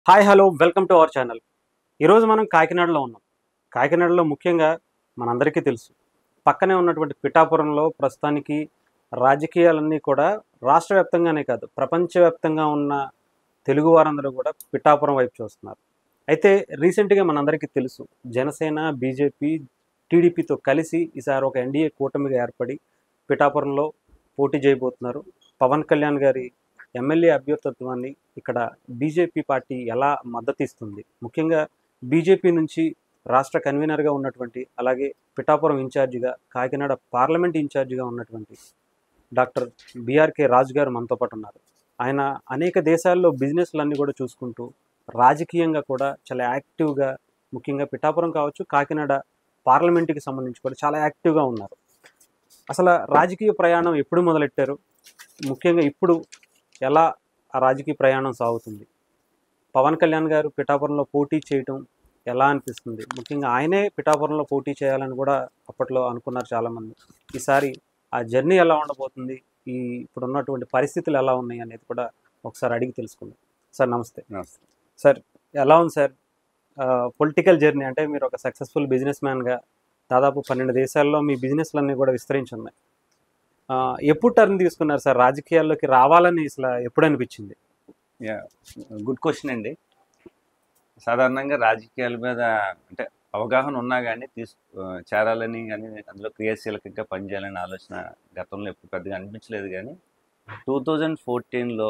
Hi hello welcome to our channel ఈరోజు మనం కాకినాడలో ఉన్నాం కాకినాడలో ముఖ్యంగా మనందరికీ తెలుసు పక్కనే ఉన్నటువంటి పిఠాపురంలో ప్రస్తుతానికి రాజకీయాలన్నీ కూడా రాష్ట్ర వ్యాప్తంగానే కాదు ప్రపంచవ్యాప్తంగా ఉన్న తెలుగు వారందరూ కూడా పిఠాపురం వైపు చూస్తున్నారు అయితే రీసెంట్గా మనందరికీ తెలుసు జనసేన బీజేపీ టీడీపీతో కలిసి ఈసారి ఒక ఎన్డీఏ కూటమిగా ఏర్పడి పిఠాపురంలో పోటీ చేయబోతున్నారు పవన్ కళ్యాణ్ గారి ఎమ్మెల్యే అభ్యర్థిత్వాన్ని ఇక్కడ బీజేపీ పార్టీ ఎలా మద్దతు ఇస్తుంది ముఖ్యంగా బీజేపీ నుంచి రాష్ట్ర కన్వీనర్గా ఉన్నటువంటి అలాగే పిఠాపురం ఇన్ఛార్జిగా కాకినాడ పార్లమెంట్ ఇన్ఛార్జిగా ఉన్నటువంటి డాక్టర్ బీఆర్కే రాజు గారు మనతో పాటు ఉన్నారు ఆయన అనేక దేశాల్లో బిజినెస్లన్నీ కూడా చూసుకుంటూ రాజకీయంగా కూడా చాలా యాక్టివ్గా ముఖ్యంగా పిఠాపురం కావచ్చు కాకినాడ పార్లమెంట్కి సంబంధించి కూడా చాలా యాక్టివ్గా ఉన్నారు అసలు రాజకీయ ప్రయాణం ఎప్పుడు మొదలెట్టారు ముఖ్యంగా ఇప్పుడు ఎలా ఆ రాజకీయ ప్రయాణం సాగుతుంది పవన్ కళ్యాణ్ గారు పిఠాపురంలో పోటీ చేయటం ఎలా అనిపిస్తుంది ముఖ్యంగా ఆయనే పిఠాపురంలో పోటీ చేయాలని కూడా అప్పట్లో అనుకున్నారు చాలామంది ఈసారి ఆ జర్నీ ఎలా ఉండబోతుంది ఈ ఇప్పుడు ఉన్నటువంటి పరిస్థితులు ఎలా ఉన్నాయి అనేది కూడా ఒకసారి అడిగి తెలుసుకుందాం సార్ నమస్తే నమస్తే. సార్ ఎలా ఉంది సార్ పొలిటికల్ జర్నీ అంటే మీరు ఒక సక్సెస్ఫుల్ బిజినెస్ మ్యాన్గా దాదాపు పన్నెండు దేశాల్లో మీ బిజినెస్లన్నీ కూడా విస్తరించి ఉన్నాయి ఆ, ఎప్పుడు టర్న్ తీసుకున్నారు సార్ రాజకీయాల్లోకి రావాలని అసలు ఎప్పుడు అనిపించింది యా గుడ్ క్వశ్చన్ అండి సాధారణంగా రాజకీయాల మీద అంటే అవగాహన ఉన్నా కానీ తీసు ఆ, చేరాలని కానీ అందులో క్రియాశీలకంగా పనిచేయాలని ఆలోచన గతంలో ఎప్పుడు పెద్దగా అనిపించలేదు కానీ టూ థౌజండ్ ఫోర్టీన్లో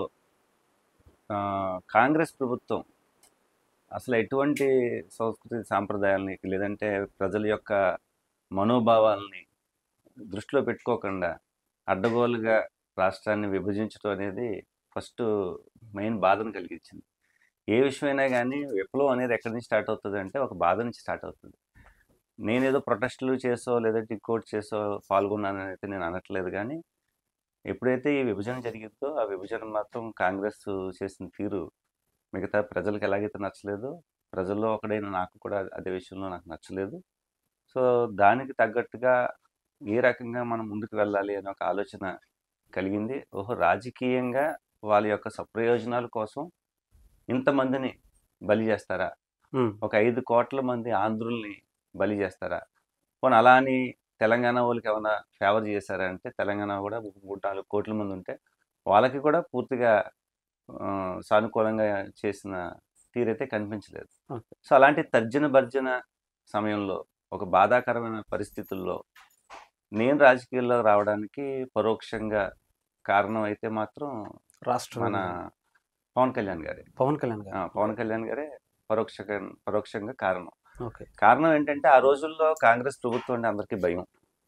కాంగ్రెస్ ప్రభుత్వం అసలు ఎటువంటి సంస్కృతి సాంప్రదాయాలని లేదంటే ప్రజల యొక్క మనోభావాలని దృష్టిలో పెట్టుకోకుండా అడ్డగోలుగా రాష్ట్రాన్ని విభజించడం అనేది ఫస్ట్ మెయిన్ బాధను కలిగించింది ఏ విషయమైనా కానీ విప్లవం అనేది ఎక్కడి నుంచి స్టార్ట్ అవుతుంది అంటే ఒక బాధ నుంచి స్టార్ట్ అవుతుంది నేనేదో ప్రొటెస్టులు చేసో లేదంటే ఇంకోటి చేసో పాల్గొన్నానని అయితే నేను అనట్లేదు కానీ ఎప్పుడైతే ఈ విభజన జరిగిందో ఆ విభజన మాత్రం కాంగ్రెస్ చేసిన తీరు మిగతా ప్రజలకు ఎలాగైతే నచ్చలేదు ప్రజల్లో ఒకడైన నాకు కూడా అదే విషయంలో నాకు నచ్చలేదు సో దానికి తగ్గట్టుగా ఏ రకంగా మనం ముందుకు వెళ్ళాలి అనే ఒక ఆలోచన కలిగింది ఓహో రాజకీయంగా వాళ్ళ యొక్క సప్రయోజనాల కోసం ఇంతమందిని బలి చేస్తారా ఉమ్, ఒక ఐదు కోట్ల మంది ఆంధ్రుల్ని బలి చేస్తారా పోనీ అలా అని తెలంగాణ వాళ్ళకి ఏమైనా ఫేవర్ చేశారా అంటే తెలంగాణ కూడా మూడు నాలుగు కోట్ల మంది ఉంటే వాళ్ళకి కూడా పూర్తిగా ఆ, సానుకూలంగా చేసిన తీరైతే కనిపించలేదు Okay. సో అలాంటి తర్జన భర్జన సమయంలో ఒక బాధాకరమైన పరిస్థితుల్లో నేను రాజకీయాల్లో రావడానికి పరోక్షంగా కారణం అయితే మాత్రం రాష్ట్ర మన పవన్ కళ్యాణ్ గారే పవన్ కళ్యాణ్ ఆ, గారు పవన్ కళ్యాణ్ గారే పరోక్షంగా పరోక్షంగా కారణం ఓకే కారణం ఏంటంటే ఆ రోజుల్లో కాంగ్రెస్ ప్రభుత్వం అంటే అందరికీ భయం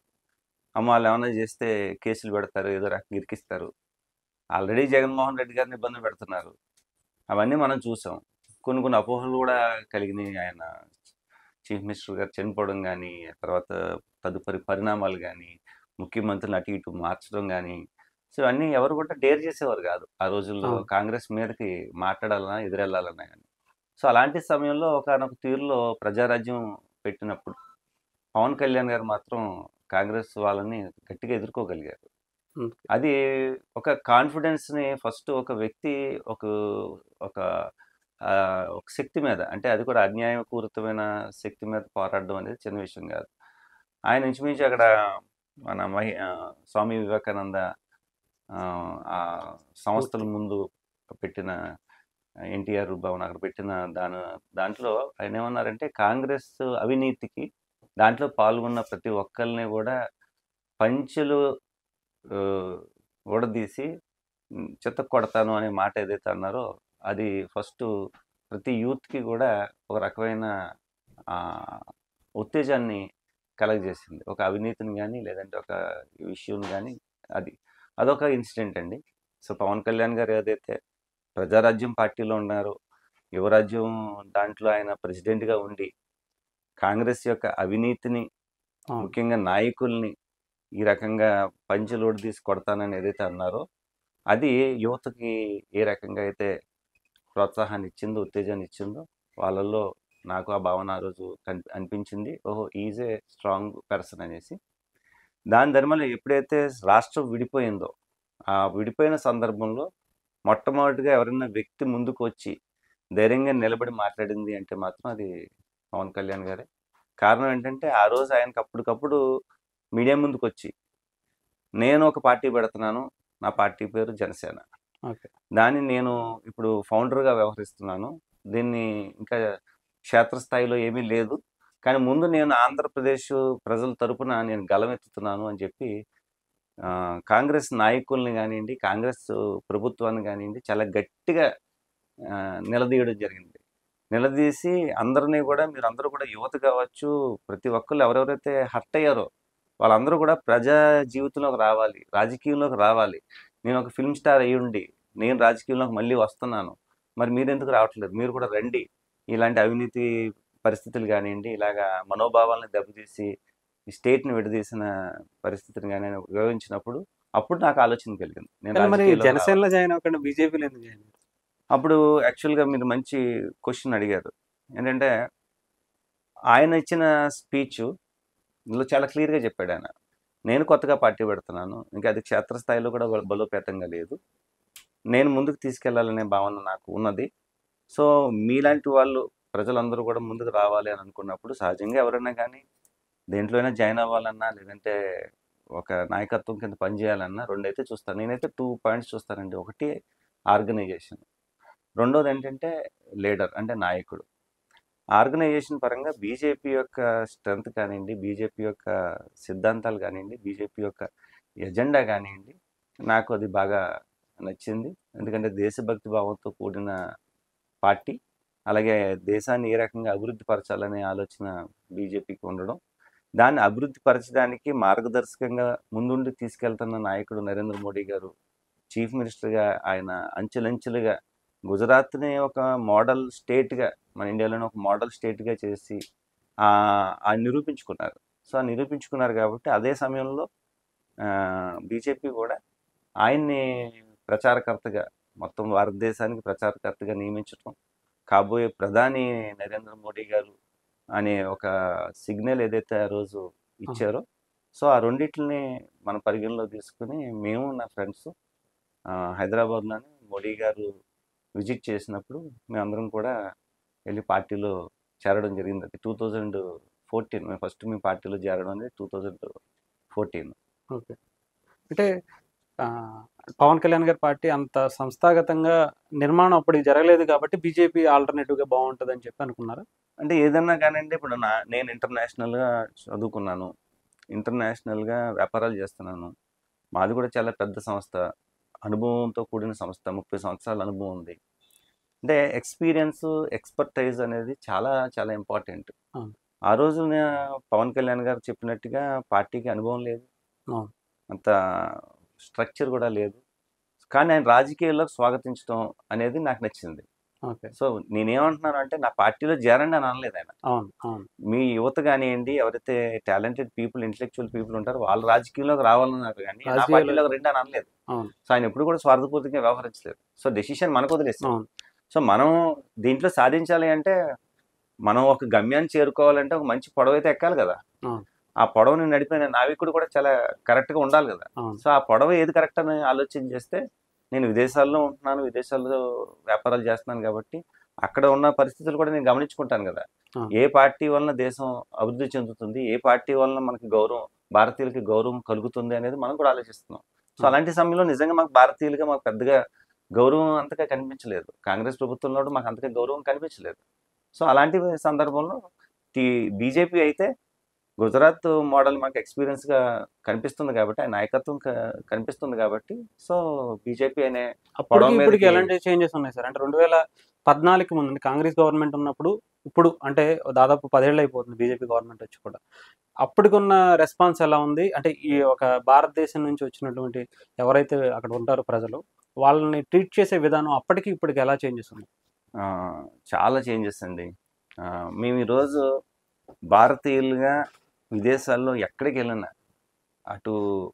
అమ్మ వాళ్ళు ఏమైనా చేస్తే కేసులు పెడతారు ఏదో రకంగా ఇరికిస్తారు ఆల్రెడీ జగన్మోహన్ రెడ్డి గారిని ఇబ్బంది పెడుతున్నారు అవన్నీ మనం చూసాం కొన్ని కొన్ని అపోహలు కూడా కలిగినాయి ఆయన చీఫ్ మినిస్టర్ గారు చనిపోవడం కానీ తర్వాత తదుపరి పరిణామాలు కానీ ముఖ్యమంత్రిని అటు ఇటు మార్చడం కానీ సో అన్నీ ఎవరు కూడా డేర్ చేసేవారు కాదు ఆ రోజుల్లో అవును. కాంగ్రెస్ మీదకి మాట్లాడాలన్నా ఎదురెళ్ళాలన్నా కానీ సో అలాంటి సమయంలో ఒకనొక తీరులో ప్రజారాజ్యం పెట్టినప్పుడు పవన్ కళ్యాణ్ గారు మాత్రం కాంగ్రెస్ వాళ్ళని గట్టిగా ఎదుర్కోగలిగారు ఉమ్. అది ఒక కాన్ఫిడెన్స్ని ఫస్ట్ ఒక వ్యక్తి ఒక ఒక ఆ, ఒక శక్తి మీద అంటే అది కూడా అన్యాయపూరితమైన శక్తి మీద పోరాడడం అనేది చిన్న విషయం కాదు ఆయన ఇంచుమించు అక్కడ మన మహి ఆ, స్వామి వివేకానంద ఆ, ఆ సంస్థల ముందు పెట్టిన ఎన్టీఆర్ భవన్ అక్కడ పెట్టిన దాని దాంట్లో ఆయన ఏమన్నారంటే కాంగ్రెస్ అవినీతికి దాంట్లో పాల్గొన్న ప్రతి ఒక్కరిని కూడా పంచులు ఆ, ఊడదీసి ఉమ్, చెత్త కొడతాను అనే మాట ఏదైతే అన్నారో అది ఫస్ట్ ప్రతి యూత్కి కూడా ఒక రకమైన ఆ, ఉత్తేజాన్ని కలగజేసింది ఒక అవినీతిని కానీ లేదంటే ఒక విషయం కానీ అది అదొక ఇన్సిడెంట్ అండి సో పవన్ కళ్యాణ్ గారు ఏదైతే ప్రజారాజ్యం పార్టీలో ఉన్నారు యువరాజ్యం దాంట్లో ఆయన ప్రెసిడెంట్గా ఉండి కాంగ్రెస్ యొక్క అవినీతిని అవును. ముఖ్యంగా నాయకుల్ని ఈ రకంగా పంచులోడు తీసి కొడతానని ఏదైతే అన్నారో అది యువతకి ఏ రకంగా అయితే ప్రోత్సాహాన్ని ఇచ్చిందో ఉత్తేజాన్ని ఇచ్చిందో వాళ్ళల్లో నాకు ఆ భావన ఆ రోజు కనిపి అనిపించింది ఓహో ఈజ్ ఏ స్ట్రాంగ్ పర్సన్ అనేసి దాని ధర్మలో ఎప్పుడైతే రాష్ట్రం విడిపోయిందో ఆ విడిపోయిన సందర్భంలో మొట్టమొదటిగా ఎవరైనా వ్యక్తి ముందుకు వచ్చి ధైర్యంగా నిలబడి మాట్లాడింది అంటే మాత్రం అది పవన్ కళ్యాణ్ గారే కారణం ఏంటంటే ఆ రోజు ఆయనకు అప్పటికప్పుడు మీడియా ముందుకు వచ్చి నేను ఒక పార్టీ పెడుతున్నాను నా పార్టీ పేరు జనసేన ఓకే దాన్ని నేను ఇప్పుడు ఫౌండర్గా వ్యవహరిస్తున్నాను దీన్ని ఇంకా క్షేత్రస్థాయిలో ఏమీ లేదు కానీ ముందు నేను ఆంధ్రప్రదేశ్ ప్రజల తరపున నేను గలమెత్తుతున్నాను అని చెప్పి ఆ, కాంగ్రెస్ నాయకుల్ని కానివ్వండి కాంగ్రెస్ ప్రభుత్వాన్ని కానివ్వండి చాలా గట్టిగా ఆ, నిలదీయడం జరిగింది నిలదీసి అందరినీ కూడా మీరు అందరూ కూడా యువత కావచ్చు ప్రతి ఒక్కళ్ళు ఎవరెవరైతే హర్ట్ అయ్యారో వాళ్ళందరూ కూడా ప్రజా జీవితంలోకి రావాలి రాజకీయంలోకి రావాలి నేను ఒక ఫిల్మ్ స్టార్ అయ్యి ఉండి నేను రాజకీయంలోకి మళ్ళీ వస్తున్నాను మరి మీరు ఎందుకు రావట్లేదు మీరు కూడా రండి ఇలాంటి అవినీతి పరిస్థితులు కానివ్వండి ఇలాగా మనోభావాలను దెబ్బతీసి ఈ స్టేట్ని విడదీసిన పరిస్థితిని కానీ వివరించినప్పుడు అప్పుడు నాకు ఆలోచన కలిగింది నేను కానీ మరి రాజకీయాల్లోకి జనసేనలో జాయిన్ అవ్వకుండా బీజేపీలో ఎందుకు జాయిన్ అయ్యారు? అప్పుడు యాక్చువల్గా మీరు మంచి క్వశ్చన్ అడిగారు ఏంటంటే ఆయన ఇచ్చిన స్పీచ్ ఇందులో చాలా క్లియర్గా చెప్పాడు ఆయన నేను కొత్తగా పార్టీ పెడుతున్నాను ఇంకా అది క్షేత్రస్థాయిలో కూడా బల- బలోపేతంగా లేదు నేను ముందుకు తీసుకెళ్లాలనే భావన నాకు ఉన్నది సో మీలాంటి వాళ్ళు ప్రజలందరూ కూడా ముందుకు రావాలి అని అనుకున్నప్పుడు సహజంగా ఎవరైనా కానీ దేంట్లో అయినా జాయిన్ అవ్వాలన్నా లేదంటే ఒక నాయకత్వం కింద పనిచేయాలన్నా రెండైతే చూస్తాను నేనైతే టూ పాయింట్స్ చూస్తానండి ఒకటి ఆర్గనైజేషన్ రెండోది ఏంటంటే లీడర్ అంటే నాయకుడు ఆర్గనైజేషన్ పరంగా బీజేపీ యొక్క స్ట్రెంగ్త్ కానివ్వండి బీజేపీ యొక్క సిద్ధాంతాలు కానివ్వండి బీజేపీ యొక్క ఎజెండా కానివ్వండి నాకు అది బాగా నచ్చింది ఎందుకంటే దేశభక్తి భావంతో కూడిన పార్టీ అలాగే దేశాన్ని ఏ రకంగా అభివృద్ధి పరచాలనే ఆలోచన బీజేపీకి ఉండడం దాన్ని అభివృద్ధి పరచడానికి మార్గదర్శకంగా ముందుండి తీసుకెళ్తున్న నాయకుడు నరేంద్ర మోడీ గారు చీఫ్ మినిస్టర్గా ఆయన అంచెలంచెలుగా గుజరాత్ని ఒక మోడల్ స్టేట్గా మన ఇండియాలోనే ఒక మోడల్ స్టేట్గా చేసి ఆ ఆ నిరూపించుకున్నారు సో ఆ నిరూపించుకున్నారు కాబట్టి అదే సమయంలో బీజేపీ కూడా ఆయన్ని ప్రచారకర్తగా మొత్తం భారతదేశానికి ప్రచారకర్తగా నియమించడం కాబోయే ప్రధాని నరేంద్ర మోడీ గారు అనే ఒక సిగ్నల్ ఏదైతే ఆ రోజు ఇచ్చారో సో ఆ రెండిటిని మన పరిగణలో తీసుకుని మేము నా ఫ్రెండ్స్ హైదరాబాద్లోని మోడీ గారు విజిట్ చేసినప్పుడు మేమందరం కూడా వెళ్ళి పార్టీలో చేరడం జరిగింది అది టూ థౌజండ్ ఫోర్టీన్ మేము ఫస్ట్ మీ పార్టీలో చేరడం అనేది టూ థౌజండ్ ఫోర్టీన్ ఓకే అంటే ఆ, పవన్ కళ్యాణ్ గారి పార్టీ అంత సంస్థాగతంగా నిర్మాణం అప్పుడు జరగలేదు కాబట్టి బీజేపీ ఆల్టర్నేటివ్గా బాగుంటుంది అని చెప్పి అనుకున్నారు అంటే ఏదన్నా కానివ్వండి ఇప్పుడు నా నేను ఇంటర్నేషనల్గా చదువుకున్నాను ఇంటర్నేషనల్గా వ్యాపారాలు చేస్తున్నాను మాది కూడా చాలా పెద్ద సంస్థ అనుభవంతో కూడిన సంస్థ ముప్పై సంవత్సరాల అనుభవం ఉంది అంటే ఎక్స్పీరియన్స్ ఎక్స్పర్టైజ్ అనేది చాలా చాలా ఇంపార్టెంట్ అవును. ఆ రోజు నే- పవన్ కళ్యాణ్ గారు చెప్పినట్టుగా పార్టీకి అనుభవం లేదు అవును. అంత స్ట్రక్చర్ కూడా లేదు కానీ ఆయన రాజకీయాల్లో స్వాగతించడం అనేది నాకు నచ్చింది ఓకే సో నేనేమంటున్నాను అంటే నా పార్టీలో చేరండి అని అనలేదు ఆయన అవును అవును మీ యువత కానివ్వండి ఎవరైతే టాలెంటెడ్ పీపుల్ ఇంటలెక్చువల్ పీపుల్ ఉంటారో వాళ్ళు రాజకీయంలోకి రావాలన్నారు కానీ నా రాజకీయాల్లో- పార్టీలోకి రెండు అని అనలేదు అవును. సో ఆయన ఎప్పుడు కూడా స్వార్థపూర్తిగా వ్యవహరించలేదు సో డెసిషన్ మనకు వదిలేస్తాం అవును సో మనం దీంట్లో సాధించాలి అంటే మనం ఒక గమ్యాన్ని చేరుకోవాలంటే ఒక మంచి పొడవ అయితే ఎక్కాలి కదా అవును. ఆ పొడవని నడిపిన నావికుడు కూడా చాలా correct గా ఉండాలి కదా అవును సో ఆ పొడవ ఏది కరెక్ట్ అని ఆలోచన చేస్తే నేను విదేశాల్లో ఉంటున్నాను విదేశాల్లో వ్యాపారాలు చేస్తున్నాను కాబట్టి అక్కడ ఉన్న పరిస్థితులు కూడా నేను గమనించుకుంటాను కదా ఆ. ఏ పార్టీ వలన దేశం అభివృద్ధి చెందుతుంది ఏ పార్టీ వలన మనకి గౌరవం భారతీయులకి గౌరవం కలుగుతుంది అనేది మనం కూడా ఆలోచిస్తున్నాం సో ఆ. అలాంటి సమయంలో నిజంగా మాకు భారతీయులుగా మాకు పెద్దగా గౌరవం అంతగా కనిపించలేదు కాంగ్రెస్ ప్రభుత్వంలో కూడా మాకు అంతగా గౌరవం కనిపించలేదు సో అలాంటి సందర్భంలో టీ బీజేపీ అయితే గుజరాత్ మోడల్ మాకు experience గా కనిపిస్తుంది కాబట్టి ఆ నాయకత్వం క- కనిపిస్తుంది కాబట్టి సో బీజేపీ అనే అప్పటికి పొడవ ఇప్పటికి మీదకి- ఎలాంటి చేంజెస్ ఉన్నాయి సార్ అంటే రెండు వేల పద్నాలుగుకి ముందు కాంగ్రెస్ గవర్నమెంట్ ఉన్నప్పుడు ఇప్పుడు అంటే దాదాపు పదేళ్ళు అయిపోతుంది బీజేపీ గవర్నమెంట్ వచ్చి కూడా అప్పటికి ఉన్న రెస్పాన్స్ ఎలా ఉంది అంటే ఈ ఒక భారతదేశం నుంచి వచ్చినటువంటి ఎవరైతే అక్కడ ఉంటారో ప్రజలు వాళ్ళని ట్రీట్ చేసే విధానం అప్పటికి ఇప్పటికి ఎలా చేంజెస్ ఉన్నాయి ఆ, చాలా చేంజెస్ అండి ఆ, మేము ఈరోజు భారతీయులుగా విదేశాల్లో ఎక్కడికి వెళ్ళినా అటు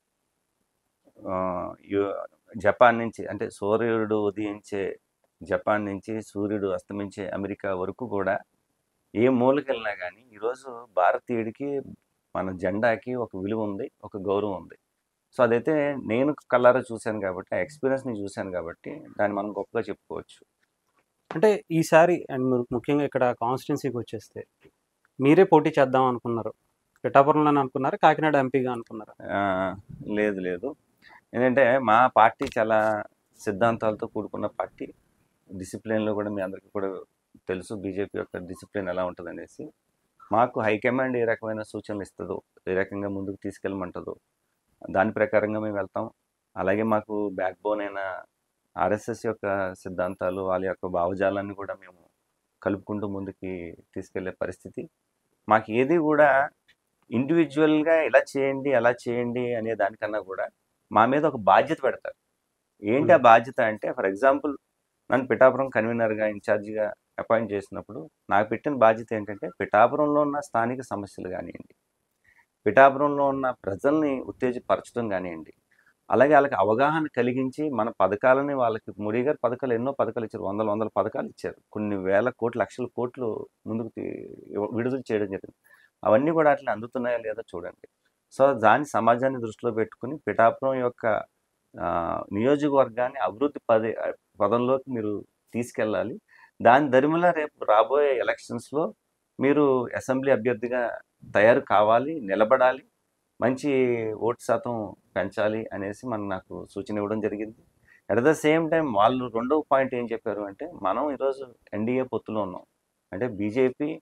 ఆ, యు- జపాన్ నుంచి అంటే సూర్యుడు ఉదయించే జపాన్ నుంచి సూర్యుడు అస్తమించే అమెరికా వరకు కూడా ఏ మూలకి వెళ్ళినా కానీ ఈరోజు భారతీయుడికి మన జెండాకి ఒక విలువ ఉంది ఒక గౌరవం ఉంది సో అదైతే నేను కళ్ళారా చూశాను కాబట్టి ఆ ఎక్స్పీరియన్స్ని చూశాను కాబట్టి దాన్ని మనం గొప్పగా చెప్పుకోవచ్చు అంటే ఈసారి అండ్ మీరు ముఖ్యంగా ఇక్కడ కాన్స్టిట్యున్సీకి వచ్చేస్తే మీరే పోటీ చేద్దాం అనుకున్నారు పిఠాపురంలోనే అనుకున్నారా కాకినాడ ఎంపీగా అనుకున్నారా ఆ, లేదు లేదు ఏంటంటే మా పార్టీ చాలా సిద్ధాంతాలతో కూడుకున్న పార్టీ డిసిప్లిన్లో కూడా మీ అందరికీ కూడా తెలుసు బీజేపీ యొక్క డిసిప్లిన్ ఎలా ఉంటుంది అనేసి మాకు హైకమాండ్ ఏ రకమైన సూచనలు ఇస్తుందో ఏ రకంగా ముందుకు తీసుకెళ్ళమంటుందో దాని ప్రకారంగా మేము వెళ్తాం అలాగే మాకు బ్యాక్ బోన్ అయిన ఆర్ఎస్ఎస్ యొక్క సిద్ధాంతాలు వాళ్ళ యొక్క భావజాలాన్ని కూడా మేము కలుపుకుంటూ ముందుకి తీసుకెళ్లే పరిస్థితి మాకు ఏది కూడా ఇండివిజువల్గా ఇలా చేయండి అలా చేయండి అనే దానికన్నా కూడా మా మీద ఒక బాధ్యత పెడతారు ఏంటి ఆ బాధ్యత అంటే ఫర్ ఎగ్జాంపుల్ నన్ను పిఠాపురం కన్వీనర్గా ఇన్ఛార్జిగా అపాయింట్ చేసినప్పుడు నాకు పెట్టిన బాధ్యత ఏంటంటే పిఠాపురంలో ఉన్న స్థానిక సమస్యలు కానివ్వండి పిఠాపురంలో ఉన్న ప్రజల్ని ఉత్తేజపరచడం కానివ్వండి అలాగే వాళ్ళకి అవగాహన కలిగించి మన పథకాలని వాళ్ళకి మోడీ గారు పథకాలు ఎన్నో పథకాలు ఇచ్చారు వందల వందల పథకాలు ఇచ్చారు కొన్ని వేల కోట్లు లక్షల కోట్లు ముందుకు తీ- విడుదల చేయడం జరిగింది అవన్నీ కూడా అట్లా అందుతున్నాయా లేదా చూడండి సో దాని సమాజాన్ని దృష్టిలో పెట్టుకుని పిఠాపురం యొక్క ఆ, నియోజకవర్గాన్ని అభివృద్ధి పదే పదంలోకి మీరు తీసుకెళ్ళాలి దాని దరిమిలా రేపు రాబోయే ఎలక్షన్స్లో మీరు అసెంబ్లీ అభ్యర్థిగా తయారు కావాలి నిలబడాలి మంచి ఓటు శాతం పెంచాలి అనేసి మన నాకు సూచన ఇవ్వడం జరిగింది అట్ ద సేమ్ టైం వాళ్ళు రెండవ పాయింట్ ఏం చెప్పారు అంటే మనం ఈరోజు ఎన్డీఏ పొత్తులో ఉన్నాం అంటే బీజేపీ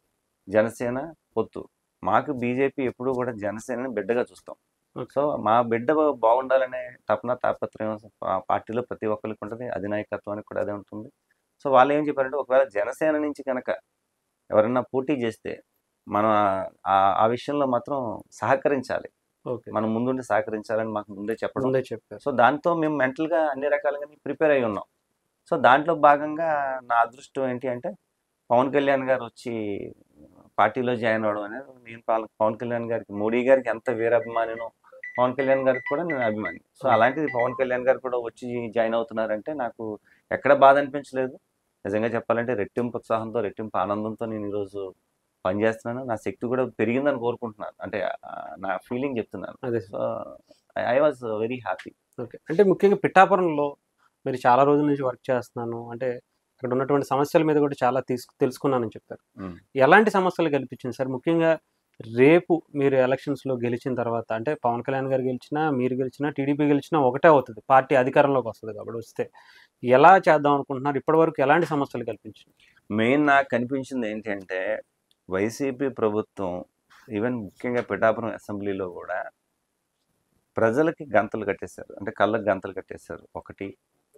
జనసేన పొత్తు మాకు బీజేపీ ఎప్పుడూ కూడా జనసేనని బిడ్డగా చూస్తాం Okay. సో మా బిడ్డ బాగుండాలనే తపన తాపత్రయం పా- పార్టీలో ప్రతి ఒక్కరికి ఉంటుంది అధినాయకత్వానికి కూడా అదే ఉంటుంది సో వాళ్ళు ఏం చెప్పారంటే ఒకవేళ జనసేన నుంచి కనుక ఎవరైనా పోటీ చేస్తే మనం ఆ- ఆ- ఆ విషయంలో మాత్రం సహకరించాలి ఓకే మనం ముందుండి సహకరించాలని మాకు ముందే చెప్పడం ముందే చెప్పారు సో దాంతో మేము మెంటల్గా అన్ని రకాలుగా ప్రిపేర్ అయి ఉన్నాం సో దాంట్లో భాగంగా నా అదృష్టం ఏంటి అంటే పవన్ కళ్యాణ్ గారు వచ్చి పార్టీలో జాయిన్ అవ్వడం అనేది నేను పవన్ పవన్ కళ్యాణ్ గారికి మోడీ గారికి ఎంత వీరాభిమానినో పవన్ కళ్యాణ్ గారికి కూడా నేను అభిమాని సో అలాంటిది పవన్ కళ్యాణ్ గారు కూడా వచ్చి జాయిన్ అవుతున్నారంటే నాకు ఎక్కడ బాధ అనిపించలేదు నిజంగా చెప్పాలంటే రెట్టింపు ఉత్సాహంతో రెట్టింపు ఆనందంతో నేను ఈరోజు పనిచేస్తున్నాను నా శక్తి కూడా పెరిగిందని కోరుకుంటున్నాను అంటే ఆ, నా ఫీలింగ్ చెప్తున్నాను అదే so I was very happy okay అంటే ముఖ్యంగా పిఠాపురంలో మీరు చాలా రోజుల నుంచి వర్క్ చేస్తున్నాను అంటే అక్కడ ఉన్నటువంటి సమస్యల మీద కూడా చాలా తీసుకు తెలుసుకున్నానని చెప్పారు Mm. ఎలాంటి సమస్యలు కల్పించింది సార్ ముఖ్యంగా రేపు మీరు ఎలక్షన్స్లో గెలిచిన తర్వాత అంటే పవన్ కళ్యాణ్ గారు గెలిచినా మీరు గెలిచినా టీడీపీ గెలిచినా ఒకటే అవుతుంది పార్టీ అధికారంలోకి వస్తుంది కాబట్టి వస్తే ఎలా చేద్దాం అనుకుంటున్నారు ఇప్పటివరకు ఎలాంటి సమస్యలు కల్పించింది మెయిన్ నాకు కనిపించింది ఏంటంటే వైసీపీ ప్రభుత్వం ఈవెన్ ముఖ్యంగా పిఠాపురం అసెంబ్లీలో కూడా ప్రజలకి గంతలు కట్టేశారు అంటే కళ్ళకి గంతలు కట్టేశారు ఒకటి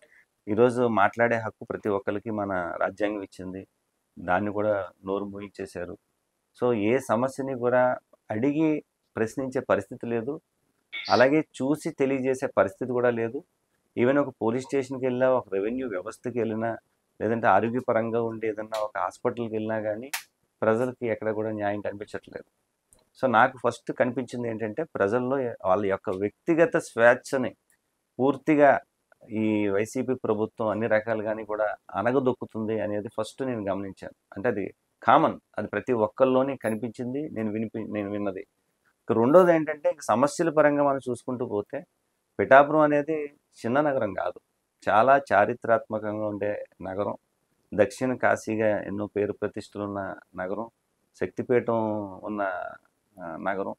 ఈరోజు మాట్లాడే హక్కు ప్రతి ఒక్కరికి మన రాజ్యాంగం ఇచ్చింది దాన్ని కూడా నోరు మూయించేశారు సో ఏ సమస్యని కూడా అడిగి ప్రశ్నించే పరిస్థితి లేదు అలాగే చూసి తెలియజేసే పరిస్థితి కూడా లేదు ఈవెన్ ఒక పోలీస్ స్టేషన్కి వెళ్ళినా ఒక రెవెన్యూ వ్యవస్థకి వెళ్ళినా లేదంటే ఆరోగ్యపరంగా ఉండి ఏదన్నా ఒక హాస్పిటల్కి వెళ్ళినా కానీ ప్రజలకి ఎక్కడ కూడా న్యాయం కనిపించట్లేదు సో నాకు ఫస్ట్ కనిపించింది ఏంటంటే ప్రజల్లో వాళ్ళ యొక్క వ్యక్తిగత స్వేచ్ఛని పూర్తిగా ఈ వైసీపీ ప్రభుత్వం అన్ని రకాలుగాని కూడా అనగదొక్కుతుంది అనేది ఫస్ట్ నేను గమనించాను అంటే అది కామన్ అది ప్రతి ఒక్కరిలోని కనిపించింది నేను వినిపి నేను విన్నది ఇక రెండోది ఏంటంటే ఇక సమస్యల పరంగా మనం చూసుకుంటూ పోతే పిఠాపురం అనేది చిన్న నగరం కాదు చాలా చారిత్రాత్మకంగా ఉండే నగరం దక్షిణ కాశీగా ఎన్నో పేరు ప్రతిష్టలు ఉన్న నగరం శక్తిపీఠం ఉన్న ఆ, నగరం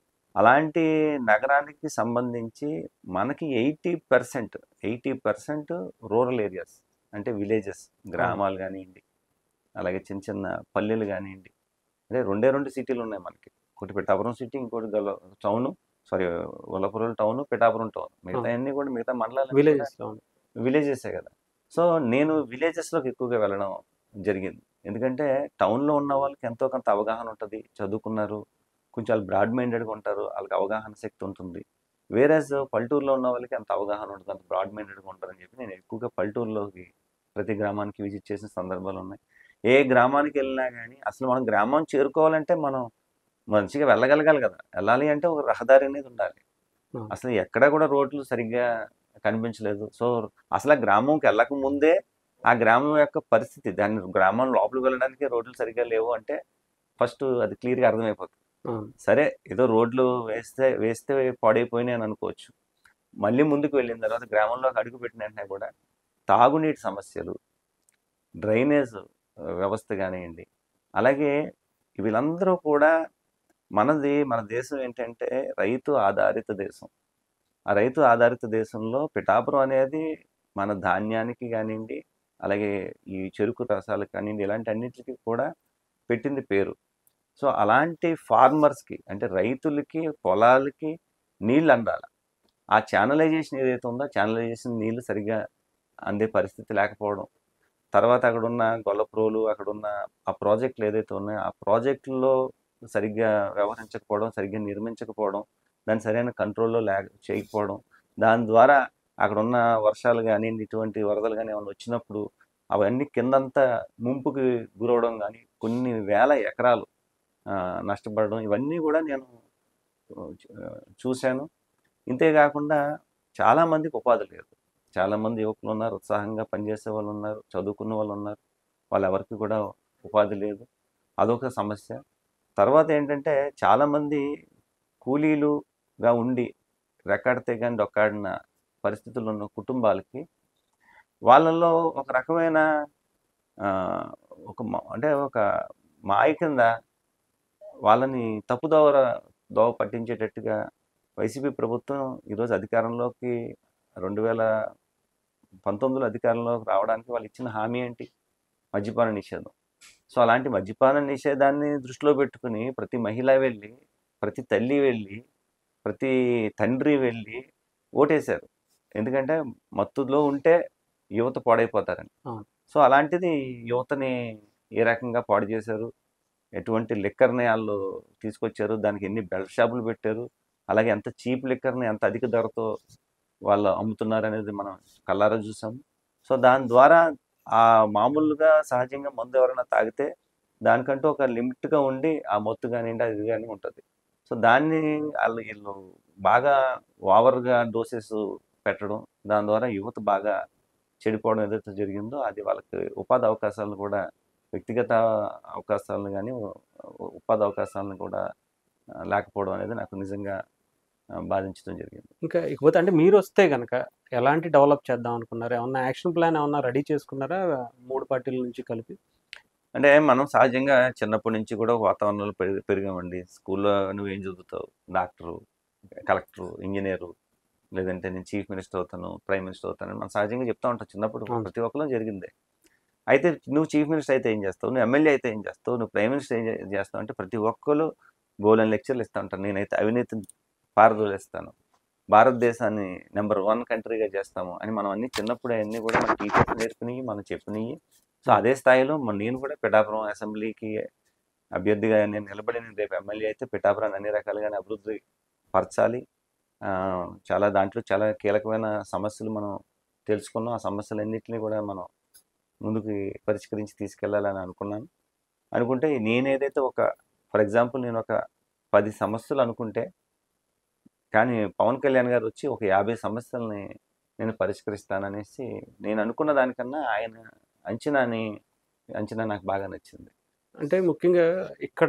అలాంటి నగరానికి సంబంధించి మనకి eighty percent eighty percent rural areas అంటే విలేజెస్ గ్రామాలు కానివ్వండి అలాగే చిన్న చిన్న పల్లెలు కానివ్వండి అంటే రెండే రెండు సిటీలు ఉన్నాయి మనకి ఒకటి పిఠాపురం సిటీ ఇంకోటి గల town sorry Vallapuram town Pithapuram town మిగతా అన్ని కూడా మిగతా మండలాలు విలేజెస్లో విలేజెసే కదా సో నేను విలేజెస్లోకి ఎక్కువగా వెళ్ళడం జరిగింది ఎందుకంటే టౌన్లో ఉన్న వాళ్ళకి ఎంతో కొంత అవగాహన ఉంటుంది చదువుకున్నారు కొంచెం వాళ్ళు బ్రాడ్ మైండెడ్గా ఉంటారు వాళ్ళకి అవగాహన శక్తి ఉంటుంది వేరేజ్ పల్లెటూరులో ఉన్న వాళ్ళకి అంత అవగాహన ఉంటుంది అంత బ్రాడ్ మైండెడ్గా ఉంటారని చెప్పి నేను ఎక్కువగా పల్లెటూరులోకి ప్రతి గ్రామానికి విజిట్ చేసిన సందర్భాలు ఉన్నాయి ఏ గ్రామానికి వెళ్ళినా కానీ అసలు మనం గ్రామం చేరుకోవాలంటే మనం మంచిగా వెళ్ళగలగాలి కదా వెళ్ళాలి అంటే ఒక రహదారి అనేది ఉండాలి Hmm. అసలు ఎక్కడ కూడా రోడ్లు సరిగ్గా కనిపించలేదు సో అసలు ఆ గ్రామంకి వెళ్ళక ముందే ఆ గ్రామం యొక్క పరిస్థితి దాన్ని గ్రామం లోపలికి వెళ్ళడానికి రోడ్లు సరిగ్గా లేవు అంటే ఫస్ట్ అది క్లియర్గా అర్థమైపోతుంది సరే ఏదో రోడ్లు వేస్తే వేస్తే పాడైపోయినాయి అని అనుకోవచ్చు మళ్ళీ ముందుకు వెళ్ళిన తర్వాత గ్రామంలోకి అడుగు పెట్టిన వెంటనే కూడా తాగునీటి సమస్యలు డ్రైనేజ్ వ్యవస్థ కానివ్వండి అలాగే వీళ్ళందరూ కూడా మనది మన దేశం ఏంటంటే రైతు ఆధారిత దేశం ఆ రైతు ఆధారిత దేశంలో పిఠాపురం అనేది మన ధాన్యానికి కానివ్వండి అలాగే ఈ చెరుకు రసాలకు కానివ్వండి ఇలాంటి అన్నిటికీ కూడా పెట్టింది పేరు సో అలాంటి ఫార్మర్స్కి అంటే రైతులకి పొలాలకి నీళ్ళు అందాలి ఆ ఛానలైజేషన్ ఏదైతే ఉందో ఛానలైజేషన్ నీళ్ళు సరిగ్గా అందే పరిస్థితి లేకపోవడం తర్వాత అక్కడ ఉన్న గొల్లప్రోలు అక్కడ ఉన్న ఆ ప్రాజెక్టులు ఏదైతే ఉన్నాయో ఆ ప్రాజెక్టుల్లో సరిగ్గా వ్యవహరించకపోవడం సరిగ్గా నిర్మించకపోవడం దాని సరైన కంట్రోల్లో లేక చేయకపోవడం దాని ద్వారా అక్కడ ఉన్న వర్షాలు కానీ ఇటువంటి వరదలు కానీ ఏమైనా వచ్చినప్పుడు అవన్నీ కిందంతా ముంపుకి గురవడం కానీ కొన్ని వేల ఎకరాలు ఆ, నష్టపడడం ఇవన్నీ కూడా నేను ఆ, చూశాను ఇంతేకాకుండా చాలామందికి ఉపాధి లేదు చాలామంది యువకులు ఉన్నారు ఉత్సాహంగా పనిచేసే వాళ్ళు ఉన్నారు చదువుకున్న వాళ్ళు ఉన్నారు వాళ్ళు ఎవరికి కూడా ఉపాధి లేదు అదొక సమస్య తర్వాత ఏంటంటే చాలామంది కూలీలుగా ఉండి రెక్కాడితే కానీ డొక్కాడిన పరిస్థితుల్లో ఉన్న కుటుంబాలకి వాళ్ళల్లో ఒక రకమైన ఆ, ఒక మ- అంటే ఒక మాయ కింద వాళ్ళని తప్పుదోవ దోవ పట్టించేటట్టుగా వైసీపీ ప్రభుత్వం ఈరోజు అధికారంలోకి రెండు వేల పంతొమ్మిదిలో అధికారంలోకి రావడానికి వాళ్ళు ఇచ్చిన హామీ ఏంటి మద్యపాన నిషేధం సో అలాంటి మద్యపాన నిషేధాన్ని దృష్టిలో పెట్టుకుని ప్రతి మహిళ వెళ్ళి ప్రతి తల్లి వెళ్ళి ప్రతి తండ్రి వెళ్ళి ఓటేశారు ఎందుకంటే మత్తులో ఉంటే యువత పాడైపోతారని అవును. సో అలాంటిది యువతని ఏ రకంగా పాడు చేశారు ఎటువంటి లిక్కర్ని వాళ్ళు తీసుకొచ్చారు దానికి ఎన్ని బెల్ట్ షాపులు పెట్టారు అలాగే ఎంత చీప్ లిక్కర్ని ఎంత అధిక ధరతో వాళ్ళు అమ్ముతున్నారు అనేది మనం కళ్ళారా చూసాం సో దాని ద్వారా ఆ మామూలుగా సహజంగా మందు ఎవరైనా తాగితే దానికంటూ ఒక లిమిట్గా ఉండి ఆ మొత్తు కానివ్వండి అది కానీ ఉంటుంది సో దాన్ని వాళ్ళు వీళ్ళు బాగా ఓవర్గా డోసెస్ పెట్టడం దాని ద్వారా యువత బాగా చెడిపోవడం ఏదైతే జరిగిందో అది వాళ్ళకి ఉపాధి అవకాశాలను కూడా వ్యక్తిగత అవకాశాలను కానీ ఉపాధి అవకాశాలను కూడా ఆ, లేకపోవడం అనేది నాకు నిజంగా ఆ, బాధించడం జరిగింది ఇంకా ఇకపోతే అంటే మీరు వస్తే కనుక ఎలాంటి డెవలప్ చేద్దాం అనుకున్నారు ఏమన్నా యాక్షన్ ప్లాన్ ఏమన్నా రెడీ చేసుకున్నారా మూడు పార్టీల నుంచి కలిపి అంటే మనం సహజంగా చిన్నప్పటి నుంచి కూడా ఒక వాతావరణంలో పెరిగి పెరిగామండి స్కూల్లో నువ్వు ఏం చదువుతావు డాక్టరు కలెక్టరు ఇంజనీరు లేదంటే నేను చీఫ్ మినిస్టర్ అవుతాను ప్రైమ్ మినిస్టర్ అవుతాను మనం సహజంగా చెప్తా ఉంటాం చిన్నప్పుడు అవును. ప్రతి ఒక్కరు జరిగిందే అయితే నువ్వు చీఫ్ మినిస్టర్ అయితే ఏం చేస్తావు నువ్వు ఎమ్మెల్యే అయితే ఏం చేస్తావు నువ్వు ప్రైమ్ మినిస్టర్ ఏం చే- చేస్తావు అంటే ప్రతి ఒక్కరు బోలని లెక్చర్లు ఇస్తూ ఉంటాను నేనైతే అవినీతిని పారదోలేస్తాను భారతదేశాన్ని నెంబర్ వన్ కంట్రీగా చేస్తాము అని మనం అన్ని చిన్నప్పుడు అన్నీ కూడా మన టీచర్స్ నేర్పినవి మనం చెప్పినవి సో అదే స్థాయిలో మన నేను కూడా పిఠాపురం అసెంబ్లీకి అభ్యర్థిగా నేను నిలబడి నేను రేపు ఎమ్మెల్యే అయితే పిఠాపురాన్ని అన్ని రకాలుగానే అభివృద్ధి పరచాలి ఆ, చాలా దాంట్లో చాలా కీలకమైన సమస్యలు మనం తెలుసుకున్నాం ఆ సమస్యలన్నింటినీ కూడా మనం ముందుకు పరిష్కరించి తీసుకెళ్లాలని అనుకున్నాను అనుకుంటే నేను ఏదైతే ఒక ఫర్ ఎగ్జాంపుల్ నేను ఒక పది సమస్యలు అనుకుంటే కానీ పవన్ కళ్యాణ్ గారు వచ్చి ఒక యాభై సమస్యల్ని నేను పరిష్కరిస్తాననేసి నేను అనుకున్న దానికన్నా ఆయన అంచనాని అంచనా నాకు బాగా నచ్చింది అంటే ముఖ్యంగా ఇక్కడ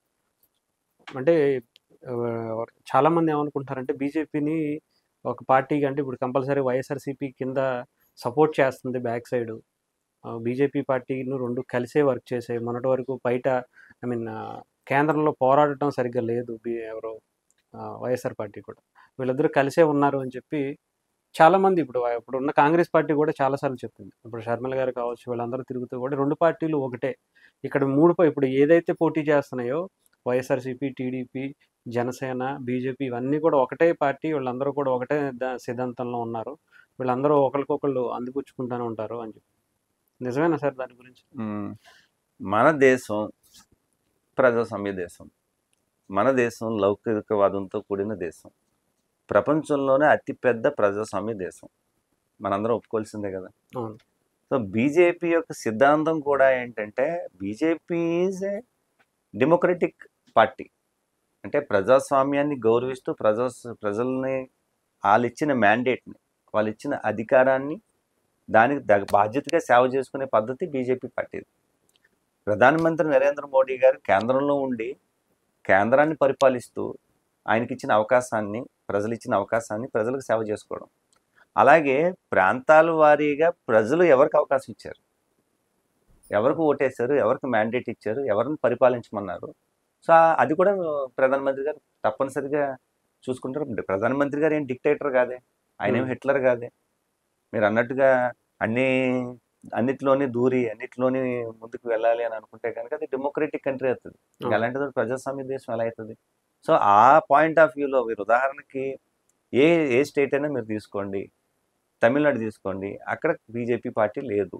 అంటే ఆ, చాలా మంది ఏమనుకుంటారంటే బీజేపీని ఒక పార్టీకి అంటే ఇప్పుడు కంపల్సరీ వైఎస్ఆర్సీపీ కింద సపోర్ట్ చేస్తుంది బ్యాక్ సైడ్ బీజేపీ పార్టీను రెండు కలిసే వర్క్ చేసాయి మొన్నటి వరకు బయట ఐ మీన్ కేంద్రంలో పోరాడటం సరిగ్గా లేదు బీ ఎవరు ఆ, వైఎస్ఆర్ పార్టీ కూడా వీళ్ళిద్దరూ కలిసే ఉన్నారు అని చెప్పి చాలా మంది ఇప్పుడు ఇప్పుడు ఉన్న కాంగ్రెస్ పార్టీ కూడా చాలాసార్లు చెప్పింది ఇప్పుడు షర్మిల గారు కావచ్చు వీళ్ళందరూ తిరుగుతూ కూడా రెండు పార్టీలు ఒకటే ఇక్కడ మూడు పా- ఇప్పుడు ఏదైతే పోటీ చేస్తున్నాయో వైఎస్ఆర్సీపీ టీడీపీ జనసేన బీజేపీ ఇవన్నీ కూడా ఒకటే పార్టీ వీళ్ళందరూ కూడా ఒకటే దా- సిద్ధాంతంలో ఉన్నారు వీళ్ళందరూ ఒకరికొకళ్ళు అందిపుచ్చుకుంటూనే ఉంటారు అని చెప్పి నిజమేనా సార్ దాని గురించి మ్మ్. మన దేశం ప్రజాస్వామ్య దేశం మన దేశం లౌకికవాదంతో కూడిన దేశం ప్రపంచంలోనే అతిపెద్ద ప్రజాస్వామ్య దేశం మనందరం ఒప్పుకోవాల్సిందే కదా అవును సో బీజేపీ యొక్క సిద్ధాంతం కూడా ఏంటంటే BJP is a democratic party అంటే ప్రజాస్వామ్యాన్ని గౌరవిస్తూ ప్రజా ప్రజల్ని వాళ్ళు ఇచ్చిన మ్యాండేట్ని వాళ్ళు ఇచ్చిన అధికారాన్ని దానికి దగ- బాధ్యతగా సేవ చేసుకునే పద్ధతి బీజేపీ పార్టీ ప్రధానమంత్రి నరేంద్ర మోడీ గారు కేంద్రంలో ఉండి కేంద్రాన్ని పరిపాలిస్తూ ఆయనకి ఇచ్చిన అవకాశాన్ని ప్రజలు ఇచ్చిన అవకాశాన్ని ప్రజలకు సేవ చేసుకోవడం అలాగే ప్రాంతాల వారీగా ప్రజలు ఎవరికి అవకాశం ఇచ్చారు ఎవరికి ఓటేశారు ఎవరికి మ్యాండేట్ ఇచ్చారు ఎవరిని పరిపాలించమన్నారు సో ఆ- అది కూడా ప్రధానమంత్రి గారు తప్పనిసరిగా చూసుకుంటారు ప్రధానమంత్రి గారు ఏం డిక్టేటర్ కాదే ఆయన ఏం Hmm. హిట్లర్ కాదే మీరు అన్నట్టుగా అన్ని అన్నిట్లోని దూరి అన్నిట్లోని ముందుకు వెళ్ళాలి అని అనుకుంటే కనుక అది డెమోక్రటిక్ కంట్రీ అవుతుంది ఇంకా అవును. అలాంటిది ప్రజాస్వామ్య దేశం ఎలా అవుతుంది సో ఆ పాయింట్ ఆఫ్ వ్యూలో మీరు ఉదాహరణకి ఏ ఏ స్టేట్ అయినా మీరు తీసుకోండి తమిళనాడు తీసుకోండి అక్కడ బీజేపీ పార్టీ లేదు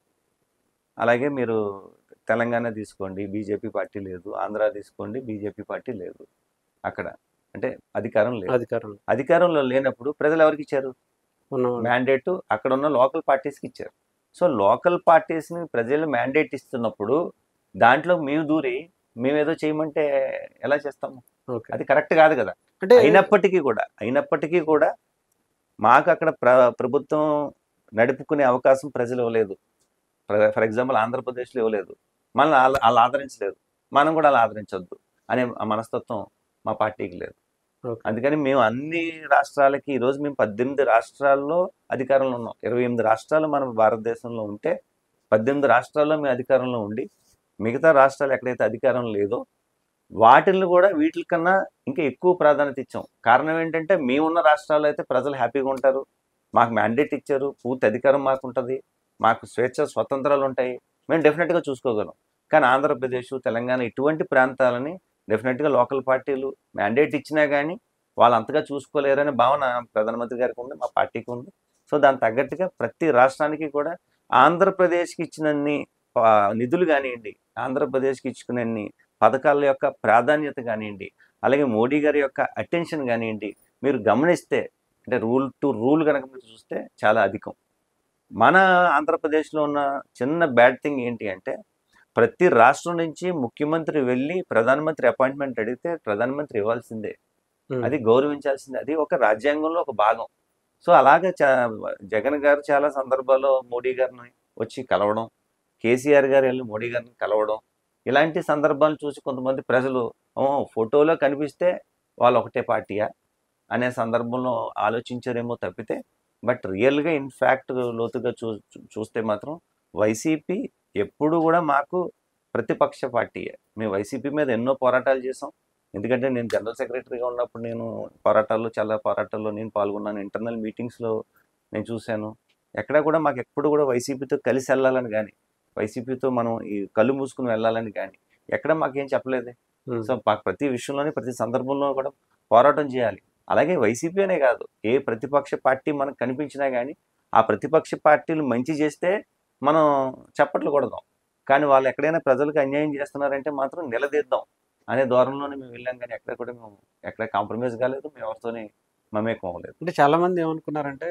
అలాగే మీరు తెలంగాణ తీసుకోండి బీజేపీ పార్టీ లేదు ఆంధ్ర తీసుకోండి బీజేపీ పార్టీ లేదు అక్కడ అంటే అధికారం లేదు అధికారం అధికారంలో లేనప్పుడు ప్రజలు ఎవరికి ఇచ్చారు ఉన్న మ్యాండేట్ అక్కడ ఉన్న లోకల్ పార్టీస్కి ఇచ్చారు సో లోకల్ పార్టీస్ని ప్రజలు మ్యాండేట్ ఇస్తున్నప్పుడు దాంట్లో మేము దూరి మేము ఏదో చేయమంటే ఎలా చేస్తాము ఓకే అది కరెక్ట్ కాదు కదా అంటే అయినప్పటికీ కూడా అయినప్పటికీ కూడా మాకు అక్కడ ప్ర ప్రభుత్వం నడుపుకునే అవకాశం ప్రజలు ఇవ్వలేదు ఫర్ ఎగ్జాంపుల్ ఆంధ్రప్రదేశ్లో ఇవ్వలేదు మనల్ని వాళ్ళ- వాళ్ళు ఆదరించలేదు మనం కూడా అలా ఆదరించొద్దు అనే ఆ మనస్తత్వం మా పార్టీకి లేదు ఓకే. అందుకని మేము అన్ని రాష్ట్రాలకి ఈరోజు మేము పద్దెనిమిది రాష్ట్రాల్లో అధికారంలో ఉన్నాం ఇరవై ఎనిమిది రాష్ట్రాలు మన భారతదేశంలో ఉంటే పద్దెనిమిది రాష్ట్రాల్లో మేము అధికారంలో ఉండి మిగతా రాష్ట్రాలు ఎక్కడైతే అధికారం లేదో వాటిని కూడా వీటికన్నా ఇంకా ఎక్కువ ప్రాధాన్యత ఇచ్చాం కారణం ఏంటంటే మేమున్న రాష్ట్రాల్లో అయితే ప్రజలు హ్యాపీగా ఉంటారు మాకు మ్యాండేట్ ఇచ్చారు పూర్తి అధికారం మాకు ఉంటుంది మాకు స్వేచ్ఛ స్వతంత్రాలు ఉంటాయి మేము డెఫినెట్గా చూసుకోగలం కానీ ఆంధ్రప్రదేశ్ తెలంగాణ ఇటువంటి ప్రాంతాలని డెఫినెట్గా లోకల్ పార్టీలు మ్యాండేట్ ఇచ్చినా కానీ వాళ్ళు అంతగా చూసుకోలేరనే భావన ప్రధానమంత్రి గారికి ఉంది మా పార్టీకి ఉంది సో దాని తగ్గట్టుగా ప్రతి రాష్ట్రానికి కూడా ఆంధ్రప్రదేశ్కి ఇచ్చినన్ని ఆ, నిధులు కానివ్వండి ఆంధ్రప్రదేశ్కి ఇచ్చుకునే పథకాల యొక్క ప్రాధాన్యత కానివ్వండి అలాగే మోడీ గారి యొక్క అటెన్షన్ కానివ్వండి మీరు గమనిస్తే అంటే రూల్ టు రూల్ కనుక మీరు చూస్తే చాలా అధికం మన ఆంధ్రప్రదేశ్లో ఉన్న చిన్న బ్యాడ్ థింగ్ ఏంటి అంటే ప్రతి రాష్ట్రం నుంచి ముఖ్యమంత్రి వెళ్ళి ప్రధానమంత్రి అపాయింట్మెంట్ అడిగితే ప్రధానమంత్రి ఇవ్వాల్సిందే ఉమ్. అది గౌరవించాల్సిందే అది ఒక రాజ్యాంగంలో ఒక భాగం సో అలాగే చా జగన్ గారు చాలా సందర్భాల్లో మోడీ గారిని వచ్చి కలవడం కేసీఆర్ గారు వెళ్ళి మోడీ గారిని కలవడం ఇలాంటి సందర్భాలు చూసి కొంతమంది ప్రజలు "ఓ, ఫోటోలో కనిపిస్తే వాళ్ళు ఒకటే పార్టీయా అనే సందర్భంలో ఆలోచించారేమో తప్పితే బట్ రియల్గా ఇన్ఫ్యాక్ట్ లోతుగా చూ చూ- చూస్తే మాత్రం వైసీపీ ఎప్పుడు కూడా మాకు ప్రతిపక్ష పార్టీయే మేము వైసీపీ మీద ఎన్నో పోరాటాలు చేసాం ఎందుకంటే నేను జనరల్ సెక్రటరీగా ఉన్నప్పుడు నేను పోరాటాల్లో చాలా పోరాటాల్లో నేను పాల్గొన్నాను ఇంటర్నల్ మీటింగ్స్లో నేను చూశాను ఎక్కడ కూడా మాకు ఎప్పుడు కూడా వైసీపీతో కలిసి వెళ్ళాలని కానీ వైసీపీతో మనం ఈ కళ్ళు మూసుకుని వెళ్ళాలని కానీ ఎక్కడ మాకేం చెప్పలేదు ఉమ్. సో మాకు ప్రతి విషయంలోని ప్రతి సందర్భంలో కూడా పోరాటం చేయాలి అలాగే వైసీపీ అనే కాదు ఏ ప్రతిపక్ష పార్టీ మనకు కనిపించినా కానీ ఆ ప్రతిపక్ష పార్టీలు మంచి చేస్తే మనం చప్పట్లు కొడదాం కానీ వాళ్ళు ఎక్కడైనా ప్రజలకు అన్యాయం చేస్తున్నారంటే మాత్రం నిలదీద్దాం అనే ధోరణిలోనే మేము వెళ్ళాం కానీ ఎక్కడ కూడా మేము ఎక్కడ కాంప్రమైజ్ కాలేదు మేము ఎవరితోని మమేకం అవ్వలేదు అంటే చాలా మంది ఏమనుకున్నారంటే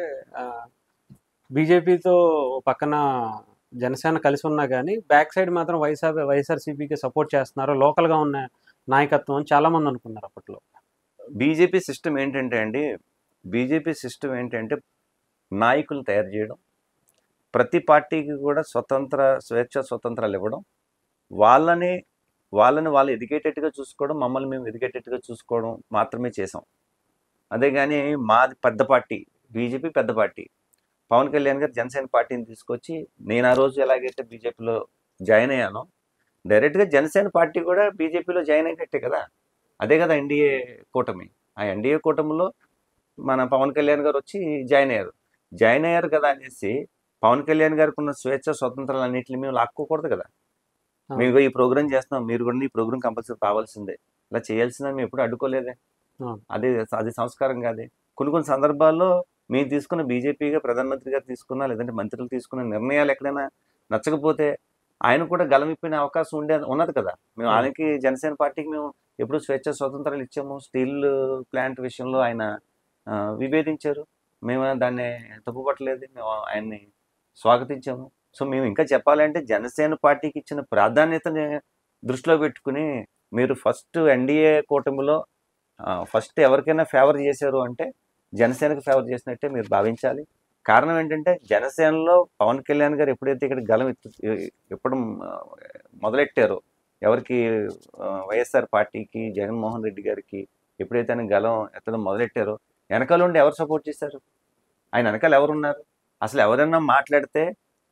బీజేపీతో పక్కన జనసేన కలిసి ఉన్నా కానీ బ్యాక్ సైడ్ మాత్రం వైఎస్ఆర్ వైఎస్ఆర్సీపీకి సపోర్ట్ చేస్తున్నారు లోకల్ గా ఉన్న నాయకత్వం అని చాలా మంది అనుకున్నారు అప్పట్లో బీజేపీ సిస్టమ్ ఏంటంటే అండి బీజేపీ సిస్టమ్ ఏంటంటే నాయకులు తయారు చేయడం ప్రతి పార్టీకి కూడా స్వతంత్ర స్వేచ్ఛ స్వతంత్రాలు ఇవ్వడం వాళ్ళని వాళ్ళని వాళ్ళు ఎదిగేటట్టుగా చూసుకోవడం మమ్మల్ని మేము ఎదిగేటట్టుగా చూసుకోవడం మాత్రమే చేసాం అదే కానీ మాది పెద్ద పార్టీ బీజేపీ పెద్ద పార్టీ పవన్ కళ్యాణ్ గారు జనసేన పార్టీని తీసుకొచ్చి నేను ఆ రోజు ఎలాగైతే బీజేపీలో జాయిన్ అయ్యానో డైరెక్ట్గా జనసేన పార్టీ కూడా బీజేపీలో జాయిన్ అయినట్టే కదా అదే కదా ఎన్డీఏ కూటమి ఆ ఎన్డీఏ కూటమిలో మన పవన్ కళ్యాణ్ గారు వచ్చి జాయిన్ అయ్యారు జాయిన్ అయ్యారు కదా అనేసి పవన్ కళ్యాణ్ గారికి ఉన్న స్వేచ్ఛ స్వతంత్రాలు అన్నింటిని మేము లాక్కోకూడదు కదా ఆ. మేము ఈ ప్రోగ్రామ్ చేస్తున్నాం మీరు కూడా ఈ ప్రోగ్రామ్ కంపల్సరీ కావాల్సిందే ఇలా చేయాల్సిందని మేము ఎప్పుడు అడ్డుకోలేదే ఆ. అది అది సంస్కారం కాదే కొన్ని కొన్ని సందర్భాల్లో మేము తీసుకున్న బీజేపీగా ప్రధానమంత్రి గారు తీసుకున్న లేదంటే మంత్రులు తీసుకున్న నిర్ణయాలు ఎక్కడైనా నచ్చకపోతే ఆయన కూడా గలమిప్పిన అవకాశం ఉండే ఉన్నది కదా మేము ఆ. ఆయనకి జనసేన పార్టీకి మేము ఎప్పుడు స్వేచ్ఛ స్వతంత్రాలు ఇచ్చాము స్టీల్ ప్లాంట్ విషయంలో ఆయన ఆ, విభేదించారు మేము దాన్ని తప్పుపట్టలేదు మేము ఆయన్ని స్వాగతించాము సో మేము ఇంకా చెప్పాలంటే జనసేన పార్టీకి ఇచ్చిన ప్రాధాన్యతని దృష్టిలో పెట్టుకుని మీరు ఫస్ట్ ఎన్డీఏ కూటమిలో ఫస్ట్ ఎవరికైనా ఫేవర్ చేశారు అంటే జనసేనకు ఫేవర్ చేసినట్టే మీరు భావించాలి కారణం ఏంటంటే జనసేనలో పవన్ కళ్యాణ్ గారు ఎప్పుడైతే ఇక్కడ గలం ఎత్తు ఎప్పుడు ఆ, మొదలెట్టారో ఎవరికి ఆ, వైఎస్ఆర్ పార్టీకి జగన్మోహన్ రెడ్డి గారికి ఎప్పుడైతే ఆయన గలం ఎత్తడం మొదలెట్టారో వెనకాల ఉండి ఎవరు సపోర్ట్ చేశారు ఆయన వెనకాల ఎవరున్నారు అసలు ఎవరైనా మాట్లాడితే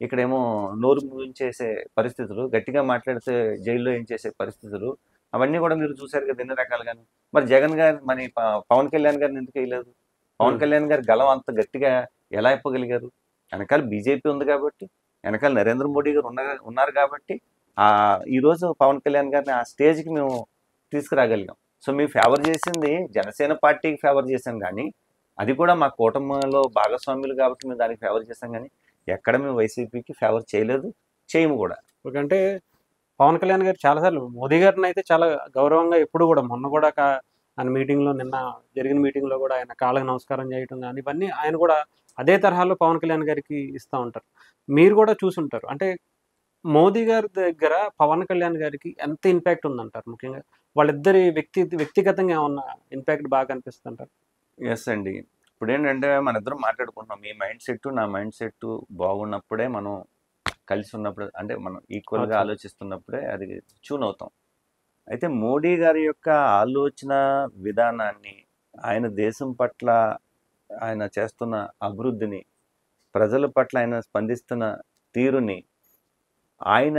ఇక్కడేమో నోరు చేసే పరిస్థితులు గట్టిగా మాట్లాడితే జైల్లో ఏం చేసే పరిస్థితులు అవన్నీ కూడా మీరు చూశారు కదా ఎన్ని రకాలుగాను మరి జగన్ గారు మరి ప- పవన్ కళ్యాణ్ గారిని ఎందుకు వేయలేదు పవన్ Hmm. కళ్యాణ్ గారు గలం అంత గట్టిగా ఎలా ఇప్పగలిగారు వెనకాల బీజేపీ ఉంది కాబట్టి వెనకాల నరేంద్ర మోడీ గారు ఉన్న ఉన్నారు కాబట్టి ఆ ఈ రోజు పవన్ కళ్యాణ్ గారిని ఆ స్టేజ్కి మేము తీసుకురాగలిగాం సో మేము ఫేవర్ చేసింది జనసేన పార్టీకి ఫేవర్ చేశాం కానీ అది కూడా మా కూటమిలో భాగస్వాములు కాబట్టి మేము దానికి ఫేవర్ చేశాం కానీ ఎక్కడ మేము వైసీపీకి ఫేవర్ చేయలేదు చేయము కూడా ఎందుకంటే పవన్ కళ్యాణ్ గారు చాలాసార్లు మోదీ గారిని అయితే చాలా గౌరవంగా ఎప్పుడు కూడా మొన్న కూడా కా- ఆయన మీటింగ్లో నిన్న జరిగిన మీటింగ్లో కూడా ఆయన కాళ్ళకి నమస్కారం చేయటం కానీ ఇవన్నీ ఆయన కూడా అదే తరహాలో పవన్ కళ్యాణ్ గారికి ఇస్తూ ఉంటారు మీరు కూడా చూసుంటారు అంటే మోదీ గారి దగ్గర పవన్ కళ్యాణ్ గారికి ఎంత ఇంపాక్ట్ ఉందంటారు ముఖ్యంగా వాళ్ళిద్దరి వ్యక్తి వ్యక్తిగతంగా ఏమన్నా ఇంపాక్ట్ బాగా అనిపిస్తుంటారు ఎస్ అండి ఇప్పుడు ఏంటంటే మన ఇద్దరం మాట్లాడుకుంటున్నాం మీ మైండ్ సెట్ నా మైండ్ సెట్ బాగున్నప్పుడే మనం కలిసి ఉన్నప్పుడు అంటే మనం ఈక్వల్గా Okay. ఆలోచిస్తున్నప్పుడే అది ట్యూన్ అవుతాం అయితే మోడీ గారి యొక్క ఆలోచన విధానాన్ని ఆయన దేశం పట్ల ఆయన చేస్తున్న అభివృద్ధిని ప్రజల పట్ల ఆయన స్పందిస్తున్న తీరుని ఆయన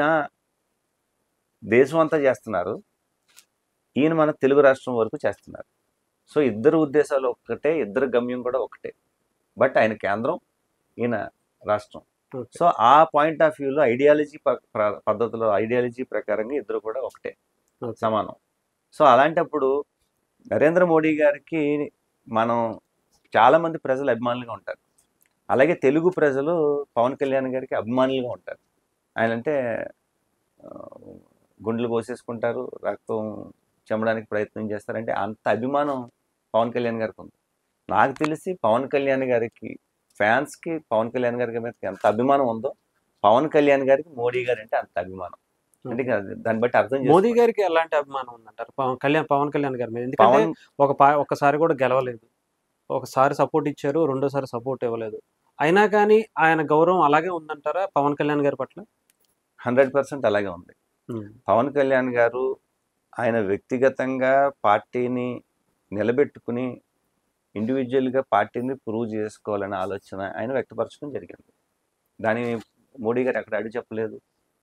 దేశం అంతా చేస్తున్నారు ఈయన మన తెలుగు రాష్ట్రం వరకు చేస్తున్నారు సో ఇద్దరు ఉద్దేశాలు ఒక్కటే ఇద్దరు గమ్యం కూడా ఒకటే బట్ ఆయన కేంద్రం ఈయన రాష్ట్రం Okay. సో ఆ పాయింట్ ఆఫ్ వ్యూలో ఐడియాలజీ పద్ధతిలో ఐడియాలజీ ప్రకారంగా ఇద్దరు కూడా ఒకటే Okay. సమానం సో అలాంటప్పుడు నరేంద్ర మోడీ గారికి మనం చాలామంది ప్రజలు అభిమానులుగా ఉంటారు అలాగే తెలుగు ప్రజలు పవన్ కళ్యాణ్ గారికి అభిమానులుగా ఉంటారు ఆయన అంటే ఆ, గుండెలు కోసేసుకుంటారు రక్తం చెమ్మడానికి ప్రయత్నం చేస్తారంటే అంత అభిమానం పవన్ కళ్యాణ్ గారికి ఉంది నాకు తెలిసి పవన్ కళ్యాణ్ గారికి ఫ్యాన్స్కి పవన్ కళ్యాణ్ గారికి మీద ఎంత అభిమానం ఉందో పవన్ కళ్యాణ్ గారికి మోడీ గారు అంటే అంత అభిమానం అంటే ఇక దాన్ని బట్టి అర్థం మోదీ చేసుకోండి. గారికి ఎలాంటి అభిమానం ఉందంటారు పవన్ కళ్యాణ్ పవన్ కళ్యాణ్ గారి మీద ఎందుకంటే పవన్ ఒక పా ఒకసారి కూడా గెలవలేదు ఒకసారి సపోర్ట్ ఇచ్చారు రెండోసారి సపోర్ట్ ఇవ్వలేదు అయినా కానీ ఆయన గౌరవం అలాగే ఉందంటారా పవన్ కళ్యాణ్ గారి పట్ల హండ్రెడ్ పర్సెంట్ అలాగే ఉంది పవన్ కళ్యాణ్ గారు ఆయన వ్యక్తిగతంగా పార్టీని నిలబెట్టుకుని ఇండివిజువల్గా పార్టీని ప్రూవ్ చేసుకోవాలనే ఆలోచన ఆయన వ్యక్తపరచడం జరిగింది దాని మోడీ గారు ఎక్కడ అడిగి చెప్పలేదు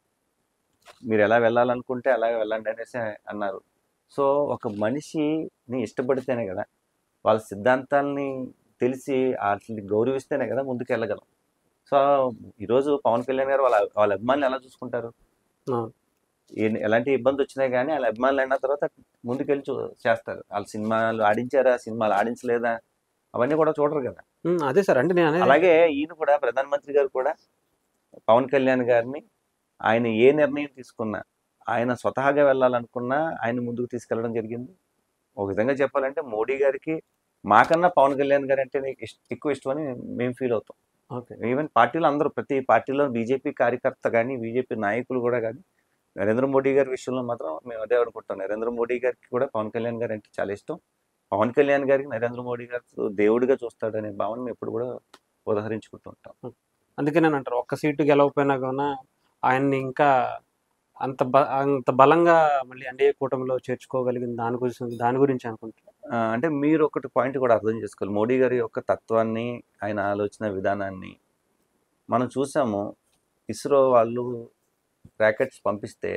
మీరు ఎలా వెళ్ళాలనుకుంటే అలాగే వెళ్ళండి అనేసి అన్నారు సో ఒక మనిషిని ఇష్టపడితేనే కదా వాళ్ళ సిద్ధాంతాలని తెలిసి వాటిని గౌరవిస్తేనే కదా ముందుకు వెళ్ళగలం సో ఈరోజు పవన్ కళ్యాణ్ గారు వాళ్ళ వాళ్ళ అభిమానులు ఎలా చూసుకుంటారు అవును. ఏ- ఎలాంటి ఇబ్బంది వచ్చినా కానీ వాళ్ళ అభిమానులు అయిన తర్వాత ముందుకెళ్ళి చూ చేస్తారు వాళ్ళ సినిమాలు ఆడించారా సినిమాలు ఆడించలేదా అవన్నీ కూడా చూడరు కదా ఉమ్, అదే సార్ అంటే నేను అనేది అలాగే ఈయన కూడా ప్రధానమంత్రి గారు కూడా పవన్ కళ్యాణ్ గారిని ఆయన ఏ నిర్ణయం తీసుకున్నా ఆయన స్వతహాగా వెళ్ళాలనుకున్నా ఆయన ముందుకు తీసుకెళ్ళడం జరిగింది ఒక విధంగా చెప్పాలంటే మోడీ గారికి మాకన్నా పవన్ కళ్యాణ్ గారు అంటే నీకు ఇష్ట- ఎక్కువ ఇష్టం అని మేము ఫీల్ అవుతాం ఓకే ఈవెన్ పార్టీలో అందరూ ప్రతి పార్టీలో బీజేపీ కార్యకర్త కానీ బీజేపీ నాయకులు కూడా కానీ నరేంద్ర మోడీ గారి విషయంలో మాత్రం మేము అదే అనుకుంటాం నరేంద్ర మోడీ గారికి కూడా పవన్ కళ్యాణ్ గారు అంటే చాలా ఇష్టం పవన్ కళ్యాణ్ గారికి నరేంద్ర మోడీ గారు దేవుడిగా చూస్తాడనే భావన మేము ఎప్పుడు కూడా ఉదహరించుకుంటుంటాం అందుకే నేను అంటారు ఒక్క సీటు గెలవకపోయినా కూడా ఆయన్ని ఇంకా అంత బ అంత బలంగా మళ్ళీ ఎన్డీఏ కూటమిలో చేర్చుకోగలిగిన దాని గురించి దాని గురించి అనుకుంటున్నాను ఆ, అంటే మీరు ఒకటి పాయింట్ కూడా అర్థం చేసుకోవాలి మోడీ గారి యొక్క తత్వాన్ని ఆయన ఆలోచన విధానాన్ని మనం చూసాము ఇస్రో వాళ్ళు ర్యాకెట్స్ పంపిస్తే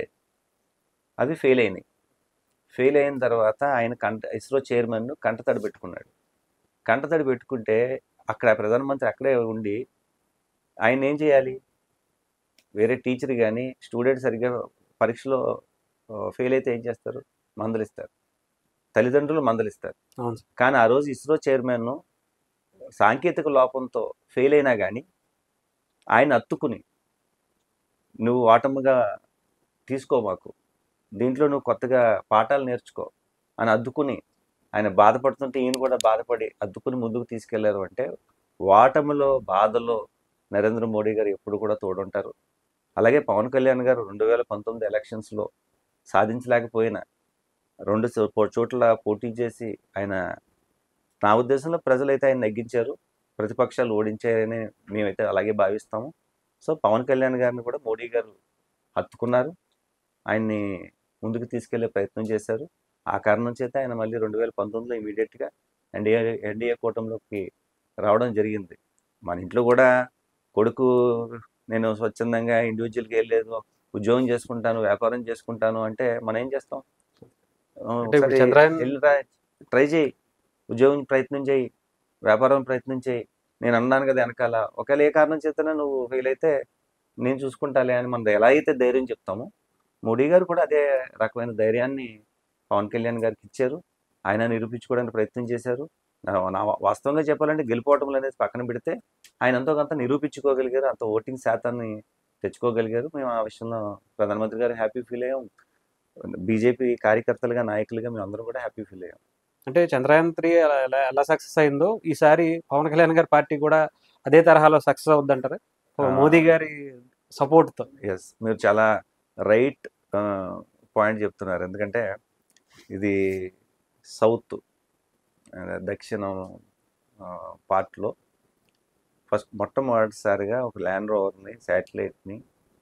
అవి ఫెయిల్ అయినాయి ఫెయిల్ అయిన తర్వాత ఆయన కంట ఇస్రో చైర్మన్ కంటతడి పెట్టుకున్నాడు కంటతడి పెట్టుకుంటే అక్కడ ప్రధానమంత్రి అక్కడే ఉండి ఆయన ఏం చేయాలి వేరే టీచర్ కానీ స్టూడెంట్ సరిగ్గా పరీక్షలో ఫెయిల్ అయితే ఏం చేస్తారు మందలిస్తారు తల్లిదండ్రులు మందలిస్తారు అవును సార్ కానీ ఆ రోజు ఇస్రో చైర్మన్ సాంకేతిక లోపంతో ఫెయిల్ అయినా కానీ ఆయన అత్తుకుని నువ్వు ఓటముగా తీసుకో మాకు దీంట్లో నువ్వు కొత్తగా పాఠాలు నేర్చుకో అని అద్దుకుని ఆయన బాధపడుతుంటే ఈయన కూడా బాధపడి అద్దుకుని ముందుకు తీసుకెళ్లారు అంటే ఓటమిలో బాధలో నరేంద్ర మోడీ గారు ఎప్పుడు కూడా తోడుంటారు అలాగే పవన్ కళ్యాణ్ గారు రెండు వేల పంతొమ్మిది ఎలక్షన్స్లో సాధించలేకపోయినా రెండు చో- పో- చోట్ల పోటీ చేసి ఆయన నా ఉద్దేశంలో ప్రజలైతే ఆయన నెగ్గించారు ప్రతిపక్షాలు ఓడించారని మేమైతే అలాగే భావిస్తాము సో పవన్ కళ్యాణ్ గారిని కూడా మోడీ గారు హత్తుకున్నారు ఆయన్ని ముందుకు తీసుకెళ్లే ప్రయత్నం చేశారు ఆ కారణం చేత ఆయన మళ్ళీ రెండు వేల పంతొమ్మిదిలో ఇమీడియట్గా ఎన్డీఏ ఎన్డీఏ కూటమిలోకి రావడం జరిగింది మన ఇంట్లో కూడా కొడుకు నేను స్వచ్ఛందంగా ఇండివిజువల్గా వెళ్ళలేదు ఉద్యోగం చేసుకుంటాను వ్యాపారం చేసుకుంటాను అంటే మనం ఏం చేస్తాం ఆ, అంటే ఇప్పుడు ఒకసారి చంద్రయాన్- వెళ్ళిరా ట్రై చేయి ఉద్యోగం ప్రయత్నం చేయి వ్యాపారం ప్రయత్నం చేయి నేను అన్నాను కదా వెనకాల ఒకవేళ ఏ కారణం చేతనే నువ్వు ఫెయిల్ అయితే నేను చూసుకుంటాలే అని మనం ఎలా అయితే ధైర్యం చెప్తామో మోడీ గారు కూడా అదే రకమైన ధైర్యాన్ని పవన్ కళ్యాణ్ గారికి ఇచ్చారు ఆయన నిరూపించుకోవడానికి ప్రయత్నం చేశారు నా- నా వాస్తవంగా చెప్పాలంటే గెలుపోవటం అనేది పక్కన పెడితే ఆయన ఎంతో కొంత నిరూపించుకోగలిగారు అంత ఓటింగ్ శాతాన్ని తెచ్చుకోగలిగారు మేము ఆ విషయంలో ప్రధానమంత్రి గారు హ్యాపీ ఫీల్ అయ్యాం బీజేపీ కార్యకర్తలుగా నాయకులుగా మేము అందరం కూడా హ్యాపీ ఫీల్ అయ్యాం అంటే చంద్రయాన్ త్రీ ఎలా ఎలా- ఎలా సక్సెస్ అయిందో ఈసారి పవన్ కళ్యాణ్ గారి పార్టీ కూడా అదే తరహాలో సక్సెస్ అవుద్దంటారా ఆ. మోదీ గారి సపోర్ట్ తో ఎస్ మీరు చాలా రైట్ పాయింట్ చెప్తున్నారు ఎందుకంటే ఇది సౌత్ దక్షిణం పార్ట్లో ఫస్ట్ మొట్టమొదటిసారిగా ఒక ల్యాండ్ రోవర్ని శాటిలైట్ని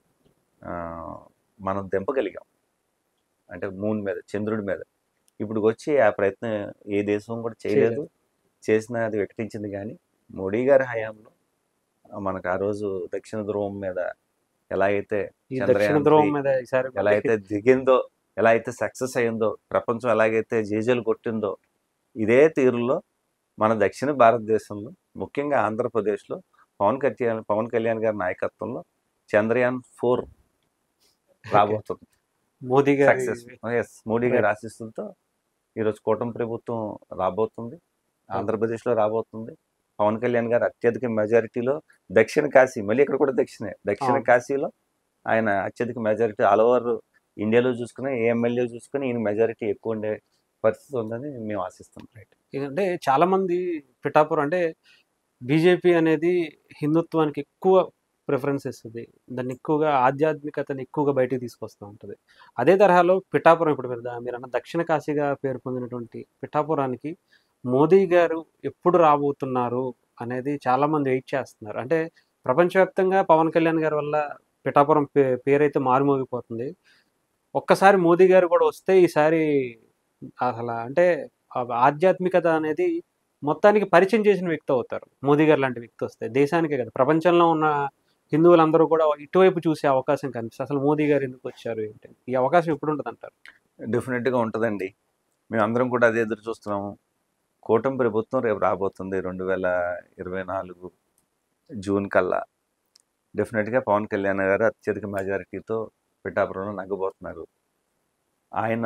మనం దింపగలిగాం అంటే మూన్ మీద చంద్రుడి మీద ఇప్పుడు వచ్చి ఆ ప్రయత్నం ఏ దేశం కూడా చేయలేదు చేసిన అది వికటించింది కానీ మోడీ గారి హయాంలో ఆ, మనకు ఆ రోజు దక్షిణ ధ్రువం మీద ఎలా అయితే ఈ చంద్రయాన్ దక్షిణ ధ్రువం three మీద ఈసారి ఎలా అయితే దిగిందో ఎలా అయితే సక్సెస్ అయిందో ప్రపంచం ఎలాగైతే జేజలు కొట్టిందో ఇదే తీరులో మన దక్షిణ భారతదేశంలో ముఖ్యంగా ఆంధ్రప్రదేశ్లో పవన్ కళ్యాణ్ పవన్ కళ్యాణ్ గారి నాయకత్వంలో చంద్రయాన్ ఫోర్ రాబోతుంది మోదీ గారి సక్సెస్ ఎస్ మోడీ గారి ఆశీస్సులతో ఈరోజు కూటమి ప్రభుత్వం రాబోతుంది ఆంధ్రప్రదేశ్లో రాబోతుంది పవన్ కళ్యాణ్ గారు అత్యధిక మెజారిటీలో దక్షిణ కాశీ మళ్ళీ ఇక్కడ కూడా దక్షిణే దక్షిణ అవును. కాశీలో ఆయన అత్యధిక మెజారిటీ ఆల్ ఓవర్ ఇండియాలో చూసుకుని ఏ ఎమ్మెల్యే చూసుకుని ఈయన మెజారిటీ ఎక్కువ ఉండే పరిస్థితి ఉందని మేము ఆశిస్తున్నాం అంటే చాలా మంది పిఠాపురం అంటే బీజేపీ అనేది హిందుత్వానికి ఎక్కువ ప్రిఫరెన్స్ ఇస్తుంది దాన్ని ఎక్కువగా ఆధ్యాత్మికతని ఎక్కువగా బయటికి తీసుకొస్తూ ఉంటుంది అదే తరహాలో పిఠాపురం ఇప్పుడు మీరు దా- మీరు అన్న దక్షిణ కాశీగా పేరు పొందినటువంటి పిఠాపురానికి మోదీ గారు ఎప్పుడు రాబోతున్నారు అనేది చాలా మంది వెయిట్ చేస్తున్నారు అంటే ప్రపంచవ్యాప్తంగా పవన్ కళ్యాణ్ గారి వల్ల పిఠాపురం పే పేరైతే మారుమోగిపోతుంది ఒక్కసారి మోదీ గారు కూడా వస్తే ఈసారి అసలు అంటే ఆ ఆధ్యాత్మికత అనేది మొత్తానికి పరిచయం చేసిన వ్యక్తి అవుతారు మోదీ గారు లాంటి వ్యక్తి వస్తే దేశానికే కదా ప్రపంచంలో ఉన్న హిందువులందరూ కూడా ఇటువైపు చూసే అవకాశం కనిపిస్తుంది అసలు మోదీ గారు ఎందుకు వచ్చారు ఏంటి ఈ అవకాశం ఎప్పుడు ఉంటుంది అంటారు డెఫినెట్గా ఉంటుందండి మేము అందరం కూడా అదే ఎదురు చూస్తున్నాము కూటమి ప్రభుత్వం రేపు రాబోతుంది రెండు వేల ఇరవై నాలుగు జూన్ కల్లా డెఫినెట్గా పవన్ కళ్యాణ్ గారు అత్యధిక మెజారిటీతో పిఠాపురంలో నగ్గబోతున్నారు ఆయన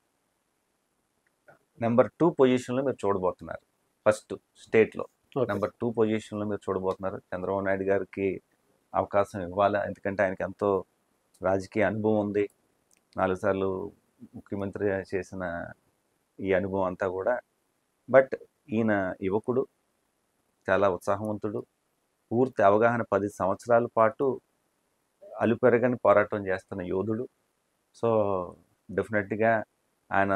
నెంబర్ టూ పొజిషన్లో మీరు చూడబోతున్నారు ఫస్ట్ స్టేట్లో Okay. నెంబర్ టూ పొజిషన్లో మీరు చూడబోతున్నారు చంద్రబాబు నాయుడు గారికి అవకాశం ఇవ్వాలి ఎందుకంటే ఆయనకి ఎంతో రాజకీయ అనుభవం ఉంది నాలుగు సార్లు ముఖ్యమంత్రి చేసిన ఈ అనుభవం అంతా కూడా బట్ ఈయన యువకుడు చాలా ఉత్సాహవంతుడు పూర్తి అవగాహన పది సంవత్సరాల పాటు అలుపెరగని పోరాటం చేస్తున్న యోధుడు సో డెఫినెట్గా ఆయన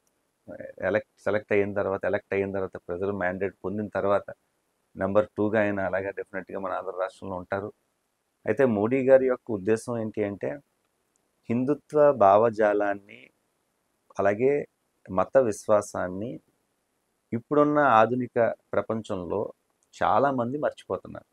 ఎలక్ట్ సెలెక్ట్ అయిన తర్వాత ఎలక్ట్ అయిన తర్వాత ప్రజలు మ్యాండేట్ పొందిన తర్వాత నెంబర్ టూగా ఆయన అలాగే డెఫినెట్గా మన ఆంధ్ర రాష్ట్రంలో ఉంటారు అయితే మోడీ గారి యొక్క ఉద్దేశం ఏంటి అంటే హిందుత్వ భావజాలాన్ని అలాగే మత విశ్వాసాన్ని ఇప్పుడున్న ఆధునిక ప్రపంచంలో చాలామంది మర్చిపోతున్నారు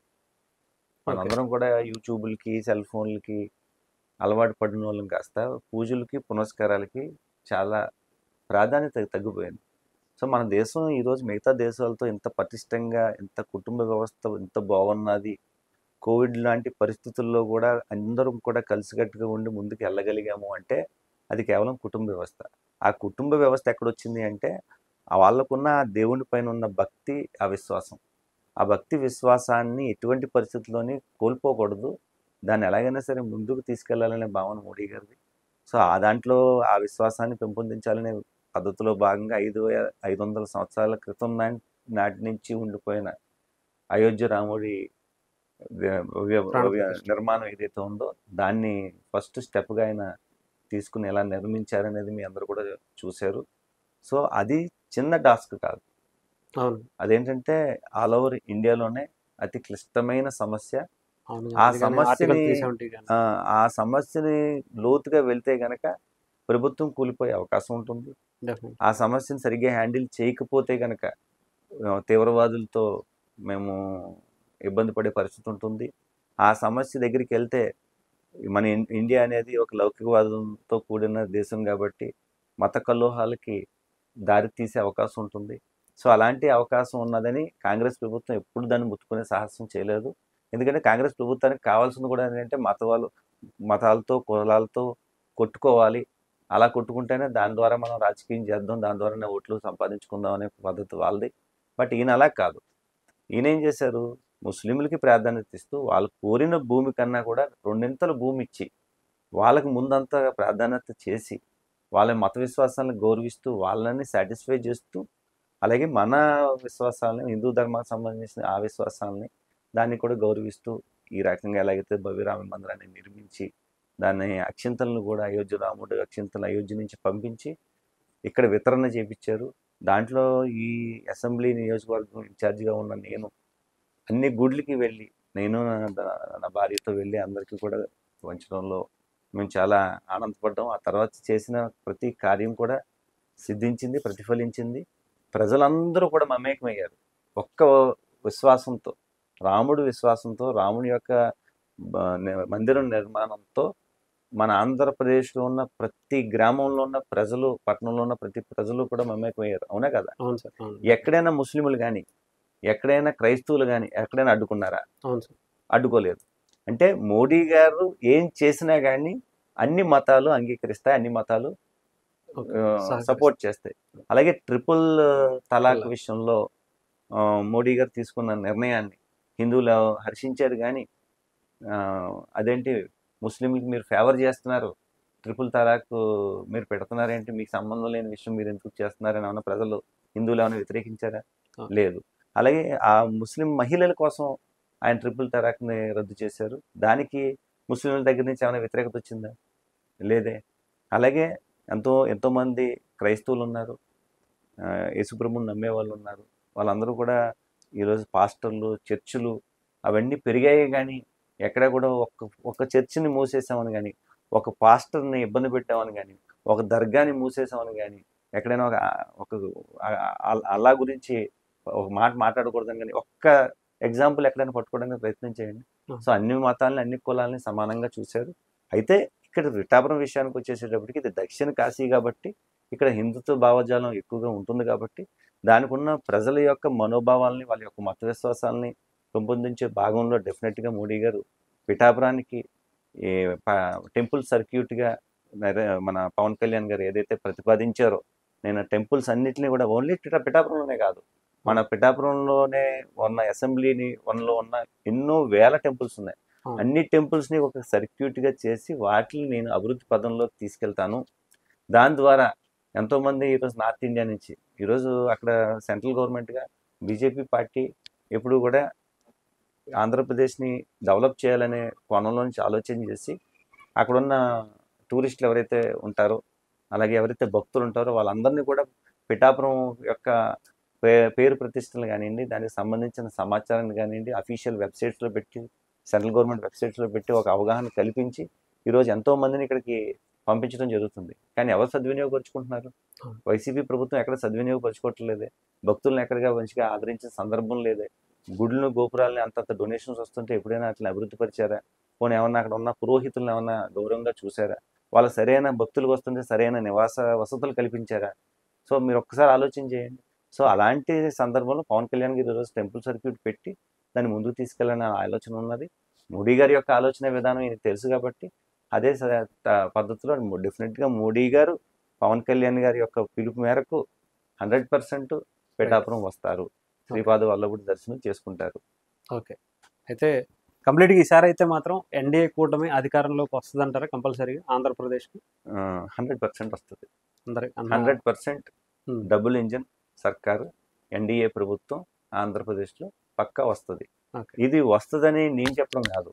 మనందరం కూడా యూట్యూబ్లకి సెల్ ఫోన్లకి అలవాటు పడిన వాళ్ళం కాస్త పూజలకి పునస్కారాలకి చాలా ప్రాధాన్యత తగ్గిపోయింది సో మన దేశం ఈరోజు మిగతా దేశాలతో ఇంత పటిష్టంగా ఇంత కుటుంబ వ్యవస్థ ఇంత బాగున్నది కోవిడ్ లాంటి పరిస్థితుల్లో కూడా అందరం కూడా కలిసికట్టుగా ఉండి ముందుకు వెళ్ళగలిగాము అంటే అది కేవలం కుటుంబ వ్యవస్థ ఆ కుటుంబ వ్యవస్థ ఎక్కడొచ్చింది అంటే ఆ వాళ్ళకున్న ఆ దేవుని పైన ఉన్న భక్తి ఆ విశ్వాసం ఆ భక్తి విశ్వాసాన్ని ఎటువంటి పరిస్థితుల్లోని కోల్పోకూడదు దాన్ని ఎలాగైనా సరే ముందుకు తీసుకెళ్లాలనే భావన మోడీ గారిది సో ఆ దాంట్లో ఆ విశ్వాసాన్ని పెంపొందించాలనే పద్ధతిలో భాగంగా ఐదు వే- ఐదు వందల సంవత్సరాల క్రితం నా- నాటి నుంచి ఉండిపోయిన అయోధ్య రాముడి వ్య- వ్య- ప్రాణ వ్య- ప్రతిష్ఠ. నిర్మాణం ఏదైతే ఉందో దాన్ని ఫస్ట్ స్టెప్గా ఆయన తీసుకుని ఎలా నిర్మించారనేది మీ అందరూ కూడా చూశారు సో అది చిన్న టాస్క్ కాదు అవును అదేంటంటే ఆల్ ఓవర్ ఇండియాలోనే అతి క్లిష్టమైన సమస్య అవును ఆ అందుకని సమస్యని- ఆర్టికల్ 370 గాని. ఆ, ఆ సమస్యని లోతుగా వెళ్తే గనక ప్రభుత్వం కూలిపోయే అవకాశం ఉంటుంది Definitely. ఆ సమస్యను సరిగ్గా హ్యాండిల్ చేయకపోతే గనక ఆ, తీవ్రవాదులతో మేము ఇబ్బంది పడే పరిస్థితి ఉంటుంది ఆ సమస్య దగ్గరికి వెళ్తే మన ఇన్- ఇండియా అనేది ఒక లౌకికవాదంతో కూడిన దేశం కాబట్టి మత కల్లోహాలకి దారి తీసే అవకాశం ఉంటుంది సో అలాంటి అవకాశం ఉన్నదని కాంగ్రెస్ ప్రభుత్వం ఎప్పుడు దాన్ని ముట్టుకునే సాహసం చేయలేదు ఎందుకంటే కాంగ్రెస్ ప్రభుత్వానికి కావాల్సింది కూడా ఏంటంటే మతవాళ్ళు మతాలతో కులాలతో కొట్టుకోవాలి అలా కొట్టుకుంటేనే దాని ద్వారా మనం రాజకీయం చేద్దాం దాని ద్వారానే ఓట్లు సంపాదించుకుందాం అనే పద్ధతి వాళ్ళది బట్ ఈయన అలా కాదు ఈయన ఏం చేశారు ముస్లింలకి ప్రాధాన్యత ఇస్తూ వాళ్ళు కోరిన భూమి కన్నా కూడా రెండింతల భూమి ఇచ్చి వాళ్ళకి ముందంతా ప్రాధాన్యత చేసి వాళ్ళ మత విశ్వాసాలను గౌరవిస్తూ వాళ్ళని సాటిస్ఫై చేస్తూ అలాగే మన విశ్వాసాలని హిందూ ధర్మానికి సంబంధించిన ఆ విశ్వాసాలని దాన్ని కూడా గౌరవిస్తూ ఈ రకంగా ఎలాగైతే భవ్యరామ మందిరాన్ని నిర్మించి దాన్ని అక్షింతలను కూడా అయోధ్య రాముడు అక్షింతలు అయోధ్య నుంచి పంపించి ఇక్కడ వితరణ చేపించారు దాంట్లో ఈ అసెంబ్లీ నియోజకవర్గం ఇన్ఛార్జిగా ఉన్న నేను అన్ని గుడ్లకి వెళ్ళి నేను నా- నా భార్యతో వెళ్ళి అందరికీ కూడా పంచడంలో మేము చాలా ఆనందపడ్డాం ఆ తర్వాత చేసిన ప్రతి కార్యం కూడా సిద్ధించింది ప్రతిఫలించింది ప్రజలందరూ కూడా మమేకమయ్యారు ఒక్క విశ్వాసంతో రాముడు విశ్వాసంతో రాముడి యొక్క బ- ని- మందిరం నిర్మాణంతో మన ఆంధ్రప్రదేశ్లో ఉన్న ప్రతి గ్రామంలో ఉన్న ప్రజలు పట్టణంలో ఉన్న ప్రతి ప్రజలు కూడా మమేకమయ్యారు అవునా కదా అవును సార్ అవును ఎక్కడైనా ముస్లింలు కానీ ఎక్కడైనా క్రైస్తవులు కానీ ఎక్కడైనా అడ్డుకున్నారా అవును సార్ అడ్డుకోలేదు అంటే మోడీ గారు ఏం చేసినా కానీ అన్ని మతాలు అంగీకరిస్తాయి అన్ని మతాలు ఓకే. ఆ, సహకరిస్తాయి. సపోర్ట్ చేస్తాయి అలాగే ట్రిపుల్ తలాక్ తలాక్. విషయంలో ఆ, మోడీ గారు తీసుకున్న నిర్ణయాన్ని హిందువులు హర్షించారు కానీ ఆ, అదేంటి ముస్లింలకు మీరు ఫేవర్ చేస్తున్నారు ట్రిపుల్ తలాక్ మీరు పెడుతున్నారేంటి మీకు సంబంధం లేని విషయం మీరు ఎందుకు చేస్తున్నారని ఏమన్నా ప్రజలు హిందువులు ఏమైనా వ్యతిరేకించారా ఆ. లేదు అలాగే ఆ ముస్లిం మహిళల కోసం ఆయన ట్రిపుల్ తలాక్ని రద్దు చేశారు దానికి ముస్లింల దగ్గర నుంచి ఏమైనా వ్యతిరేకత వచ్చిందా లేదే అలాగే ఎంతో ఎంతోమంది క్రైస్తవులు ఉన్నారు ఆ, యేసుప్రభుని నమ్మే వాళ్ళు ఉన్నారు వాళ్ళందరూ కూడా ఈరోజు పాస్టర్లు చర్చిలు అవన్నీ పెరిగాయి కానీ ఎక్కడ కూడా ఒక్క ఒక చర్చిని మూసేసామని కానీ ఒక పాస్టర్ని ఇబ్బంది పెట్టామని కానీ ఒక దర్గాని మూసేసామని కానీ ఎక్కడైనా ఒక ఒక ఆ- ఆ- అల్లా గురించి ఒక మాట మాట్లాడకూడదని కానీ ఒక్క ఎగ్జాంపుల్ ఎక్కడైనా పట్టుకోవడానికి ప్రయత్నం చేయండి ఆ. సో అన్ని మతాలని అన్ని కులాలని సమానంగా చూశారు అయితే ఇక్కడ రిటాపురం విషయానికి వచ్చేసేటప్పటికి ఇది దక్షిణ కాశీ కాబట్టి ఇక్కడ హిందుత్వ భావజాలం ఎక్కువగా ఉంటుంది కాబట్టి దానికి ఉన్న ప్రజల యొక్క మనోభావాల్ని వాళ్ళ యొక్క మత విశ్వాసాలని పెంపొందించే భాగంలో డెఫినెట్గా మోడీ గారు పిఠాపురానికి ఈ టెంపుల్ సర్క్యూట్గా మన పవన్ కళ్యాణ్ గారు ఏదైతే ప్రతిపాదించారో నేను టెంపుల్స్ అన్నిటిని కూడా ఓన్లీ పిఠా పిఠాపురంలోనే కాదు మన పిఠాపురంలోనే ఉన్న అసెంబ్లీని వన్లో ఉన్న ఎన్నో వేల టెంపుల్స్ ఉన్నాయి ఆ. అన్ని temples ని ఒక circuit గా చేసి వాటిని నేను అభివృద్ధి పదంలోకి తీసుకెళ్తాను దాని ద్వారా ఎంతోమంది ఈరోజు నార్త్ ఇండియా నుంచి ఈరోజు అక్కడ సెంట్రల్ గవర్నమెంట్గా బీజేపీ పార్టీ ఎప్పుడు కూడా ఆంధ్రప్రదేశ్ని డెవలప్ చేయాలనే కోణంలో నుంచి ఆలోచన చేసి అక్కడున్న టూరిస్టులు ఎవరైతే ఉంటారో అలాగే ఎవరైతే భక్తులు ఉంటారో వాళ్ళందరినీ కూడా పిఠాపురం యొక్క పే పేరు ప్రతిష్టలు కానివ్వండి దానికి సంబంధించిన సమాచారాన్ని కానివ్వండి అఫీషియల్ వెబ్సైట్స్లో పెట్టి సెంట్రల్ గవర్నమెంట్ వెబ్సైట్స్లో పెట్టి ఒక అవగాహన కల్పించి ఈరోజు ఎంతో మందిని ఇక్కడికి పంపించడం జరుగుతుంది కానీ ఎవరు సద్వినియోగపరుచుకుంటున్నారు అవును. వైసీపీ ప్రభుత్వం ఎక్కడ సద్వినియోగపరచుకోవట్లేదే భక్తులను ఎక్కడిగా మంచిగా ఆదరించిన సందర్భం లేదే గుడులను గోపురాలని అంతంత డొనేషన్స్ వస్తుంటే ఎప్పుడైనా అట్లా అభివృద్ధి పరిచారా పోనీ ఏమన్నా అక్కడ ఉన్న పురోహితులను ఏమన్నా గౌరవంగా చూసారా వాళ్ళ సరైన భక్తులకు వస్తుంటే సరైన నివాస వసతులు కల్పించారా సో మీరు ఒక్కసారి ఆలోచన చేయండి సో అలాంటి సందర్భంలో పవన్ కళ్యాణ్ గారు ఈరోజు టెంపుల్ సర్క్యూట్ పెట్టి దాన్ని ముందుకు తీసుకెళ్ళాలనే ఆలోచన ఉన్నది మోడీ గారి యొక్క ఆలోచన విధానం ఈయనకి తెలుసు కాబట్టి అదే స- త- పద్ధతిలో డెఫినెట్గా మోడీ గారు పవన్ కళ్యాణ్ గారి యొక్క పిలుపు మేరకు హండ్రెడ్ పర్సెంట్ పిఠాపురం వస్తారు శ్రీపాద వల్లభుడి దర్శనం చేసుకుంటారు ఓకే అయితే కంప్లీట్గా ఈసారి అయితే మాత్రం ఎన్డీఏ కూటమి అధికారంలోకి వస్తుందంటారా కంపల్సరీగా ఆంధ్రప్రదేశ్కి హండ్రెడ్ పర్సెంట్ వస్తుంది అందరి hundred percent Hmm. Double engine సర్కారు ఎన్డీఏ ప్రభుత్వం ఆంధ్రప్రదేశ్లో పక్కా వస్తుంది Okay. ఇది వస్తుందని నేను చెప్పడం కాదు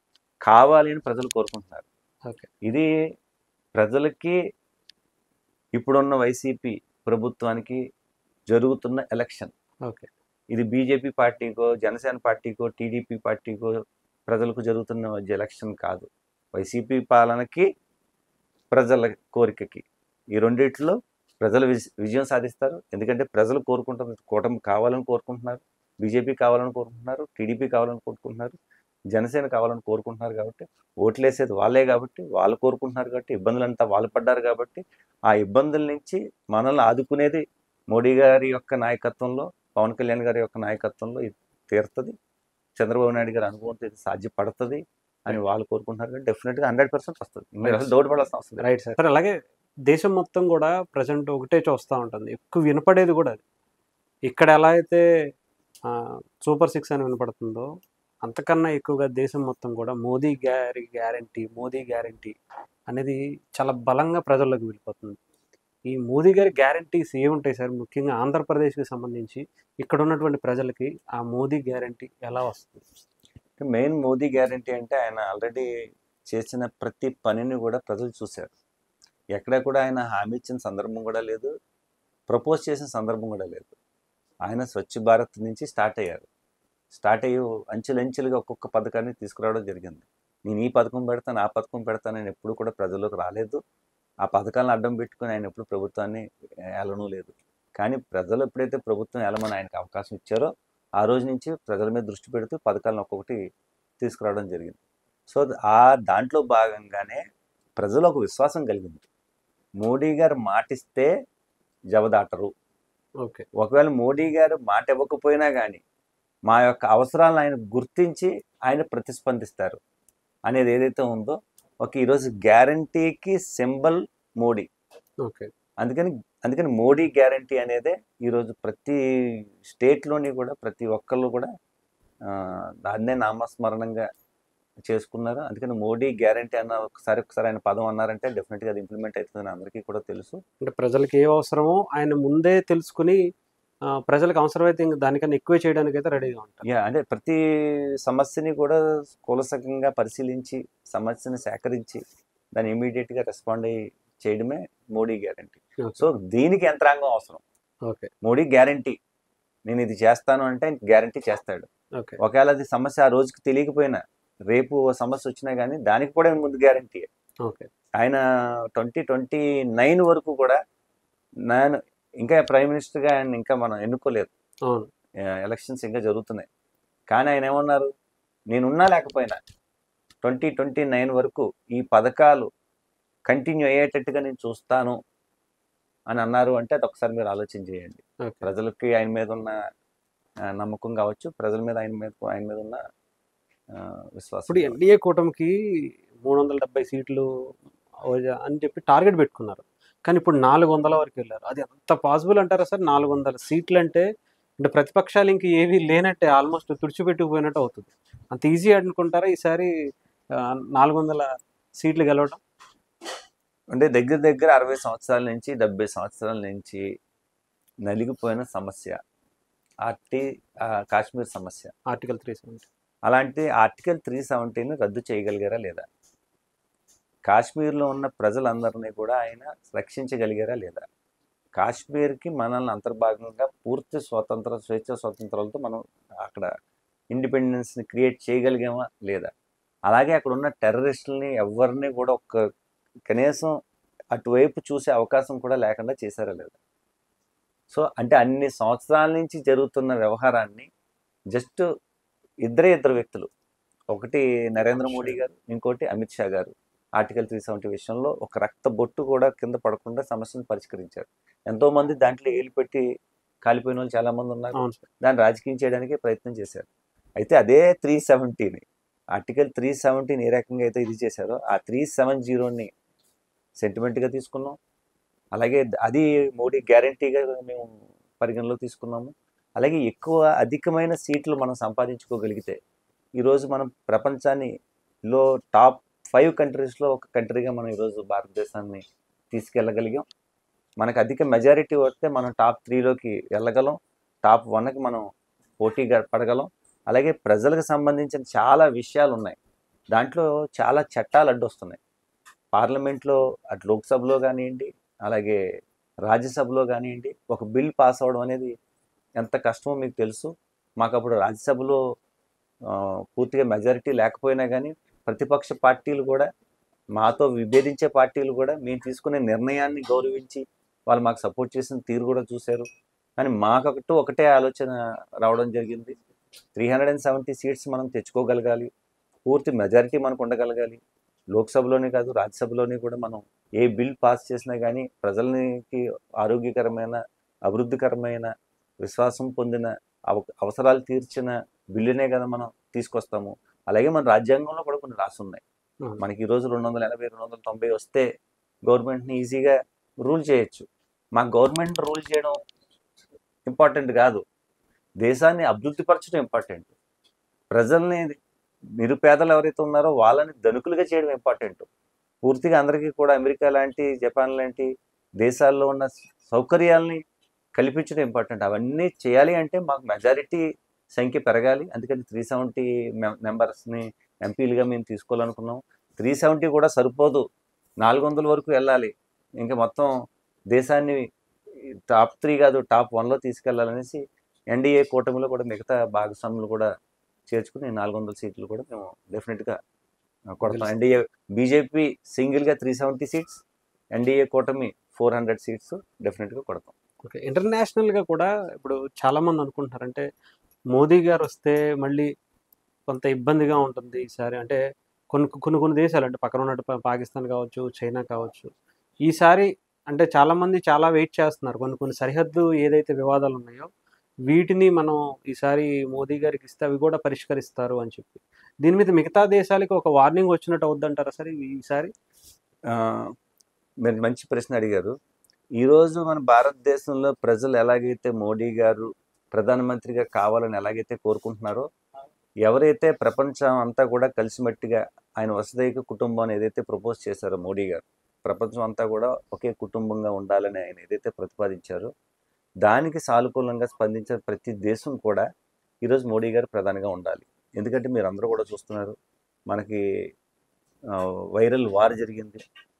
కావాలి అని ప్రజలు కోరుకుంటున్నారు Okay. ఇది ప్రజలకి ఇప్పుడున్న వైసీపీ ప్రభుత్వానికి జరుగుతున్న ఎలక్షన్ ఓకే ఇది బీజేపీ పార్టీకో జనసేన పార్టీకో టీడీపీ పార్టీకో ప్రజలకు జరుగుతున్న మధ్య ఎలక్షన్ కాదు వైసీపీ పాలనకి ప్రజల కోరికకి ఈ రెండిట్లో ప్రజలు విజ- విజయం సాధిస్తారు ఎందుకంటే ప్రజలు కోరుకుంటున్నారు కూటమి కావాలని కోరుకుంటున్నారు బీజేపీ కావాలని కోరుకుంటున్నారు టీడీపీ కావాలని కోరుకుంటున్నారు జనసేన కావాలని కోరుకుంటున్నారు కాబట్టి ఓట్లేసేది వాళ్ళే కాబట్టి వాళ్ళు కోరుకుంటున్నారు కాబట్టి ఇబ్బందులంతా వాళ్ళు పడ్డారు కాబట్టి ఆ ఇబ్బందుల నుంచి మనల్ని ఆదుకునేది మోడీ గారి యొక్క నాయకత్వంలో పవన్ కళ్యాణ్ గారి యొక్క నాయకత్వంలో ఇది తీరుతుంది చంద్రబాబు నాయుడు గారి అనుభవంతో ఇది సాధ్యపడుతుంది అని వాళ్ళు కోరుకుంటున్నారు కాబట్టి డెఫినెట్గా హండ్రెడ్ పర్సెంట్ వస్తుంది మీరు అసలు డౌట్ పడాల్సిన అవసరం లేదు రైట్ సార్ సార్ అలాగే దేశం మొత్తం కూడా ప్రజెంట్ ఒకటే చూస్తూ ఉంటుంది ఎక్కువ వినపడేది కూడా అది ఇక్కడ ఎలా అయితే సూపర్ సిక్స్ అని వినపడుతుందో అంతకన్నా ఎక్కువగా దేశం మొత్తం కూడా మోదీ గారి గ్యారంటీ మోదీ గ్యారంటీ అనేది చాలా బలంగా ప్రజల్లోకి వెళ్ళిపోతుంది ఈ మోదీ గారి గ్యారంటీస్ ఏముంటాయి సార్ ముఖ్యంగా ఆంధ్రప్రదేశ్కి సంబంధించి ఇక్కడ ఉన్నటువంటి ప్రజలకి ఆ మోదీ గ్యారంటీ ఎలా వస్తుంది మెయిన్ మోదీ గ్యారంటీ అంటే ఆయన ఆల్రెడీ చేసిన ప్రతి పనిని కూడా ప్రజలు చూశారు ఎక్కడ కూడా ఆయన హామీ ఇచ్చిన సందర్భం కూడా లేదు ప్రపోజ్ చేసిన సందర్భం కూడా లేదు ఆయన స్వచ్ఛ భారత్ నుంచి స్టార్ట్ అయ్యారు స్టార్ట్ అయ్యి అంచెలంచెలుగా ఒక్కొక్క పథకాన్ని తీసుకురావడం జరిగింది నేను ఈ పథకం పెడతాను ఆ పథకం పెడతాను ఆయన ఎప్పుడు కూడా ప్రజల్లోకి రాలేదు ఆ పథకాలను అడ్డం పెట్టుకుని ఆయన ఎప్పుడు ప్రభుత్వాన్ని ఏలనూ లేదు కానీ ప్రజలు ఎప్పుడైతే ప్రభుత్వం ఏలమని ఆయనకు అవకాశం ఇచ్చారో ఆ రోజు నుంచి ప్రజల మీద దృష్టి పెడుతూ పథకాలను ఒక్కొక్కటి తీసుకురావడం జరిగింది సో ఆ దాంట్లో భాగంగానే ప్రజలు ఒక విశ్వాసం కలిగింది మోడీ గారు మాటిస్తే జవదాటరు ఓకే ఒకవేళ మోడీ గారు మాట ఇవ్వకపోయినా కానీ మా యొక్క అవసరాలను ఆయన గుర్తించి ఆయన ప్రతిస్పందిస్తారు అనేది ఏదైతే ఉందో ఒక ఈరోజు గ్యారంటీకి సింబల్ మోడీ ఓకే అందుకని అందుకని మోడీ గ్యారంటీ అనేదే ఈరోజు ప్రతి స్టేట్లోని కూడా ప్రతి ఒక్కళ్ళు కూడా ఆ, దాన్నే నామస్మరణంగా చేసుకున్నారు అందుకని మోడీ గ్యారంటీ అన్న ఒకసారి ఒకసారి ఆయన పదం అన్నారంటే డెఫినెట్గా అది ఇంప్లిమెంట్ అవుతుందని అందరికీ కూడా తెలుసు అంటే ప్రజలకు ఏ అవసరమో ఆయన ముందే తెలుసుకుని ఆ, ప్రజలకు అవసరమైతే ఇంకా దానికన్నా ఎక్కువ చేయడానికి అయితే రెడీగా ఉంటారు యా అంటే ప్రతి సమస్యని కూడా కులసకంగా పరిశీలించి సమస్యని సేకరించి దాన్ని ఇమీడియట్గా రెస్పాండ్ అయ్యి చేయడమే మోడీ గ్యారంటీ Okay. సో దీనికి యంత్రాంగం అవసరం ఓకే మోడీ గ్యారంటీ నేను ఇది చేస్తాను అంటే గ్యారంటీ చేస్తాడు ఓకే ఒకవేళ అది సమస్య ఆ రోజుకి తెలియకపోయినా రేపు ఓ సమస్య వచ్చినా కానీ దానికి కూడా ముందు గ్యారంటీ ఓకే ఆయన ట్వంటీ ట్వంటీ నైన్ వరకు కూడా నేను ఇంకా ప్రైమ్ మినిస్టర్గా ఆయన ఇంకా మనం ఎన్నుకోలేదు అవును ఎలక్షన్స్ ఇంకా జరుగుతున్నాయి కానీ ఆయన ఏమన్నారు నేనున్నా లేకపోయినా ట్వంటీ ట్వంటీ నైన్ వరకు ఈ పథకాలు కంటిన్యూ అయ్యేటట్టుగా నేను చూస్తాను అని అన్నారు అంటే అది ఒకసారి మీరు ఆలోచన చేయండి ఓకే ప్రజలకి ఆయన మీద ఉన్న ఆ, నమ్మకం కావచ్చు ప్రజల మీద ఆయన మీద ఆయన మీద ఉన్న ఆ, విశ్వాసం ఇప్పుడు కావచ్చు. ఎన్డీఏ కూటమికి మూడు వందల డెబ్బై సీట్లు అవజ- అని చెప్పి టార్గెట్ పెట్టుకున్నారు కానీ ఇప్పుడు నాలుగు వందల వరకు వెళ్ళారు అది ఎంత పాసిబుల్ అంటారా సార్ నాలుగు వందల సీట్లు అంటే అంటే ప్రతిపక్షాలు ఇంక ఏవి లేనట్టే ఆల్మోస్ట్ తుడిచిపెట్టుకుపోయినట్టు అవుతుంది అంత ఈజీ అనుకుంటారా ఈసారి ఆ, నాలుగు వందల సీట్లు గెలవడం అంటే దగ్గర దగ్గర అరవై సంవత్సరాల నుంచి డెబ్బై సంవత్సరాల నుంచి నలిగిపోయిన సమస్య ఆర్టీ ఆ, కాశ్మీర్ సమస్య ఆర్టికల్ త్రీ సెవెంటీ అలాంటి ఆర్టికల్ త్రీ సెవెంటీని రద్దు చేయగలిగారా లేదా కాశ్మీర్లో ఉన్న ప్రజలందరినీ కూడా ఆయన రక్షించగలిగారా లేదా కాశ్మీర్కి మనల్ని అంతర్భాగంగా పూర్తి స్వతంత్ర స్వేచ్ఛ స్వతంత్రాలతో మనం అక్కడ ఇండిపెండెన్స్ని క్రియేట్ చేయగలిగామా లేదా అలాగే అక్కడ ఉన్న టెర్రరిస్టులని ఎవరిని కూడా ఒక్క కనీసం అటువైపు చూసే అవకాశం కూడా లేకుండా చేశారా లేదా సో అంటే అన్ని సంవత్సరాల నుంచి జరుగుతున్న వ్యవహారాన్ని జస్ట్ ఇద్దరే ఇద్దరు వ్యక్తులు ఒకటి నరేంద్ర మోడీ గారు ఇంకోటి అమిత్ షా గారు ఆర్టికల్ త్రీ సెవెంటీ విషయంలో ఒక రక్త బొట్టు కూడా కింద పడకుండా సమస్యను పరిష్కరించారు ఎంతో మంది దాంట్లో ఏలు పెట్టి కాలిపోయిన వాళ్ళు చాలా మంది ఉన్నారు అవును సార్ దాన్ని రాజకీయం చేయడానికి ప్రయత్నం చేశారు అయితే అదే త్రీ సెవెంటీని ఆర్టికల్ త్రీ సెవెంటీని ఏ రకంగా అయితే ఇది చేశారో ఆ త్రీ సెవెన్ జీరోని సెంటిమెంట్గా తీసుకున్నాం అలాగే అది మోడీ గ్యారంటీగా మేము పరిగణలో తీసుకున్నాము అలాగే ఎక్కువ అధికమైన సీట్లు మనం సంపాదించుకోగలిగితే ఈరోజు మనం ప్రపంచాన్నిలో టాప్ ఫైవ్ కంట్రీస్లో ఒక కంట్రీగా మనం ఈరోజు భారతదేశాన్ని తీసుకెళ్ళగలిగాం మనకు అధిక మెజారిటీ వస్తే మనం టాప్ త్రీలోకి వెళ్ళగలం టాప్ వన్కి మనం పోటీగా పడగలం అలాగే ప్రజలకు సంబంధించిన చాలా విషయాలు ఉన్నాయి దాంట్లో చాలా చట్టాలు అడ్డొస్తున్నాయి పార్లమెంట్లో అటు లోక్సభలో కానివ్వండి అలాగే రాజ్యసభలో కానివ్వండి ఒక బిల్ పాస్ అవ్వడం అనేది ఎంత కష్టమో మీకు తెలుసు మాకు అప్పుడు రాజ్యసభలో ఆ, పూర్తిగా మెజారిటీ లేకపోయినా కానీ ప్రతిపక్ష పార్టీలు కూడా మాతో విభేదించే పార్టీలు కూడా మేము తీసుకునే నిర్ణయాన్ని గౌరవించి వాళ్ళు మాకు సపోర్ట్ చేసిన తీరు కూడా చూశారు కానీ మాకొకటి ఒకటే ఆలోచన రావడం జరిగింది three hundred and seventy seats మనం తెచ్చుకోగలగాలి పూర్తి మెజారిటీ మనకు ఉండగలగాలి లోక్సభలోనే కాదు రాజ్యసభలోనే కూడా మనం ఏ బిల్ పాస్ చేసినా కానీ ప్రజలకి ఆరోగ్యకరమైన అభివృద్ధికరమైన విశ్వాసం పొందిన అవ- అవసరాలు తీర్చిన బిల్లునే కదా మనం తీసుకొస్తాము అలాగే మన రాజ్యాంగంలో కూడా కొన్ని రాసి ఉన్నాయి అవును. మనకి ఈ రోజు రెండు వందల ఎనభై రెండు వందల తొంభై వస్తే గవర్నమెంట్ని ఈజీగా రూల్ చేయొచ్చు మా గవర్నమెంట్ రూల్ చేయడం ఇంపార్టెంట్ కాదు దేశాన్ని అభివృద్ధిపరచడం ఇంపార్టెంట్ ప్రజల్ని నిరుపేదలు ఎవరైతే ఉన్నారో వాళ్ళని ధనికులుగా చేయడం ఇంపార్టెంట్ పూర్తిగా అందరికీ కూడా అమెరికా లాంటి జపాన్ లాంటి దేశాల్లో ఉన్న సౌకర్యాలని కల్పించడం ఇంపార్టెంట్ అవన్నీ చేయాలి అంటే మాకు మెజారిటీ సంఖ్య పెరగాలి అందుకని త్రీ సెవెంటీ మెంబర్స్ని ఎంపీలుగా మేము తీసుకోవాలనుకున్నాం త్రీ సెవెంటీ కూడా సరిపోదు నాలుగు వందల వరకు వెళ్ళాలి ఇంకా మొత్తం దేశాన్ని టాప్ త్రీ కాదు టాప్ వన్లో తీసుకెళ్లాలనేసి ఎన్డీఏ కూటమిలో కూడా మిగతా భాగస్వాములు కూడా చేర్చుకుని నాలుగు వందల సీట్లు కూడా మేము డెఫినెట్గా కొడతాం గెలుస్తాం. ఎన్డీఏ బీజేపీ సింగిల్గా త్రీ సెవెంటీ సీట్స్ ఎన్డీఏ కూటమి ఫోర్ హండ్రెడ్ సీట్స్ డెఫినెట్గా కొడతాం ఓకే ఇంటర్నేషనల్గా కూడా ఇప్పుడు చాలా మంది అనుకుంటున్నారు అంటే మోదీ గారు వస్తే మళ్ళీ కొంత ఇబ్బందిగా ఉంటుంది ఈసారి అంటే కొన్ని కొన్ని కొన్ని దేశాలు అంటే పక్కన ఉన్నట్టు పా- పాకిస్తాన్ కావచ్చు చైనా కావచ్చు ఈసారి అంటే చాలా మంది చాలా వెయిట్ చేస్తున్నారు కొన్ని కొన్ని సరిహద్దు ఏదైతే వివాదాలు ఉన్నాయో వీటిని మనం ఈసారి మోదీ గారికి ఇస్తే అవి కూడా పరిష్కరిస్తారు అని చెప్పి దీని మీద మిగతా దేశాలకి ఒక వార్నింగ్ వచ్చినట్టు అవుద్దంటారా సరే ఈసారి ఆ, మీరు మంచి ప్రశ్న అడిగారు ఈరోజు మన భారతదేశంలో ప్రజలు ఎలాగైతే మోడీ గారు ప్రధానమంత్రిగా కావాలని ఎలాగైతే కోరుకుంటున్నారో ఎవరైతే ప్రపంచం అంతా కూడా కలిసిమట్టిగా ఆయన వసుదైక కుటుంబాన్ని ఏదైతే ప్రపోజ్ చేశారో మోడీ గారు ప్రపంచం అంతా కూడా ఒకే కుటుంబంగా ఉండాలని ఆయన ఏదైతే ప్రతిపాదించారో దానికి సానుకూలంగా స్పందించిన ప్రతి దేశం కూడా ఈరోజు మోడీ గారు ప్రధానిగా ఉండాలి ఎందుకంటే మీరు అందరూ కూడా చూస్తున్నారు మనకి ఆ, వైరల్ వార్ జరిగింది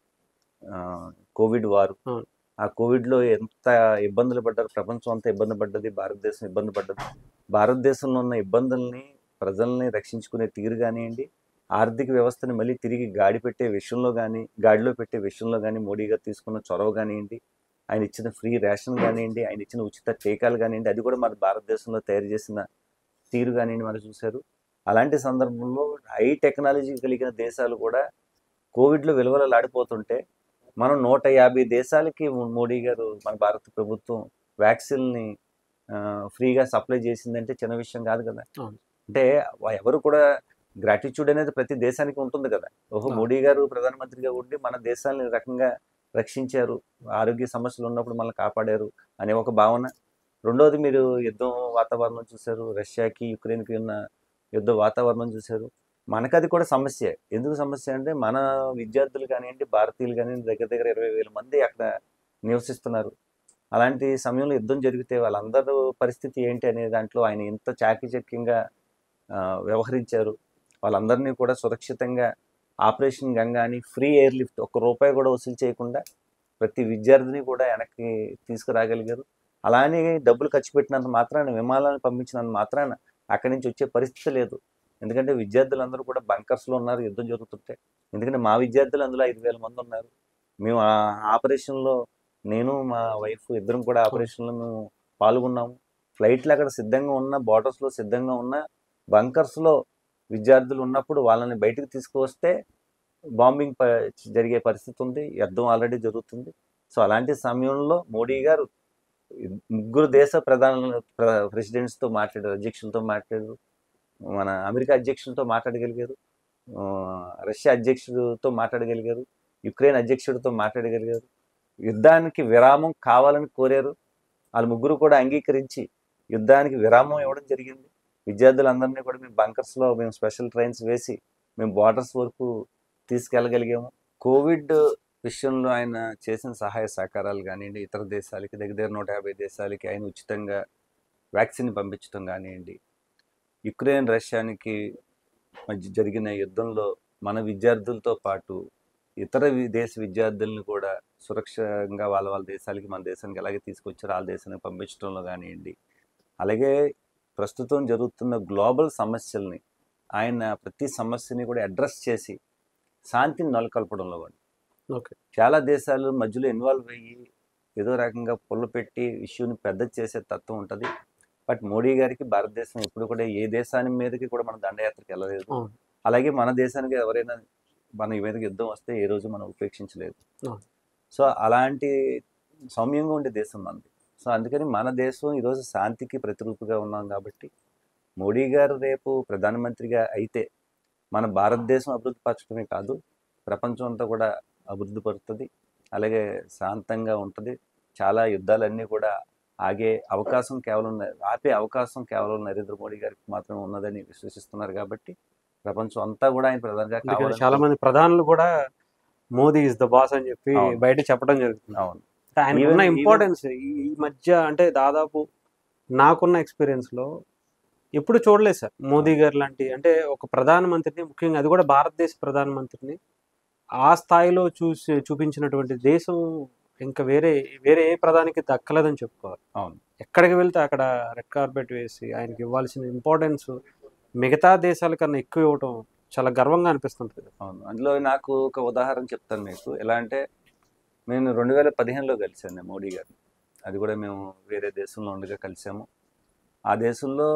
ఆ, కోవిడ్ వారు అవును. ఆ కోవిడ్లో ఎంత ఇబ్బందులు పడ్డారు ప్రపంచం అంతా ఇబ్బంది పడ్డది భారతదేశం ఇబ్బంది పడ్డది భారతదేశంలో ఉన్న ఇబ్బందుల్ని ప్రజల్ని రక్షించుకునే తీరు కానివ్వండి ఆర్థిక వ్యవస్థని మళ్ళీ తిరిగి గాడి పెట్టే విషయంలో కానీ గాడిలో పెట్టే విషయంలో కానీ మోడీ గారు తీసుకున్న చొరవ కానివ్వండి ఆయన ఇచ్చిన ఫ్రీ రేషన్ కానివ్వండి ఆయన ఇచ్చిన ఉచిత టీకాలు కానివ్వండి అది కూడా మన భారతదేశంలో తయారు చేసిన తీరు కానివ్వండి మనం చూశారు అలాంటి సందర్భంలో హై టెక్నాలజీ కలిగిన దేశాలు కూడా కోవిడ్లో విలువలలాడిపోతుంటే మనం నూట యాభై దేశాలకి మోడీ గారు మన భారత ప్రభుత్వం వ్యాక్సిన్ని ఆ, ఫ్రీగా సప్లై చేసిందంటే చిన్న విషయం కాదు కదా అవును. అంటే వా- ఎవరు కూడా గ్రాటిట్యూడ్ అనేది ప్రతి దేశానికి ఉంటుంది కదా ఓహో అవును. మోడీ గారు ప్రధానమంత్రిగా ఉండి మన దేశాన్ని ఈ రకంగా రక్షించారు ఆరోగ్య సమస్యలు ఉన్నప్పుడు మనల్ని కాపాడారు అనే ఒక భావన రెండోది మీరు యుద్ధం వాతావరణం చూశారు రష్యాకి యుక్రెయిన్కి ఉన్న యుద్ధ వాతావరణం చూశారు మనకది కూడా సమస్య ఎందుకు సమస్య అంటే మన విద్యార్థులు కానివ్వండి భారతీయులు కానివ్వండి దగ్గర దగ్గర ఇరవై వేల మంది అక్కడ నివసిస్తున్నారు అలాంటి సమయంలో యుద్ధం జరిగితే వాళ్ళందరూ పరిస్థితి ఏంటి అనే దాంట్లో ఆయన ఎంత చాకచక్యంగా ఆ, వ్యవహరించారు వాళ్ళందరినీ కూడా సురక్షితంగా ఆపరేషన్ గంగా అని ఫ్రీ ఎయిర్ లిఫ్ట్ ఒక్క రూపాయి కూడా వసూలు చేయకుండా ప్రతి విద్యార్థిని కూడా వెనక్కి తీసుకురాగలిగారు అలానే డబ్బులు ఖర్చు పెట్టినంత మాత్రాన విమానాలను పంపించినంత మాత్రాన అక్కడి నుంచి వచ్చే పరిస్థితి లేదు ఎందుకంటే విద్యార్థులందరూ కూడా బంకర్స్లో ఉన్నారు యుద్ధం జరుగుతుంటే ఎందుకంటే మా విద్యార్థులు అందులో ఐదు వేల మంది ఉన్నారు మేము ఆ ఆపరేషన్లో నేను మా వైఫ్ ఇద్దరం కూడా ఆపరేషన్లో మేము పాల్గొన్నాము ఫ్లైట్లు అక్కడ సిద్ధంగా ఉన్న బార్డర్స్లో సిద్ధంగా ఉన్న బంకర్స్లో విద్యార్థులు ఉన్నప్పుడు వాళ్ళని బయటకు తీసుకువస్తే బాంబింగ్ ప- జరిగే పరిస్థితి ఉంది యుద్ధం ఆల్రెడీ జరుగుతుంది సో అలాంటి సమయంలో మోడీ గారు ముగ్గురు దేశ ప్రధాన ప్ర- ప్రెసిడెంట్స్తో మాట్లాడారు అధ్యక్షులతో మాట్లాడారు మన అమెరికా అధ్యక్షులతో మాట్లాడగలిగారు ఆ, రష్యా అధ్యక్షుడితో మాట్లాడగలిగారు యుక్రెయిన్ అధ్యక్షుడితో మాట్లాడగలిగారు యుద్ధానికి విరామం కావాలని కోరారు వాళ్ళు ముగ్గురు కూడా అంగీకరించి యుద్ధానికి విరామం ఇవ్వడం జరిగింది విద్యార్థులందరినీ కూడా మేము బంకర్స్లో మేము స్పెషల్ ట్రైన్స్ వేసి మేము బార్డర్స్ వరకు తీసుకెళ్ళగలిగాము కోవిడ్ విషయంలో ఆయన చేసిన సహాయ సహకారాలు కానివ్వండి ఇతర దేశాలకి దగ్గర దగ్గర నూట యాభై దేశాలకి ఆయన ఉచితంగా వ్యాక్సిన్ పంపించడం కానివ్వండి యుక్రెయిన్ రష్యానికి మధ్య జరిగిన యుద్ధంలో మన విద్యార్థులతో పాటు ఇతర వి- దేశ విద్యార్థులను కూడా సురక్షంగా వాళ్ళ వాళ్ళ దేశాలకి మన దేశానికి ఎలాగే తీసుకొచ్చారో వాళ్ళ దేశానికి పంపించడంలో కానివ్వండి అలాగే ప్రస్తుతం జరుగుతున్న గ్లోబల్ సమస్యల్ని ఆయన ప్రతి సమస్యని కూడా అడ్రస్ చేసి శాంతిని నెలకొల్పడంలో కూడా ఓకే చాలా దేశాలు మధ్యలో ఇన్వాల్వ్ అయ్యి ఏదో రకంగా పుల్ల పెట్టి ఇష్యూని పెద్ద చేసే తత్వం ఉంటుంది బట్ మోడీ గారికి భారతదేశం ఎప్పుడు కూడా ఏ దేశాన్ని మీదకి కూడా మన దండయాత్రకి వెళ్ళలేదు అవును. అలాగే మన దేశానికి ఎవరైనా మన మీదకి యుద్ధం వస్తే ఏ రోజు మనం ఉపేక్షించలేదు అవును. సో అలాంటి సౌమ్యంగా ఉండే దేశం మనది సో అందుకని మన దేశం ఈరోజు శాంతికి ప్రతిరూపుగా ఉన్నాం కాబట్టి మోడీ గారు రేపు ప్రధానమంత్రిగా అయితే మన భారతదేశం అభివృద్ధి పరచడమే కాదు ప్రపంచం అంతా కూడా అభివృద్ధి పడుతుంది అలాగే శాంతంగా ఉంటుంది చాలా యుద్ధాలన్నీ కూడా ఆగే అవకాశం కేవలం ఆపే అవకాశం కేవలం నరేంద్ర మోడీ గారికి మాత్రమే ఉన్నదని విశ్వసిస్తున్నారు కాబట్టి ప్రపంచం అంతా కూడా ఆయన ప్రధానిగా అందుకని కావాలని చాలా మంది ప్రధానులు కూడా మోదీ ఇస్ ద బాస్ అని చెప్పి అవును. బయట చెప్పడం జరుగుతుంది అవును అంటే ఆయనకు Even- ఉన్న even- ఇంపార్టెన్స్ ఈ మధ్య అంటే దాదాపు నాకున్న ఎక్స్పీరియన్స్ లో ఎప్పుడు చూడలేదు సార్ మోదీ గారు లాంటి అంటే ఒక ప్రధానమంత్రిని ముఖ్యంగా అది కూడా భారతదేశ ప్రధానమంత్రిని ఆ స్థాయిలో చూసి చూపించినటువంటి దేశం ఇంకా వేరే వేరే ఏ ప్రధానికి దక్కలేదని చెప్పుకోవాలి అవును ఎక్కడికి వెళ్తే అక్కడ రెడ్ కార్పెట్ వేసి ఆయనకి ఇవ్వాల్సిన ఇంపార్టెన్స్ మిగతా దేశాల కన్నా ఎక్కువ ఇవ్వటం చాలా గర్వంగా అనిపిస్తుంటుంది అవును అందులో నాకు ఒక ఉదాహరణ చెప్తాను మీకు ఎలా అంటే నేను రెండు వేల పదిహేనులో కలిశాను నేను మోడీ గారిని అది కూడా మేము వేరే దేశంలో ఉండగా కలిసాము ఆ దేశంలో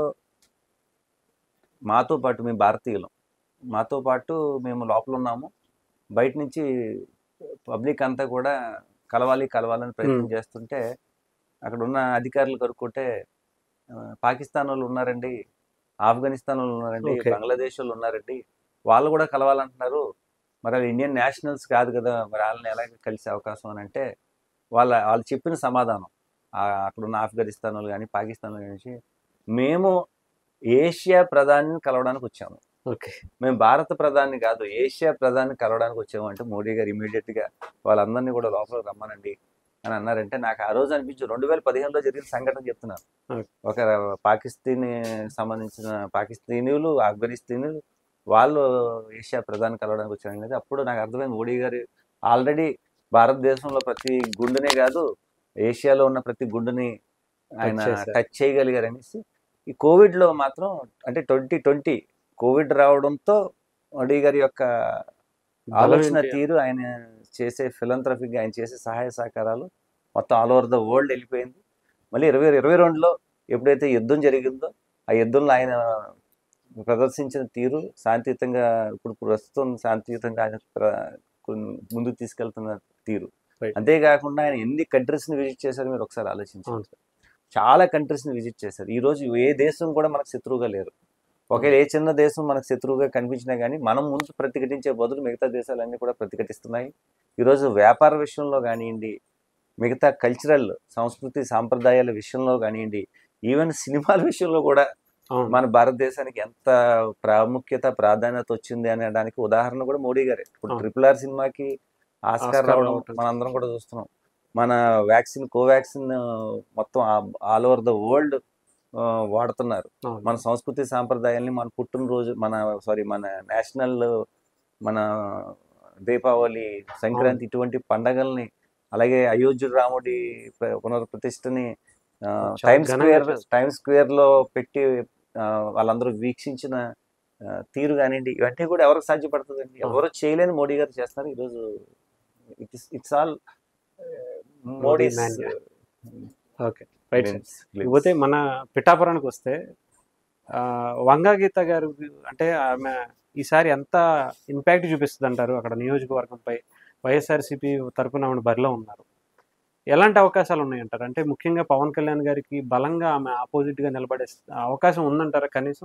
మాతో పాటు మేము భారతీయులం మాతో పాటు మేము లోపల ఉన్నాము బయట నుంచి పబ్లిక్ అంతా కూడా కలవాలి కలవాలని ప్రయత్నం Hmm. చేస్తుంటే అక్కడ ఉన్న అధికారులు కనుక్కుంటే "ఆ, పాకిస్తాన్ వాళ్ళు ఉన్నారండి ఆఫ్ఘనిస్తాన్ వాళ్ళు ఉన్నారండి Okay. బంగ్లాదేశ్ వాళ్ళు ఉన్నారండి వాళ్ళు కూడా కలవాలంటున్నారు మరి వాళ్ళు ఇండియన్ నేషనల్స్ కాదు కదా మరి వాళ్ళని ఎలాగ కలిసే అవకాశం అని అంటే వాళ్ళ వాళ్ళు చెప్పిన సమాధానం ఆ అక్కడ ఉన్న ఆఫ్ఘనిస్తాన్ వాళ్ళు కానీ పాకిస్తాన్ వాళ్ళు కానీ మేము ఏషియా ప్రధానిని కలవడానికి వచ్చాము ఓకే మేము భారత ప్రధాని కాదు ఏషియా ప్రధాని కలవడానికి వచ్చాము అంటే మోడీ గారు ఇమీడియట్ గా వాళ్ళందరినీ కూడా లోపల రమ్మనండి అని అన్నారంటే నాకు ఆ రోజు అనిపించు రెండు వేల పదిహేనులో జరిగిన సంఘటన చెప్తున్నాను Okay. ఒక పాకిస్తాన్ సంబంధించిన పాకిస్తీనీయులు ఆఫ్ఘనిస్తానీయులు వాళ్ళు ఏషియా ప్రధాని కలవడానికి వచ్చారు అనేది అప్పుడు నాకు అర్థమైంది మోడీ గారు ఆల్రెడీ భారతదేశంలో ప్రతి గుండెనే కాదు ఏషియాలో ఉన్న ప్రతి గుండెని ఆయన చేశారు. టచ్ చేయగలిగారు అనేసి ఈ కోవిడ్ లో మాత్రం అంటే ట్వంటీ ట్వంటీ కోవిడ్ రావడంతో మోడీ గారి యొక్క ఆలోచన ఏంటి? తీరు ఆయన చేసే ఫిలంథ్రఫిక్ ఆయన చేసే సహాయ సహకారాలు మొత్తం ఆల్ ఓవర్ ద వరల్డ్ వెళ్ళిపోయింది మళ్ళీ ఇరవై ఇరవై రెండులో ఎప్పుడైతే యుద్ధం జరిగిందో ఆ యుద్ధంలో ఆయన ప్రదర్శించిన తీరు శాంతియుతంగా ఇప్పుడు ప్రస్తుతం శాంతియుతంగా ఆయన ప్ర- కొన్ని ముందుకు తీసుకెళ్తున్న తీరు Right. అంతేకాకుండా ఆయన ఎన్ని కంట్రీస్ ని విజిట్ చేశారో మీరు ఒకసారి ఆలోచించండి అవును సార్ చాలా కంట్రీస్ ని విజిట్ చేశారు ఈ రోజు ఏ దేశం కూడా మనకు శత్రువుగా లేరు ఒకవేళ ఏ చిన్న దేశం మనకు శత్రువుగా కనిపించినా కానీ మనం ముందు ప్రతిఘటించే బదులు మిగతా దేశాలన్నీ కూడా ప్రతిఘటిస్తున్నాయి ఈరోజు వ్యాపార విషయంలో కానివ్వండి మిగతా కల్చరల్ సంస్కృతి సాంప్రదాయాల విషయంలో కానివ్వండి ఈవెన్ సినిమాల విషయంలో కూడా అవును మన భారతదేశానికి ఎంత ప్రాముఖ్యత ప్రాధాన్యత వచ్చింది అనడానికి ఉదాహరణ కూడా మోడీ గారే ఇప్పుడు అవును. ట్రిపుల్ ఆర్ సినిమాకి ఆస్కార్ ఆస్కార్ రావడం రావటం. మనందరం కూడా చూస్తున్నాం మన వ్యాక్సిన్ కోవాక్సిన్ మొత్తం ఆల్ ఓవర్ ద వరల్డ్ వాడుతున్నారు అవును మన సంస్కృతి సాంప్రదాయాల్ని మన పుట్టినరోజు మన సారీ మన నేషనల్ మన దీపావళి సంక్రాంతి ఇటువంటి పండగల్ని అలాగే అయోధ్య రాముడి ప్ర- పునర్ప్రతిష్టని ఆ, చాలా టైమ్ ఘనంగా స్క్వేర్ చేస్తారు. టైమ్ స్క్వేర్ లో పెట్టి ఆ, వాళ్ళందరూ వీక్షించిన ఆ, తీరు కానివ్వండి ఇవన్నీ కూడా ఎవరికి సాధ్యపడుతుందండి అవును. ఎవరు చేయలేని మోడీ గారు చేస్తున్నారు ఈరోజు it's it's all Modi Modi mania. Okay right sir ఇకపోతే మన పిఠాపురానికి వస్తే ఆ, వంగా గీత గారు అంటే ఆమె ఈసారి ఎంత ఇంపాక్ట్ చూపిస్తుంది అంటారు అక్కడ నియోజకవర్గంపై వైఎస్ఆర్సీపీ తరపున ఆమె బరిలో ఉన్నారు ఎలాంటి అవకాశాలు ఉన్నాయంటారు అంటే ముఖ్యంగా పవన్ కళ్యాణ్ గారికి బలంగా ఆమె ఆపోజిట్ గా నిలబడే అవకాశం ఉందంటారా కనీసం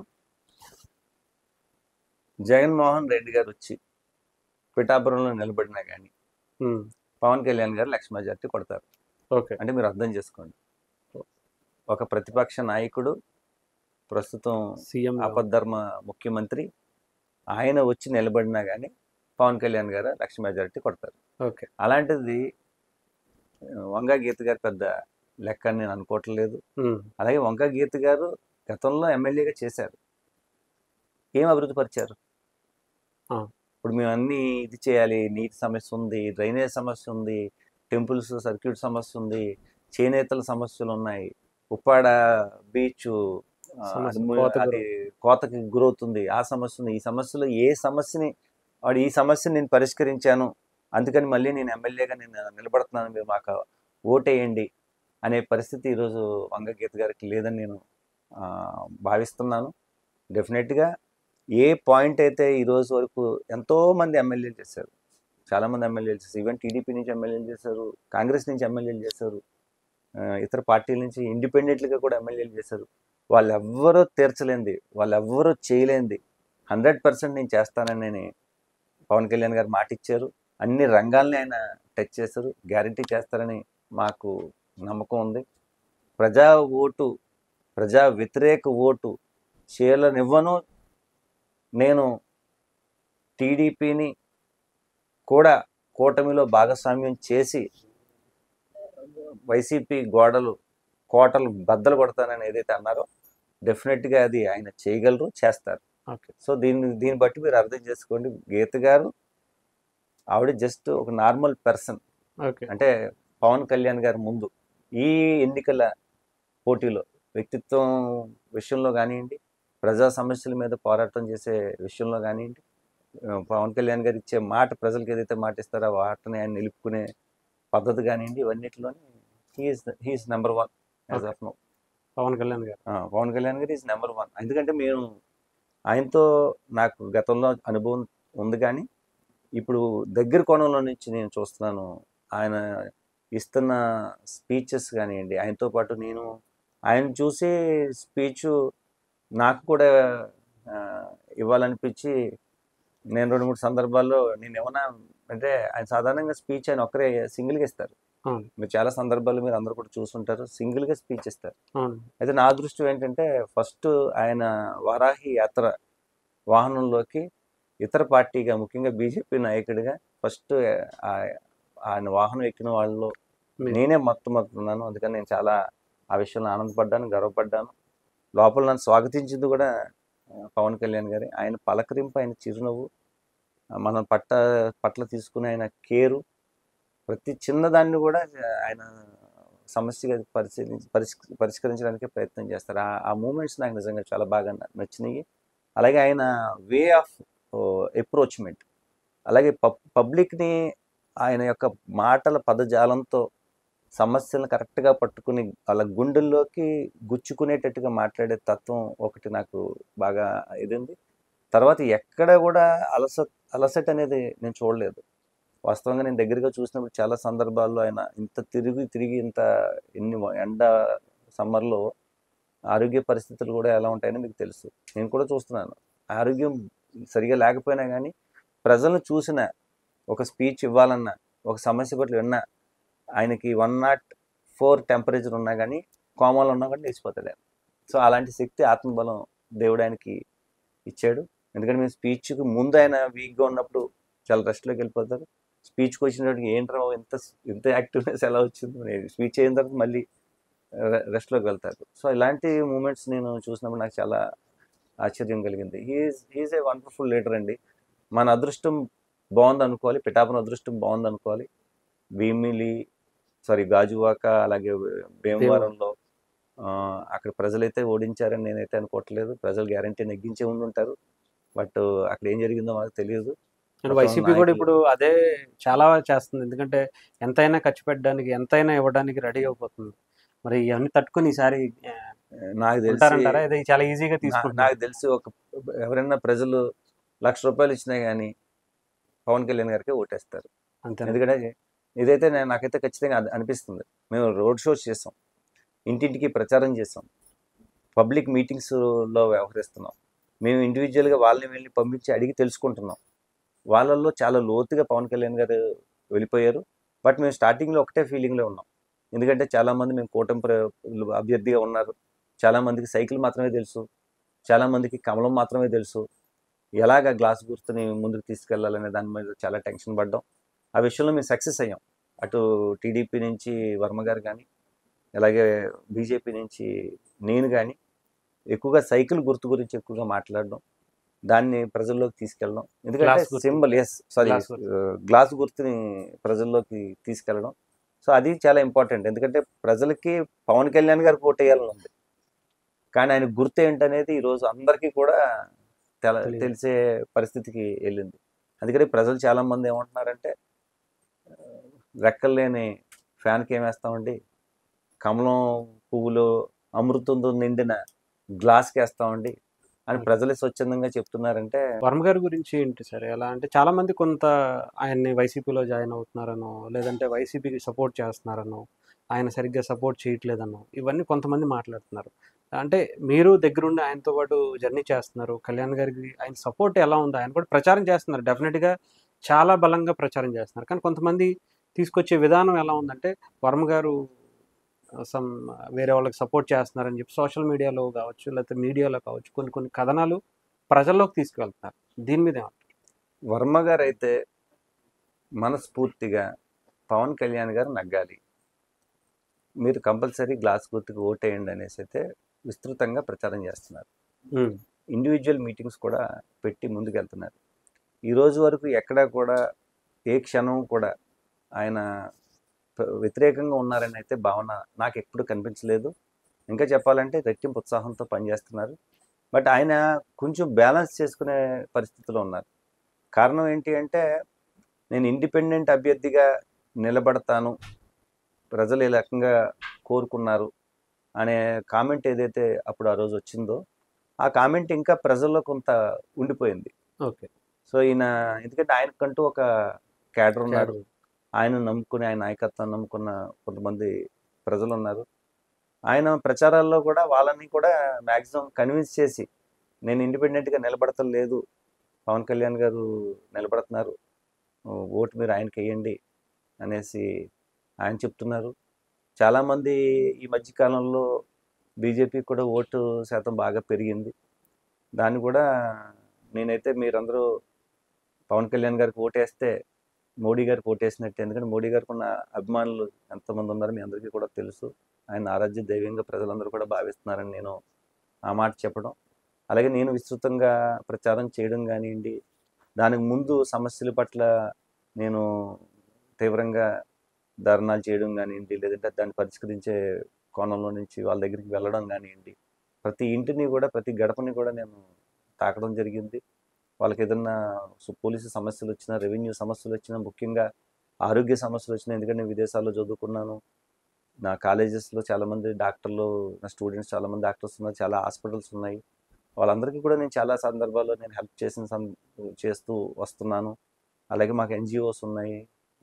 జగన్మోహన్ రెడ్డి గారు వచ్చి పిఠాపురంలో నిలబడినా కానీ ఉమ్, పవన్ కళ్యాణ్ గారు లక్ష మెజార్టీ కొడతారు ఓకే అంటే మీరు అర్థం చేసుకోండి ఒక ప్రతిపక్ష నాయకుడు ప్రస్తుతం సీఎం అపద్ధర్మ ముఖ్యమంత్రి ఆయన వచ్చి నిలబడినా కానీ పవన్ కళ్యాణ్ గారు లక్ష మెజారిటీ కొడతారు ఓకే అలాంటిది ఆ, వంగా గీత గారు పెద్ద లెక్క అని నేను అనుకోవట్లేదు ఉమ్, అలాగే వంకా గీత గారు గతంలో ఎమ్మెల్యేగా చేశారు ఏం అభివృద్ధి పరిచారు ఆ. ఇప్పుడు మేము అన్ని ఇది చేయాలి నీటి సమస్య ఉంది డ్రైనేజ్ సమస్య ఉంది టెంపుల్స్ సర్క్యూట్ సమస్య ఉంది చేనేతల సమస్యలు ఉన్నాయి ఉప్పాడ బీచ్ సమస్య, కోతకు అది కోతకి గురవుతుంది ఆ సమస్య ఉంది ఈ సమస్యలో ఏ సమస్యని వాడు ఈ సమస్యని నేను పరిష్కరించాను అందుకని మళ్ళీ నేను ఎమ్మెల్యేగా నేను నిలబడుతున్నాను మీరు మాకు ఓటేయండి అనే పరిస్థితి ఈరోజు వంగ గీత గారికి లేదని నేను ఆ, భావిస్తున్నాను డెఫినెట్గా ఏ పాయింట్ అయితే ఈ రోజు వరకు ఎంతో మంది ఎమ్మెల్యేలు చేశారు చాలా మంది ఎమ్మెల్యేలు చేశారు ఈవెన్ టీడీపీ నుంచి ఎమ్మెల్యేలు చేశారు కాంగ్రెస్ నుంచి ఎమ్మెల్యేలు చేశారు ఆ, ఇతర పార్టీల నుంచి ఇండిపెండెంట్గా కూడా ఎమ్మెల్యేలు చేశారు వాళ్ళు ఎవ్వరూ తీర్చలేంది వాళ్ళు ఎవ్వరూ చేయలేంది హండ్రెడ్ పర్సెంట్ నేను చేస్తానని పవన్ కళ్యాణ్ గారు మాట ఇచ్చారు అన్ని రంగాల్ని ఆయన టచ్ చేశారు గ్యారంటీ చేస్తారని మాకు నమ్మకం ఉంది ప్రజా ఓటు ప్రజా వ్యతిరేక ఓటు చేయలనివ్వను నేను టీడీపీని కూడా కూటమిలో భాగస్వామ్యం చేసి వైసీపీ గోడలు కోటలు బద్దలు కొడతానని ఏదైతే అన్నారో డెఫినెట్గా అది ఆయన చేయగలరు చేస్తారు ఓకే సో దీన్ని దీన్ని బట్టి మీరు అర్థం చేసుకోండి గీత గారు ఆవిడ జస్ట్ ఒక నార్మల్ పర్సన్ ఓకే అంటే పవన్ కళ్యాణ్ గారి ముందు ఈ ఎన్నికల పోటీలో వ్యక్తిత్వం విషయంలో కానివ్వండి ప్రజా సమస్యల మీద పోరాటం చేసే విషయంలో కానివ్వండి ఆ, పవన్ కళ్యాణ్ గారు ఇచ్చే మాట ప్రజలకు ఏదైతే మాట ఇస్తారో ఆ వాటిని ఆయన నిలుపుకునే పద్ధతి కానివ్వండి ఇవన్నిటిలోనే he's he's number one as of now Pawan Kalyan garu Pawan Kalyan గారు ఈజ్ నెంబర్ వన్ ఎందుకంటే మేము ఆయనతో నాకు గతంలో అనుభవం ఉంది కానీ ఇప్పుడు దగ్గర కోణంలో నుంచి నేను చూస్తున్నాను ఆయన ఇస్తున్న స్పీచెస్ కానివ్వండి ఆయనతో పాటు నేను ఆయన చూసి స్పీచ్ నాకు కూడా ఆ, ఇవ్వాలనిపించి నేను రెండు మూడు సందర్భాల్లో నేను ఏమన్నా అంటే ఆయన సాధారణంగా స్పీచ్ ఆయన ఒక్కరే సింగిల్గా ఇస్తారు అవును. మీరు చాలా సందర్భాలు మీరు అందరూ కూడా చూసుంటారు సింగిల్గా స్పీచ్ ఇస్తారు అవును అయితే నా అదృష్టం ఏంటంటే ఫస్ట్ ఆయన వారాహి యాత్ర వాహనంలోకి ఇతర పార్టీగా ముఖ్యంగా బీజేపీ నాయకుడిగా ఫస్ట్ ఆయన వాహనం ఎక్కిన వాళ్ళలో మీరు- నేనే మొత్తమవుతున్నాను అందుకని నేను చాలా ఆ విషయంలో ఆనందపడ్డాను గర్వపడ్డాను లోపల నన్ను స్వాగతించింది కూడా ఆ, పవన్ కళ్యాణ్ గారి ఆయన పలకరింపు ఆయన చిరునవ్వు ఆ, మన పట్ట పట్ల తీసుకునే ఆయన కేరు ప్రతి చిన్నదాన్ని కూడా ఆయన సమస్యగా పరిశీలించి పరిష్క పరిష్కరించడానికి ప్రయత్నం చేస్తారు ఆ ఆ మూమెంట్స్ నాకు నిజంగా చాలా బాగా న- నచ్చినాయి అలాగే ఆయన వే ఆఫ్ అప్రోచ్మెంట్ అలాగే పబ్ పబ్లిక్ని ఆయన యొక్క మాటల పదజాలంతో సమస్యలను కరెక్ట్గా పట్టుకుని వాళ్ళ గుండెల్లోకి గుచ్చుకునేటట్టుగా మాట్లాడే తత్వం ఒకటి నాకు బాగా ఇదింది తర్వాత ఎక్కడ కూడా అలస అలసట అనేది నేను చూడలేదు వాస్తవంగా నేను దగ్గరగా చూసినప్పుడు చాలా సందర్భాల్లో ఆయన ఇంత తిరిగి తిరిగి ఇంత ఎన్ని వ- ఎండ సమ్మర్లో ఆరోగ్య పరిస్థితులు కూడా ఎలా ఉంటాయని మీకు తెలుసు నేను కూడా చూస్తున్నాను ఆరోగ్యం సరిగా లేకపోయినా కానీ ప్రజలను చూసిన ఒక స్పీచ్ ఇవ్వాలన్నా ఒక సమస్య పట్ల విన్నా ఆయనకి వన్ నాట్ ఫోర్ టెంపరేచర్ ఉన్నా కానీ కోమాలో ఉన్నా కానీ లేచిపోతాడు ఆయన సో అలాంటి శక్తి ఆత్మబలం దేవుడు ఆయనకి ఇచ్చాడు ఎందుకంటే మేము స్పీచ్కి ముందు ఆయన వీక్గా ఉన్నప్పుడు చాలా రెస్ట్లోకి వెళ్ళిపోతారు స్పీచ్కి వచ్చినప్పటికి ఏంట్రా ఇంత ఇంత యాక్టివ్నెస్ ఎలా వచ్చింది స్పీచ్ అయిన తర్వాత మళ్ళీ రెస్ట్లోకి వెళ్తారు సో ఇలాంటి మూమెంట్స్ నేను చూసినప్పుడు నాకు చాలా ఆశ్చర్యం కలిగింది he's he's a wonderful leader అండి మన అదృష్టం బాగుంది అనుకోవాలి పిఠాపురం అదృష్టం బాగుంది అనుకోవాలి భీమిలి సారీ గాజువాక అలాగే భీమవరంలో ఆ, అక్కడ ప్రజలైతే ఓడించారని నేనైతే అనుకోవట్లేదు ప్రజలు గ్యారంటీ నెగ్గించే ఉండి ఉంటారు బట్ అక్కడ ఏం జరిగిందో మనకు తెలియదు అండ్ మొత్తం వైసీపీ కూడా నాయకులు- ఇప్పుడు అదే చాలా చేస్తుంది ఎందుకంటే ఎంతైనా ఖర్చు పెట్టడానికి ఎంతైనా ఇవ్వడానికి రెడీ అయిపోతుంది మరి ఇవన్నీ తట్టుకుని ఈసారి ఆ, నాకు తెలిసి ఉంటారంటారా ఇది చాలా ఈజీగా నా- తీసుకుంటున్నారు నాకు తెలిసి ఒక ఎవరైనా ప్రజలు లక్ష రూపాయలు ఇచ్చినా కానీ పవన్ కళ్యాణ్ గారికి ఓటేస్తారు అంతే ఎందుకంటే ఇదైతే నేను నాకైతే ఖచ్చితంగా అది అనిపిస్తుంది మేము రోడ్ షోస్ చేసాం ఇంటింటికి ప్రచారం చేసాం పబ్లిక్ మీటింగ్స్లో వ్యవహరిస్తున్నాం మేము ఇండివిజువల్గా వాళ్ళని వెళ్ళి పంపించి అడిగి తెలుసుకుంటున్నాం వాళ్ళల్లో చాలా లోతుగా పవన్ కళ్యాణ్ గారు వెళ్ళిపోయారు బట్ మేము స్టార్టింగ్లో ఒకటే ఫీలింగ్లో ఉన్నాం ఎందుకంటే చాలామంది మేము కూటమి ప్ర- అభ్యర్థిగా ఉన్నారు చాలామందికి సైకిల్ మాత్రమే తెలుసు చాలామందికి కమలం మాత్రమే తెలుసు ఎలాగ గ్లాస్ గుర్తుని ముందుకు తీసుకెళ్లాలనే దాని మీద చాలా టెన్షన్ పడ్డాం ఆ విషయంలో మేము సక్సెస్ అయ్యాం అటు టీడీపీ నుంచి వర్మ గారు కానీ అలాగే బీజేపీ నుంచి నేను కానీ ఎక్కువగా సైకిల్ గుర్తు గురించి ఎక్కువగా మాట్లాడడం దాన్ని ప్రజల్లోకి తీసుకెళ్ళడం ఎందుకంటే Glass గుర్తు. సింబల్ ఎస్ సారీ Glass గుర్తు. గ్లాస్ గుర్తుని ప్రజల్లోకి తీసుకెళ్ళడం సో అది చాలా ఇంపార్టెంట్ ఎందుకంటే ప్రజలకి పవన్ కళ్యాణ్ గారికి ఓటు వేయాలని ఉంది కానీ ఆయన గుర్తు ఏంటనేది ఈరోజు అందరికీ కూడా తెల తెలియదు. తెలిసే పరిస్థితికి వెళ్ళింది అందుకని ప్రజలు చాలా మంది ఏమంటున్నారంటే ఆ, రెక్కలు లేని ఫ్యాన్కి ఏం వేస్తామండి కమలం పువ్వులో అమృతంతో నిండిన గ్లాస్కి వేస్తామండి అని ప్రజలే స్వచ్ఛందంగా చెప్తున్నారంటే వర్మ గారి గురించి ఏంటి సార్ ఎలా అంటే చాలా మంది కొంత ఆయన్ని వైసీపీలో జాయిన్ అవుతున్నారనో లేదంటే వైసీపీకి సపోర్ట్ చేస్తున్నారనో ఆయన సరిగ్గా సపోర్ట్ చేయట్లేదనో ఇవన్నీ కొంతమంది మాట్లాడుతున్నారు అంటే మీరు దగ్గరుండి ఆయనతో పాటు జర్నీ చేస్తున్నారు కళ్యాణ్ గారికి ఆయన సపోర్ట్ ఎలా ఉంది ఆయన కూడా ప్రచారం చేస్తున్నారు డెఫినెట్గా చాలా బలంగా ప్రచారం చేస్తున్నారు కానీ కొంతమంది తీసుకొచ్చే విధానం ఎలా ఉందంటే వర్మ గారు సమ్ వేరే వాళ్ళకి సపోర్ట్ చేస్తున్నారని చెప్పి సోషల్ మీడియాలో కావచ్చు లేకపోతే మీడియాలో కావచ్చు కొన్ని కొన్ని కథనాలు ప్రజల్లోకి తీసుకువెళ్తున్నారు దీని మీద ఏమంటారు వర్మ గారు అయితే మనస్ఫూర్తిగా పవన్ కళ్యాణ్ గారు నగ్గాలి మీరు కంపల్సరీ గ్లాస్ గుర్తుకు ఓటేయండి అనేసి అయితే విస్తృతంగా ప్రచారం చేస్తున్నారు ఇండివిజువల్ మీటింగ్స్ కూడా పెట్టి ముందుకెళ్తున్నారు ఈ రోజు వరకు ఎక్కడా కూడా ఏ క్షణం కూడా ఆయన ప- వ్యతిరేకంగా ఉన్నారని అయితే భావన నాకు ఎప్పుడు కనిపించలేదు ఇంకా చెప్పాలంటే రెట్టింపు ఉత్సాహంతో పనిచేస్తున్నారు బట్ ఆయన కొంచెం బ్యాలెన్స్ చేసుకునే పరిస్థితిలో ఉన్నారు కారణం ఏంటి అంటే నేను ఇండిపెండెంట్ అభ్యర్థిగా నిలబడతాను ప్రజలు ఈ రకంగా కోరుకున్నారు అనే కామెంట్ ఏదైతే అప్పుడు ఆ రోజు వచ్చిందో ఆ కామెంట్ ఇంకా ప్రజల్లో కొంత ఉండిపోయింది ఓకే సో ఈయన ఎందుకంటే ఆయనకంటూ ఒక క్యాడర్ ఉన్నారు ఆయన నమ్ముకుని ఆయన నాయకత్వం నమ్ముకున్న కొంతమంది ప్రజలు ఉన్నారు ఆయన ప్రచారాల్లో కూడా వాళ్ళని కూడా మ్యాక్సిమం కన్విన్స్ చేసి నేను ఇండిపెండెంట్గా నిలబడటం లేదు పవన్ కళ్యాణ్ గారు నిలబడుతున్నారు ఓటు మీరు ఆయనకి వేయండి అనేసి ఆయన చెప్తున్నారు చాలామంది ఈ మధ్య కాలంలో బీజేపీ కూడా ఓటు శాతం బాగా పెరిగింది దాన్ని కూడా నేనైతే మీరందరూ పవన్ కళ్యాణ్ గారికి ఓటేస్తే మోడీ గారికి ఓటేసినట్టు ఎందుకంటే మోడీ గారికి ఉన్న అభిమానులు ఎంతమంది ఉన్నారో మీ అందరికీ కూడా తెలుసు ఆయన ఆరాధ్య దైవంగా ప్రజలందరూ కూడా భావిస్తున్నారని నేను ఆ మాట చెప్పడం అలాగే నేను విస్తృతంగా ప్రచారం చేయడం కానివ్వండి దానికి ముందు సమస్యల పట్ల నేను తీవ్రంగా ధర్నాలు చేయడం కానివ్వండి లేదంటే దాన్ని పరిష్కరించే కోణంలో నుంచి వాళ్ళ దగ్గరికి వెళ్ళడం కానివ్వండి ప్రతి ఇంటిని కూడా ప్రతి గడపని కూడా నేను తాకడం జరిగింది వాళ్ళకి ఏదన్నా సు- పోలీసు సమస్యలు వచ్చినా రెవెన్యూ సమస్యలు వచ్చినా ముఖ్యంగా ఆరోగ్య సమస్యలు వచ్చినా ఎందుకంటే నేను విదేశాల్లో చదువుకున్నాను నా కాలేజెస్లో చాలామంది డాక్టర్లు నా స్టూడెంట్స్ చాలామంది డాక్టర్స్ ఉన్నారు చాలా హాస్పిటల్స్ ఉన్నాయి వాళ్ళందరికీ కూడా నేను చాలా సందర్భాల్లో నేను హెల్ప్ చేసిన సం చేస్తూ వస్తున్నాను అలాగే మాకు ఎన్జిఓస్ ఉన్నాయి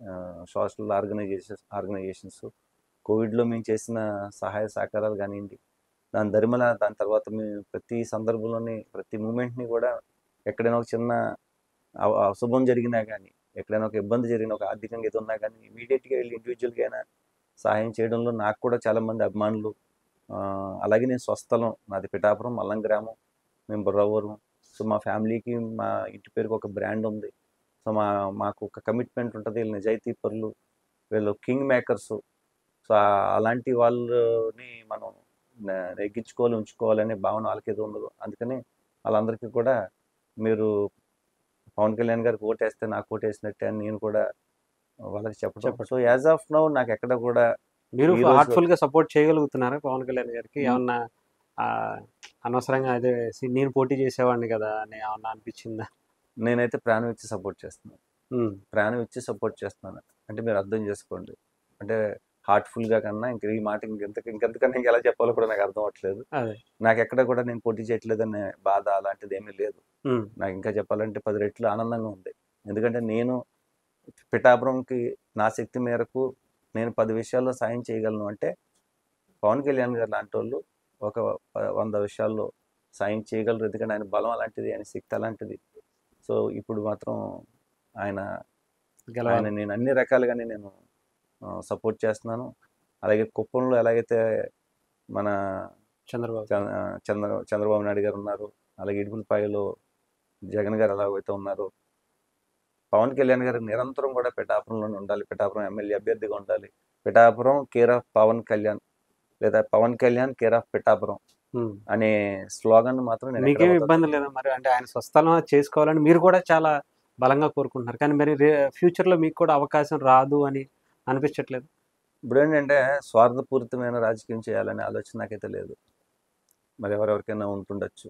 సోషల్ ఆర్గనైజేషన్స్ ఆర్గనైజేషన్స్ కోవిడ్లో మేము చేసిన సహాయ సహకారాలు కానివ్వండి దాని ధరిమల దాని తర్వాత మేము ప్రతి సందర్భంలోని ప్రతి మూమెంట్ని కూడా ఎక్కడైనా ఒక చిన్న అవ- అశుభం జరిగినా కానీ ఎక్కడైనా ఒక ఇబ్బంది జరిగిన ఒక ఆర్థికంగా ఏది ఉన్నా కానీ ఇమీడియట్గా వెళ్ళి ఇండివిజువల్గా అయినా సహాయం చేయడంలో నాకు కూడా చాలామంది అభిమానులు ఆ, అలాగే నేను స్వస్థలం నాది పిఠాపురం మల్లం గ్రామం మేము బుర్రవరం సో మా ఫ్యామిలీకి మా ఇంటి పేరుకి ఒక బ్రాండ్ ఉంది సో మా మాకు ఒక కమిట్మెంట్ ఉంటుంది వీళ్ళు నిజాయితీ పరులు వీళ్ళు కింగ్ మేకర్స్ సో ఆ- అలాంటి వాళ్ళని మనం న- నెగ్గించుకోవాలి ఉంచుకోవాలనే భావన వాళ్ళకి ఏదో ఉండదు అందుకని వాళ్ళందరికీ కూడా మీరు పవన్ కళ్యాణ్ గారికి ఓటేస్తే నాకు ఓటేసినట్టే అని నేను కూడా వాళ్ళకి చెప్పడం చెప్పండి. సో యాజ్ ఆఫ్ నౌ నాకు ఎక్కడ కూడా మీరు ఈ రోజు- హార్ట్ఫుల్ గా సపోర్ట్ చేయగలుగుతున్నారా పవన్ కళ్యాణ్ గారికి ఏమన్నా ఆ, అనవసరంగా అదే సి- నేను పోటీ చేసేవాడిని కదా అని ఏమన్నా అనిపించిందా నేనైతే ప్రాణం ఇచ్చి సపోర్ట్ చేస్తున్నాను ఉమ్, ప్రాణం ఇచ్చి సపోర్ట్ చేస్తున్నాను అంటే మీరు అర్థం చేసుకోండి అంటే హార్ట్ఫుల్గా కన్నా ఇంక ఈ మాట ఇంకెంత ఇంకెంతకన్నా ఇంక ఎలా చెప్పాలో కూడా నాకు అర్థం అవ్వట్లేదు అదే నాకు ఎక్కడ కూడా నేను పోటీ చేయట్లేదనే బాధ అలాంటిది ఏమీ లేదు ఉమ్, నాకు ఇంకా చెప్పాలంటే పది రెట్లు ఆనందంగా ఉంది ఎందుకంటే నేను పిఠాపురంకి నా శక్తి మేరకు నేను పది విషయాల్లో సాయం చేయగలను అంటే పవన్ కళ్యాణ్ గారు లాంటి వాళ్ళు ఒక ప- వంద విషయాల్లో సాయం చేయగలరు ఎందుకంటే ఆయన బలం అలాంటిది ఆయన శక్తి అలాంటిది సో ఇప్పుడు మాత్రం ఆయన ఆయన గెలవాలి నేను అన్ని రకాలుగానే నేను సపోర్ట్ చేస్తున్నాను అలాగే కుప్పంలో ఎలాగైతే మన చంద్రబాబు చంద్ర చంద్ర చంద్రబాబు నాయుడు గారు ఉన్నారు అలాగే ఇడుపులపాయలో జగన్ గారు ఎలాగైతే ఉన్నారు పవన్ కళ్యాణ్ గారు నిరంతరం కూడా పిఠాపురంలోనే ఉండాలి పిఠాపురం ఎమ్మెల్యే అభ్యర్థిగా ఉండాలి పిఠాపురం కేర్ ఆఫ్ పవన్ కళ్యాణ్ లేదా Pawan Kalyan care of Pithapuram um. అనే స్లోగన్ మాత్రం నేను ఎక్కడ మీకేం వదలను. ఇబ్బంది లేదా మరి అంటే ఆయన స్వస్థలం అది చేసుకోవాలని మీరు కూడా చాలా బలంగా కోరుకుంటున్నారు కానీ మరి ఫ్యూచర్ లో మీకు కూడా అవకాశం రాదు అని అనిపించట్లేదు ఇప్పుడు ఏంటంటే స్వార్థపూరితమైన రాజకీయం చేయాలనే ఆలోచన నాకైతే లేదు మరి ఎవరెవరికైనా ఉంటుండొచ్చు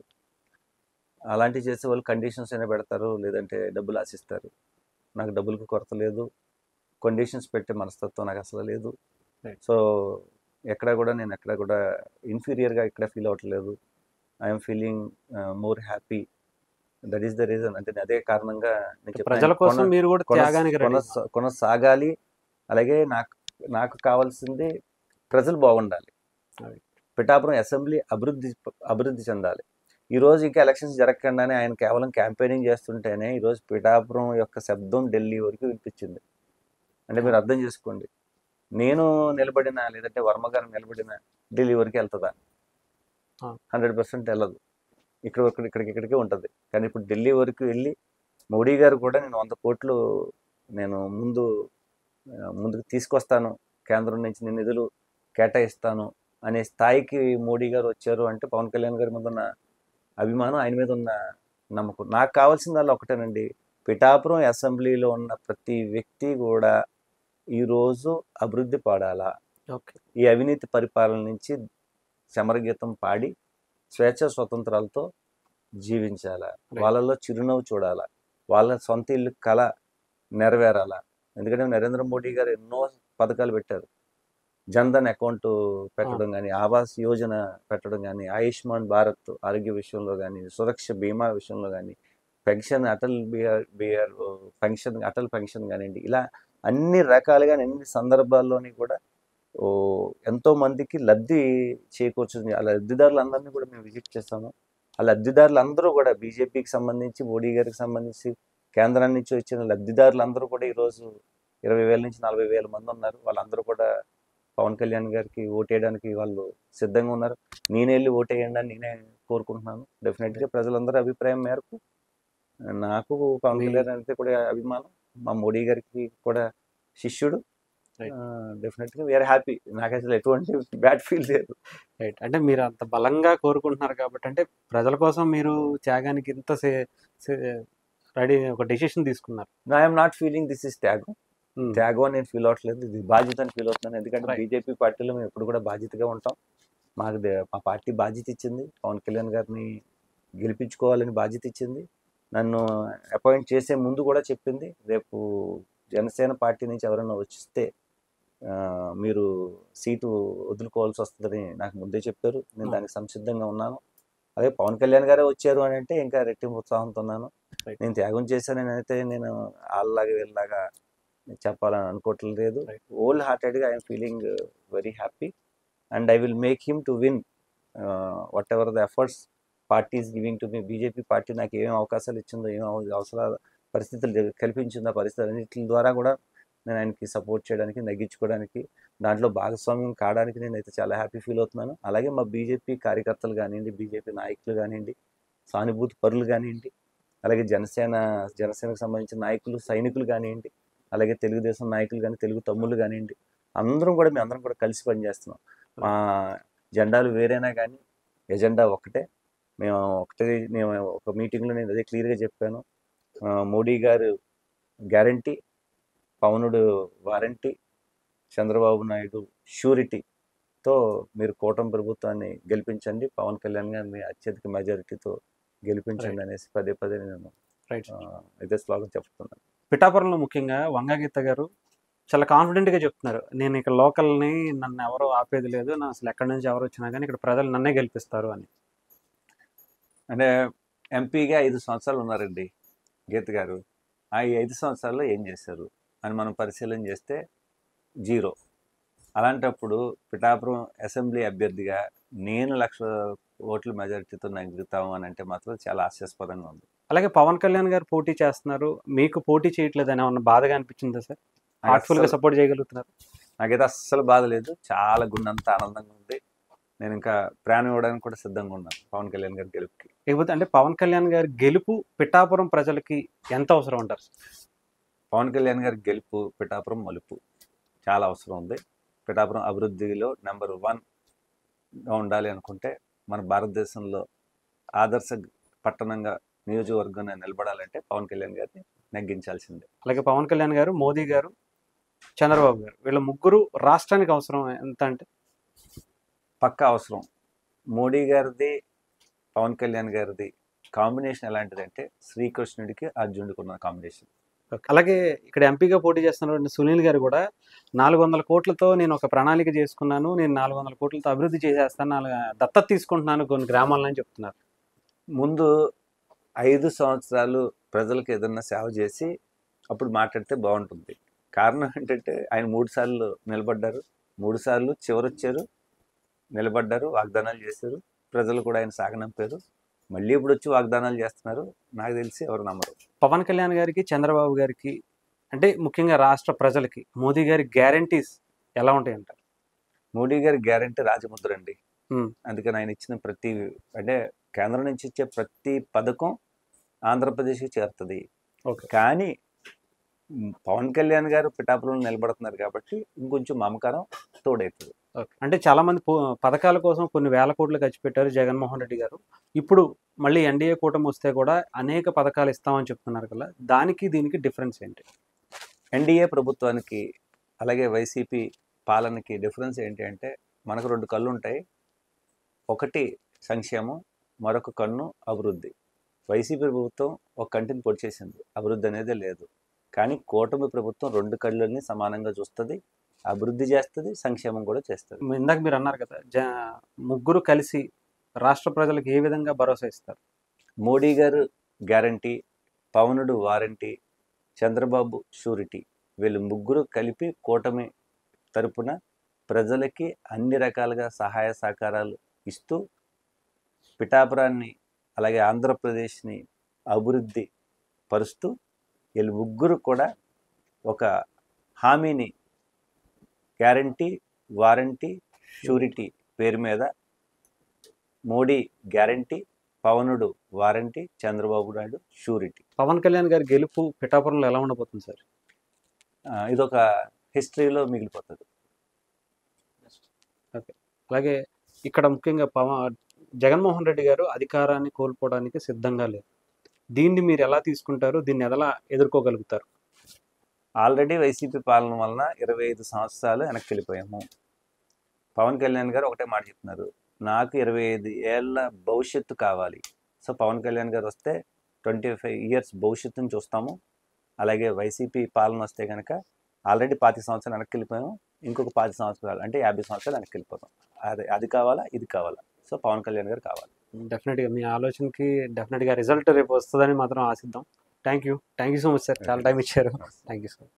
అలాంటివి చేసే వాళ్ళు కండిషన్స్ అయినా పెడతారు లేదంటే డబ్బులు ఆశిస్తారు నాకు డబ్బులకు కొరత లేదు కండిషన్స్ పెట్టే మనస్తత్వం నాకు అసలు లేదు Right. సో ఎక్కడ కూడా నేను ఎక్కడ కూడా ఇన్ఫీరియర్గా ఇక్కడ ఫీల్ అవ్వట్లేదు I'm feeling more happy that is the reason అంటే అదే కారణంగా నేను చెప్తాను. ప్రజల కోసం కొన- మీరు కూడా కొనస- త్యాగానికి రెడీ కొనస- కొనసాగాలి అలాగే నాకు నాకు కావాల్సింది ప్రజలు బాగుండాలి అది. పిఠాపురం అసెంబ్లీ అభివృద్ధి అభివృద్ధి చెందాలి ఈ రోజు ఇంకా ఎలక్షన్స్ జరగకుండానే ఆయన కేవలం క్యాంపెయినింగ్ చేస్తుంటేనే ఈ రోజు పిఠాపురం యొక్క శబ్దం ఢిల్లీ వరకు వినిపించింది అంటే మీరు అర్థం చేసుకోండి నేను నిలబడిన లేదంటే వర్మ గారు నిలబడిన ఢిల్లీ వరకు వెళ్తుందా ఆ. హండ్రెడ్ పర్సెంట్ వెళ్ళదు ఇక్కడ ఇక్కడ ఇక్కడికి ఇక్కడికే ఉంటుంది కానీ ఇప్పుడు ఢిల్లీ వరకు వెళ్ళి మోడీ గారు కూడా నేను వంద కోట్లు నేను ముందు ఆ, ముందుకు తీసుకొస్తాను కేంద్రం నుంచి నేను నిధులు కేటాయిస్తాను అనే స్థాయికి మోడీ గారు వచ్చారు అంటే పవన్ కళ్యాణ్ గారి మీద ఉన్న అభిమానం ఆయన మీద ఉన్న నమ్మకం నాకు కావాల్సిందల్లా ఒకటేనండి పిఠాపురం అసెంబ్లీలో ఉన్న ప్రతి వ్యక్తి కూడా ఈరోజు అభివృద్ధి పడాలా ఓకే ఈ అవినీతి పరిపాలన నుంచి సమరగీతం పాడి స్వేచ్ఛ స్వతంత్రాలతో జీవించాలా వాళ్ళలో చిరునవ్వు చూడాలా వాళ్ళ సొంత ఇల్లు కళ నెరవేరాలా ఎందుకంటే నరేంద్ర మోడీ గారు ఎన్నో పథకాలు పెట్టారు జన్ధన్ అకౌంట్ పెట్టడం కానీ ఆవాస్ యోజన పెట్టడం కానీ ఆయుష్మాన్ భారత్ ఆరోగ్య విషయంలో కానీ సురక్ష బీమా విషయంలో కానీ pension Atal BR BR pension Atal pension కానివ్వండి ఇలా అన్ని రకాలుగా అన్ని సందర్భాల్లోని కూడా ఓ ఎంతో మందికి లబ్ధి చేకూర్చుంది ఆ లబ్ధిదారులందరినీ కూడా మేము విజిట్ చేస్తాము ఆ లబ్ధిదారులందరూ కూడా బీజేపీకి సంబంధించి మోడీ గారికి సంబంధించి కేంద్రం నుంచి వచ్చిన లబ్ధిదారులందరూ కూడా ఈరోజు ఇరవై వేల నుంచి నలభై వేల మంది ఉన్నారు వాళ్ళందరూ కూడా పవన్ కళ్యాణ్ గారికి ఓటేయడానికి వాళ్ళు సిద్ధంగా ఉన్నారు నేనే వెళ్ళి ఓటేయండి అని నేనే కోరుకుంటున్నాను డెఫినెట్గా ప్రజలందరి అభిప్రాయం మేరకు నాకు పవన్ మీ- కళ్యాణ్ అంటే కూడా అభిమానం మా మోడీ గారికి కూడా శిష్యుడు Right. డెఫినెట్గా వీఆర్ హ్యాపీ నాకు అసలు ఎటువంటి బ్యాడ్ ఫీల్ లేదు రైట్ అంటే మీరు అంత బలంగా కోరుకుంటున్నారు కాబట్టి అంటే ప్రజల కోసం మీరు త్యాగానికి ఇంత రెడీ ఒక డెసిషన్ తీసుకున్నారు I'm not feeling this is త్యాగం ఉమ్, త్యాగం అని నేను ఫీల్ అవ్వట్లేదు ఇది బాధ్యత అని ఫీల్ అవుతున్నాను ఎందుకంటే Right. బీజేపీ పార్టీలో మేము ఎప్పుడు కూడా బాధ్యతగా ఉంటాం మాకు దే- మా పార్టీ బాధ్యత ఇచ్చింది పవన్ కళ్యాణ్ గారిని గెలిపించుకోవాలని బాధ్యత ఇచ్చింది నన్ను అపాయింట్ చేసే ముందు కూడా చెప్పింది రేపు జనసేన పార్టీ నుంచి ఎవరైనా వచ్చిస్తే ఆ, మీరు సీటు వదులుకోవాల్సి వస్తుందని నాకు ముందే చెప్పారు నేను Hmm. దానికి సంసిద్ధంగా ఉన్నాను అదే పవన్ కళ్యాణ్ గారే వచ్చారు అని అంటే ఇంకా రెట్టింపు ఉత్సాహంతో ఉన్నాను Right. నేను త్యాగం చేశానని అయితే నేను వాళ్ళలాగా వీళ్ళలాగా చెప్పాలని అనుకోవట్లేదు లేదు Right. ఓల్ హార్టెడ్గా I'm feeling very happy and I will make him to win whatever the efforts parties giving to me BJP party నాకు ఏమేమి అవకాశాలు ఇచ్చిందో ఏం అవ- అవసరాలు పరిస్థితులు జ- కల్పించిందో ఆ పరిస్థితులు అన్నిటి ద్వారా కూడా నేను ఆయనకి సపోర్ట్ చేయడానికి నగ్గించుకోవడానికి దాంట్లో భాగస్వామ్యం కావడానికి నేనైతే చాలా హ్యాపీ ఫీల్ అవుతున్నాను అలాగే మా బీజేపీ కార్యకర్తలు కానివ్వండి బీజేపీ నాయకులు కానివ్వండి సానుభూతి పరులు కానివ్వండి అలాగే జనసేన జనసేనకు సంబంధించిన నాయకులు సైనికులు కానివ్వండి అలాగే తెలుగుదేశం నాయకులు కానీ తెలుగు తమ్ముళ్ళు కానివ్వండి అందరం కూడా మేము అందరం కూడా కలిసి పనిచేస్తున్నాం మా జెండాలు వేరైనా కానీ ఎజెండా ఒకటే మేము ఒకటే మేము ఒక మీటింగ్లో నేను అదే క్లియర్గా చెప్పాను ఆ, మోడీ గారు గ్యారంటీ పవనుడు వారంటీ చంద్రబాబు నాయుడు షూరిటీతో మీరు కూటమి ప్రభుత్వాన్ని గెలిపించండి పవన్ కళ్యాణ్ గారిని అత్యధిక మెజారిటీతో గెలిపించండి అనేసి పదే పదే నేను రైట్ ఆ, ఇదే స్లోగన్ చెప్తున్నాను పిఠాపురంలో ముఖ్యంగా వంగగీత గారు చాలా కాన్ఫిడెంట్గా చెప్తున్నారు నేను ఇక్కడ లోకల్ని నన్ను ఎవరు ఆపేది లేదు నా అసలు ఎక్కడి నుంచి ఎవరు వచ్చినా కానీ ఇక్కడ ప్రజలు నన్నే గెలిపిస్తారు అని అంటే ఎంపీగా ఐదు సంవత్సరాలు ఉన్నారండి గీత గారు ఆ ఈ ఐదు సంవత్సరాల్లో ఏం చేశారు అని మనం పరిశీలన చేస్తే జీరో అలాంటప్పుడు పిఠాపురం అసెంబ్లీ అభ్యర్థిగా నేను లక్ష ఓట్ల మెజారిటీతో నెగ్గుతాము అని అంటే మాత్రం చాలా హాస్యాస్పదంగా ఉంది అలాగే పవన్ కళ్యాణ్ గారు పోటీ చేస్తున్నారు మీకు పోటీ చేయట్లేదు అని ఏమన్నా బాధగా అనిపించిందా సార్ నాకు హార్ట్ఫుల్ గా అస్సలు- సపోర్ట్ చేయగలుగుతున్నారు నాకైతే అస్సలు బాధ లేదు చాలా గుండంత ఆనందంగా ఉంది నేను ఇంకా ప్రాణం ఇవ్వడానికి కూడా సిద్ధంగా ఉన్నాను పవన్ కళ్యాణ్ గారి గెలుపుకి లేకపోతే అంటే పవన్ కళ్యాణ్ గారి గెలుపు పిఠాపురం ప్రజలకి ఎంత అవసరం అంటారు పవన్ కళ్యాణ్ గారి గెలుపు పిఠాపురం మలుపు చాలా అవసరం ఉంది పిఠాపురం అభివృద్ధిలో నెంబర్ వన్గా ఉండాలి అనుకుంటే మన భారతదేశంలో ఆదర్శ పట్టణంగా నియోజకవర్గంగా నిలబడాలంటే పవన్ కళ్యాణ్ గారిని నెగ్గించాల్సిందే అలాగే పవన్ కళ్యాణ్ గారు మోదీ గారు చంద్రబాబు గారు వీళ్ళ ముగ్గురు రాష్ట్రానికి అవసరం ఎంత అంటే పక్కా అవసరం మోడీ గారిది పవన్ కళ్యాణ్ గారిది కాంబినేషన్ ఎలాంటిదంటే శ్రీకృష్ణుడికి అర్జునుడికి ఉన్న కాంబినేషన్ ఓకే. అలాగే ఇక్కడ ఎంపీగా పోటీ చేస్తున్నటువంటి సునీల్ గారు కూడా నాలుగు వందల కోట్లతో నేను ఒక ప్రణాళిక చేసుకున్నాను నేను నాలుగు వందల కోట్లతో అభివృద్ధి చేసేస్తాను నాలుగు దత్తత తీసుకుంటున్నాను కొన్ని గ్రామాలని చెప్తున్నారు ముందు ఐదు సంవత్సరాలు ప్రజలకు ఏదన్నా సేవ చేసి అప్పుడు మాట్లాడితే బాగుంటుంది కారణం ఏంటంటే ఆయన మూడు సార్లు నిలబడ్డారు మూడు సార్లు చివరొచ్చారు నిలబడ్డారు వాగ్దానాలు చేశారు ప్రజలు కూడా ఆయన సాగనంపారు మళ్ళీ ఇప్పుడు వచ్చి వాగ్దానాలు చేస్తున్నారు నాకు తెలిసి ఎవరు నమ్మరు పవన్ కళ్యాణ్ గారికి చంద్రబాబు గారికి అంటే ముఖ్యంగా రాష్ట్ర ప్రజలకి మోదీ గారి గ్యారంటీస్ ఎలా ఉంటాయి అంటారు మోడీ గారి గ్యారంటీ రాజముద్ర అండి Hmm. అందుకని ఆయన ఇచ్చిన ప్రతి అంటే కేంద్రం నుంచి ఇచ్చే ప్రతి పథకం ఆంధ్రప్రదేశ్కి చేరుతుంది ఓకే కానీ మ్, పవన్ కళ్యాణ్ గారు పిఠాపురంలో నిలబడుతున్నారు కాబట్టి ఇంకొంచెం మమకారం తోడవుతుంది ఓకే అంటే చాలా మంది పో- పథకాల కోసం కొన్ని వేల కోట్లు ఖర్చు పెట్టారు జగన్మోహన్ రెడ్డి గారు ఇప్పుడు మళ్ళీ ఎన్డీఏ కూటమి వస్తే కూడా అనేక పథకాలు ఇస్తామని చెప్తున్నారు కదా దానికి దీనికి డిఫరెన్స్ ఏంటి ఎన్డీఏ ప్రభుత్వానికి అలాగే వైసీపీ పాలనకి డిఫరెన్స్ ఏంటి అంటే మనకు రెండు కళ్ళు ఉంటాయి ఒకటి సంక్షేమం మరొక కన్ను అభివృద్ధి వైసీపీ ప్రభుత్వం ఒక కంటిని పొడిచేసింది అభివృద్ధి అనేది లేదు కానీ కూటమి ప్రభుత్వం రెండు కళ్ళని సమానంగా చూస్తుంది అభివృద్ధి చేస్తుంది సంక్షేమం కూడా చేస్తుంది మీ- ఇందాక మీరు అన్నారు కదా జ ముగ్గురు కలిసి రాష్ట్ర ప్రజలకు ఏ విధంగా భరోసా ఇస్తారు మోడీ గారు గ్యారంటీ పవనుడు వారంటీ చంద్రబాబు షూరిటీ వీళ్ళు ముగ్గురు కలిపి కూటమి తరపున ప్రజలకి అన్ని రకాలుగా సహాయ సహకారాలు ఇస్తూ పిఠాపురాన్ని అలాగే ఆంధ్రప్రదేశ్ని అభివృద్ధి పరుస్తూ వీళ్ళు ముగ్గురు కూడా ఒక హామీని గ్యారంటీ వారంటీ షూరిటీ పేరు మీద మోడీ గ్యారంటీ పవనుడు వారంటీ చంద్రబాబు నాయుడు షూరిటీ పవన్ కళ్యాణ్ గారి గెలుపు పిఠాపురంలో ఎలా ఉండబోతుంది సార్ ఆ, ఇదొక హిస్టరీలో మిగిలిపోతుంది అలాగే ఇక్కడ ముఖ్యంగా పవన్ జగన్మోహన్ రెడ్డి గారు అధికారాన్ని కోల్పోవడానికి సిద్ధంగా లేరు దీన్ని మీరు ఎలా తీసుకుంటారు దీన్ని ఎలా ఎదుర్కోగలుగుతారు ఆల్రెడీ వైసీపీ పాలన వలన ఇరవై ఐదు సంవత్సరాలు వెనక్కి వెళ్ళిపోయాము పవన్ కళ్యాణ్ గారు ఒకటే మాట చెప్తున్నారు నాకు ఇరవై ఐదు ఏళ్ళ భవిష్యత్తు కావాలి సో పవన్ కళ్యాణ్ గారు వస్తే ట్వంటీ ఫైవ్ ఇయర్స్ భవిష్యత్తుని చూస్తాము అలాగే వైసీపీ పాలన వస్తే కనుక ఆల్రెడీ పాతి సంవత్సరాలు వెనక్కి వెళ్ళిపోయాము ఇంకొక పాతి సంవత్సరాలు అంటే యాభై సంవత్సరాలు వెనక్కి వెళ్ళిపోతాం అది అది కావాలా ఇది కావాలా సో పవన్ కళ్యాణ్ గారు కావాలి డెఫినెట్గా మీ ఆలోచనకి డెఫినెట్గా రిజల్ట్ రేపు వస్తుందని మాత్రం ఆశిద్దాం thank you thank you so much sir చాలా టైం ఇచ్చారు థ్యాంక్ యూ సార్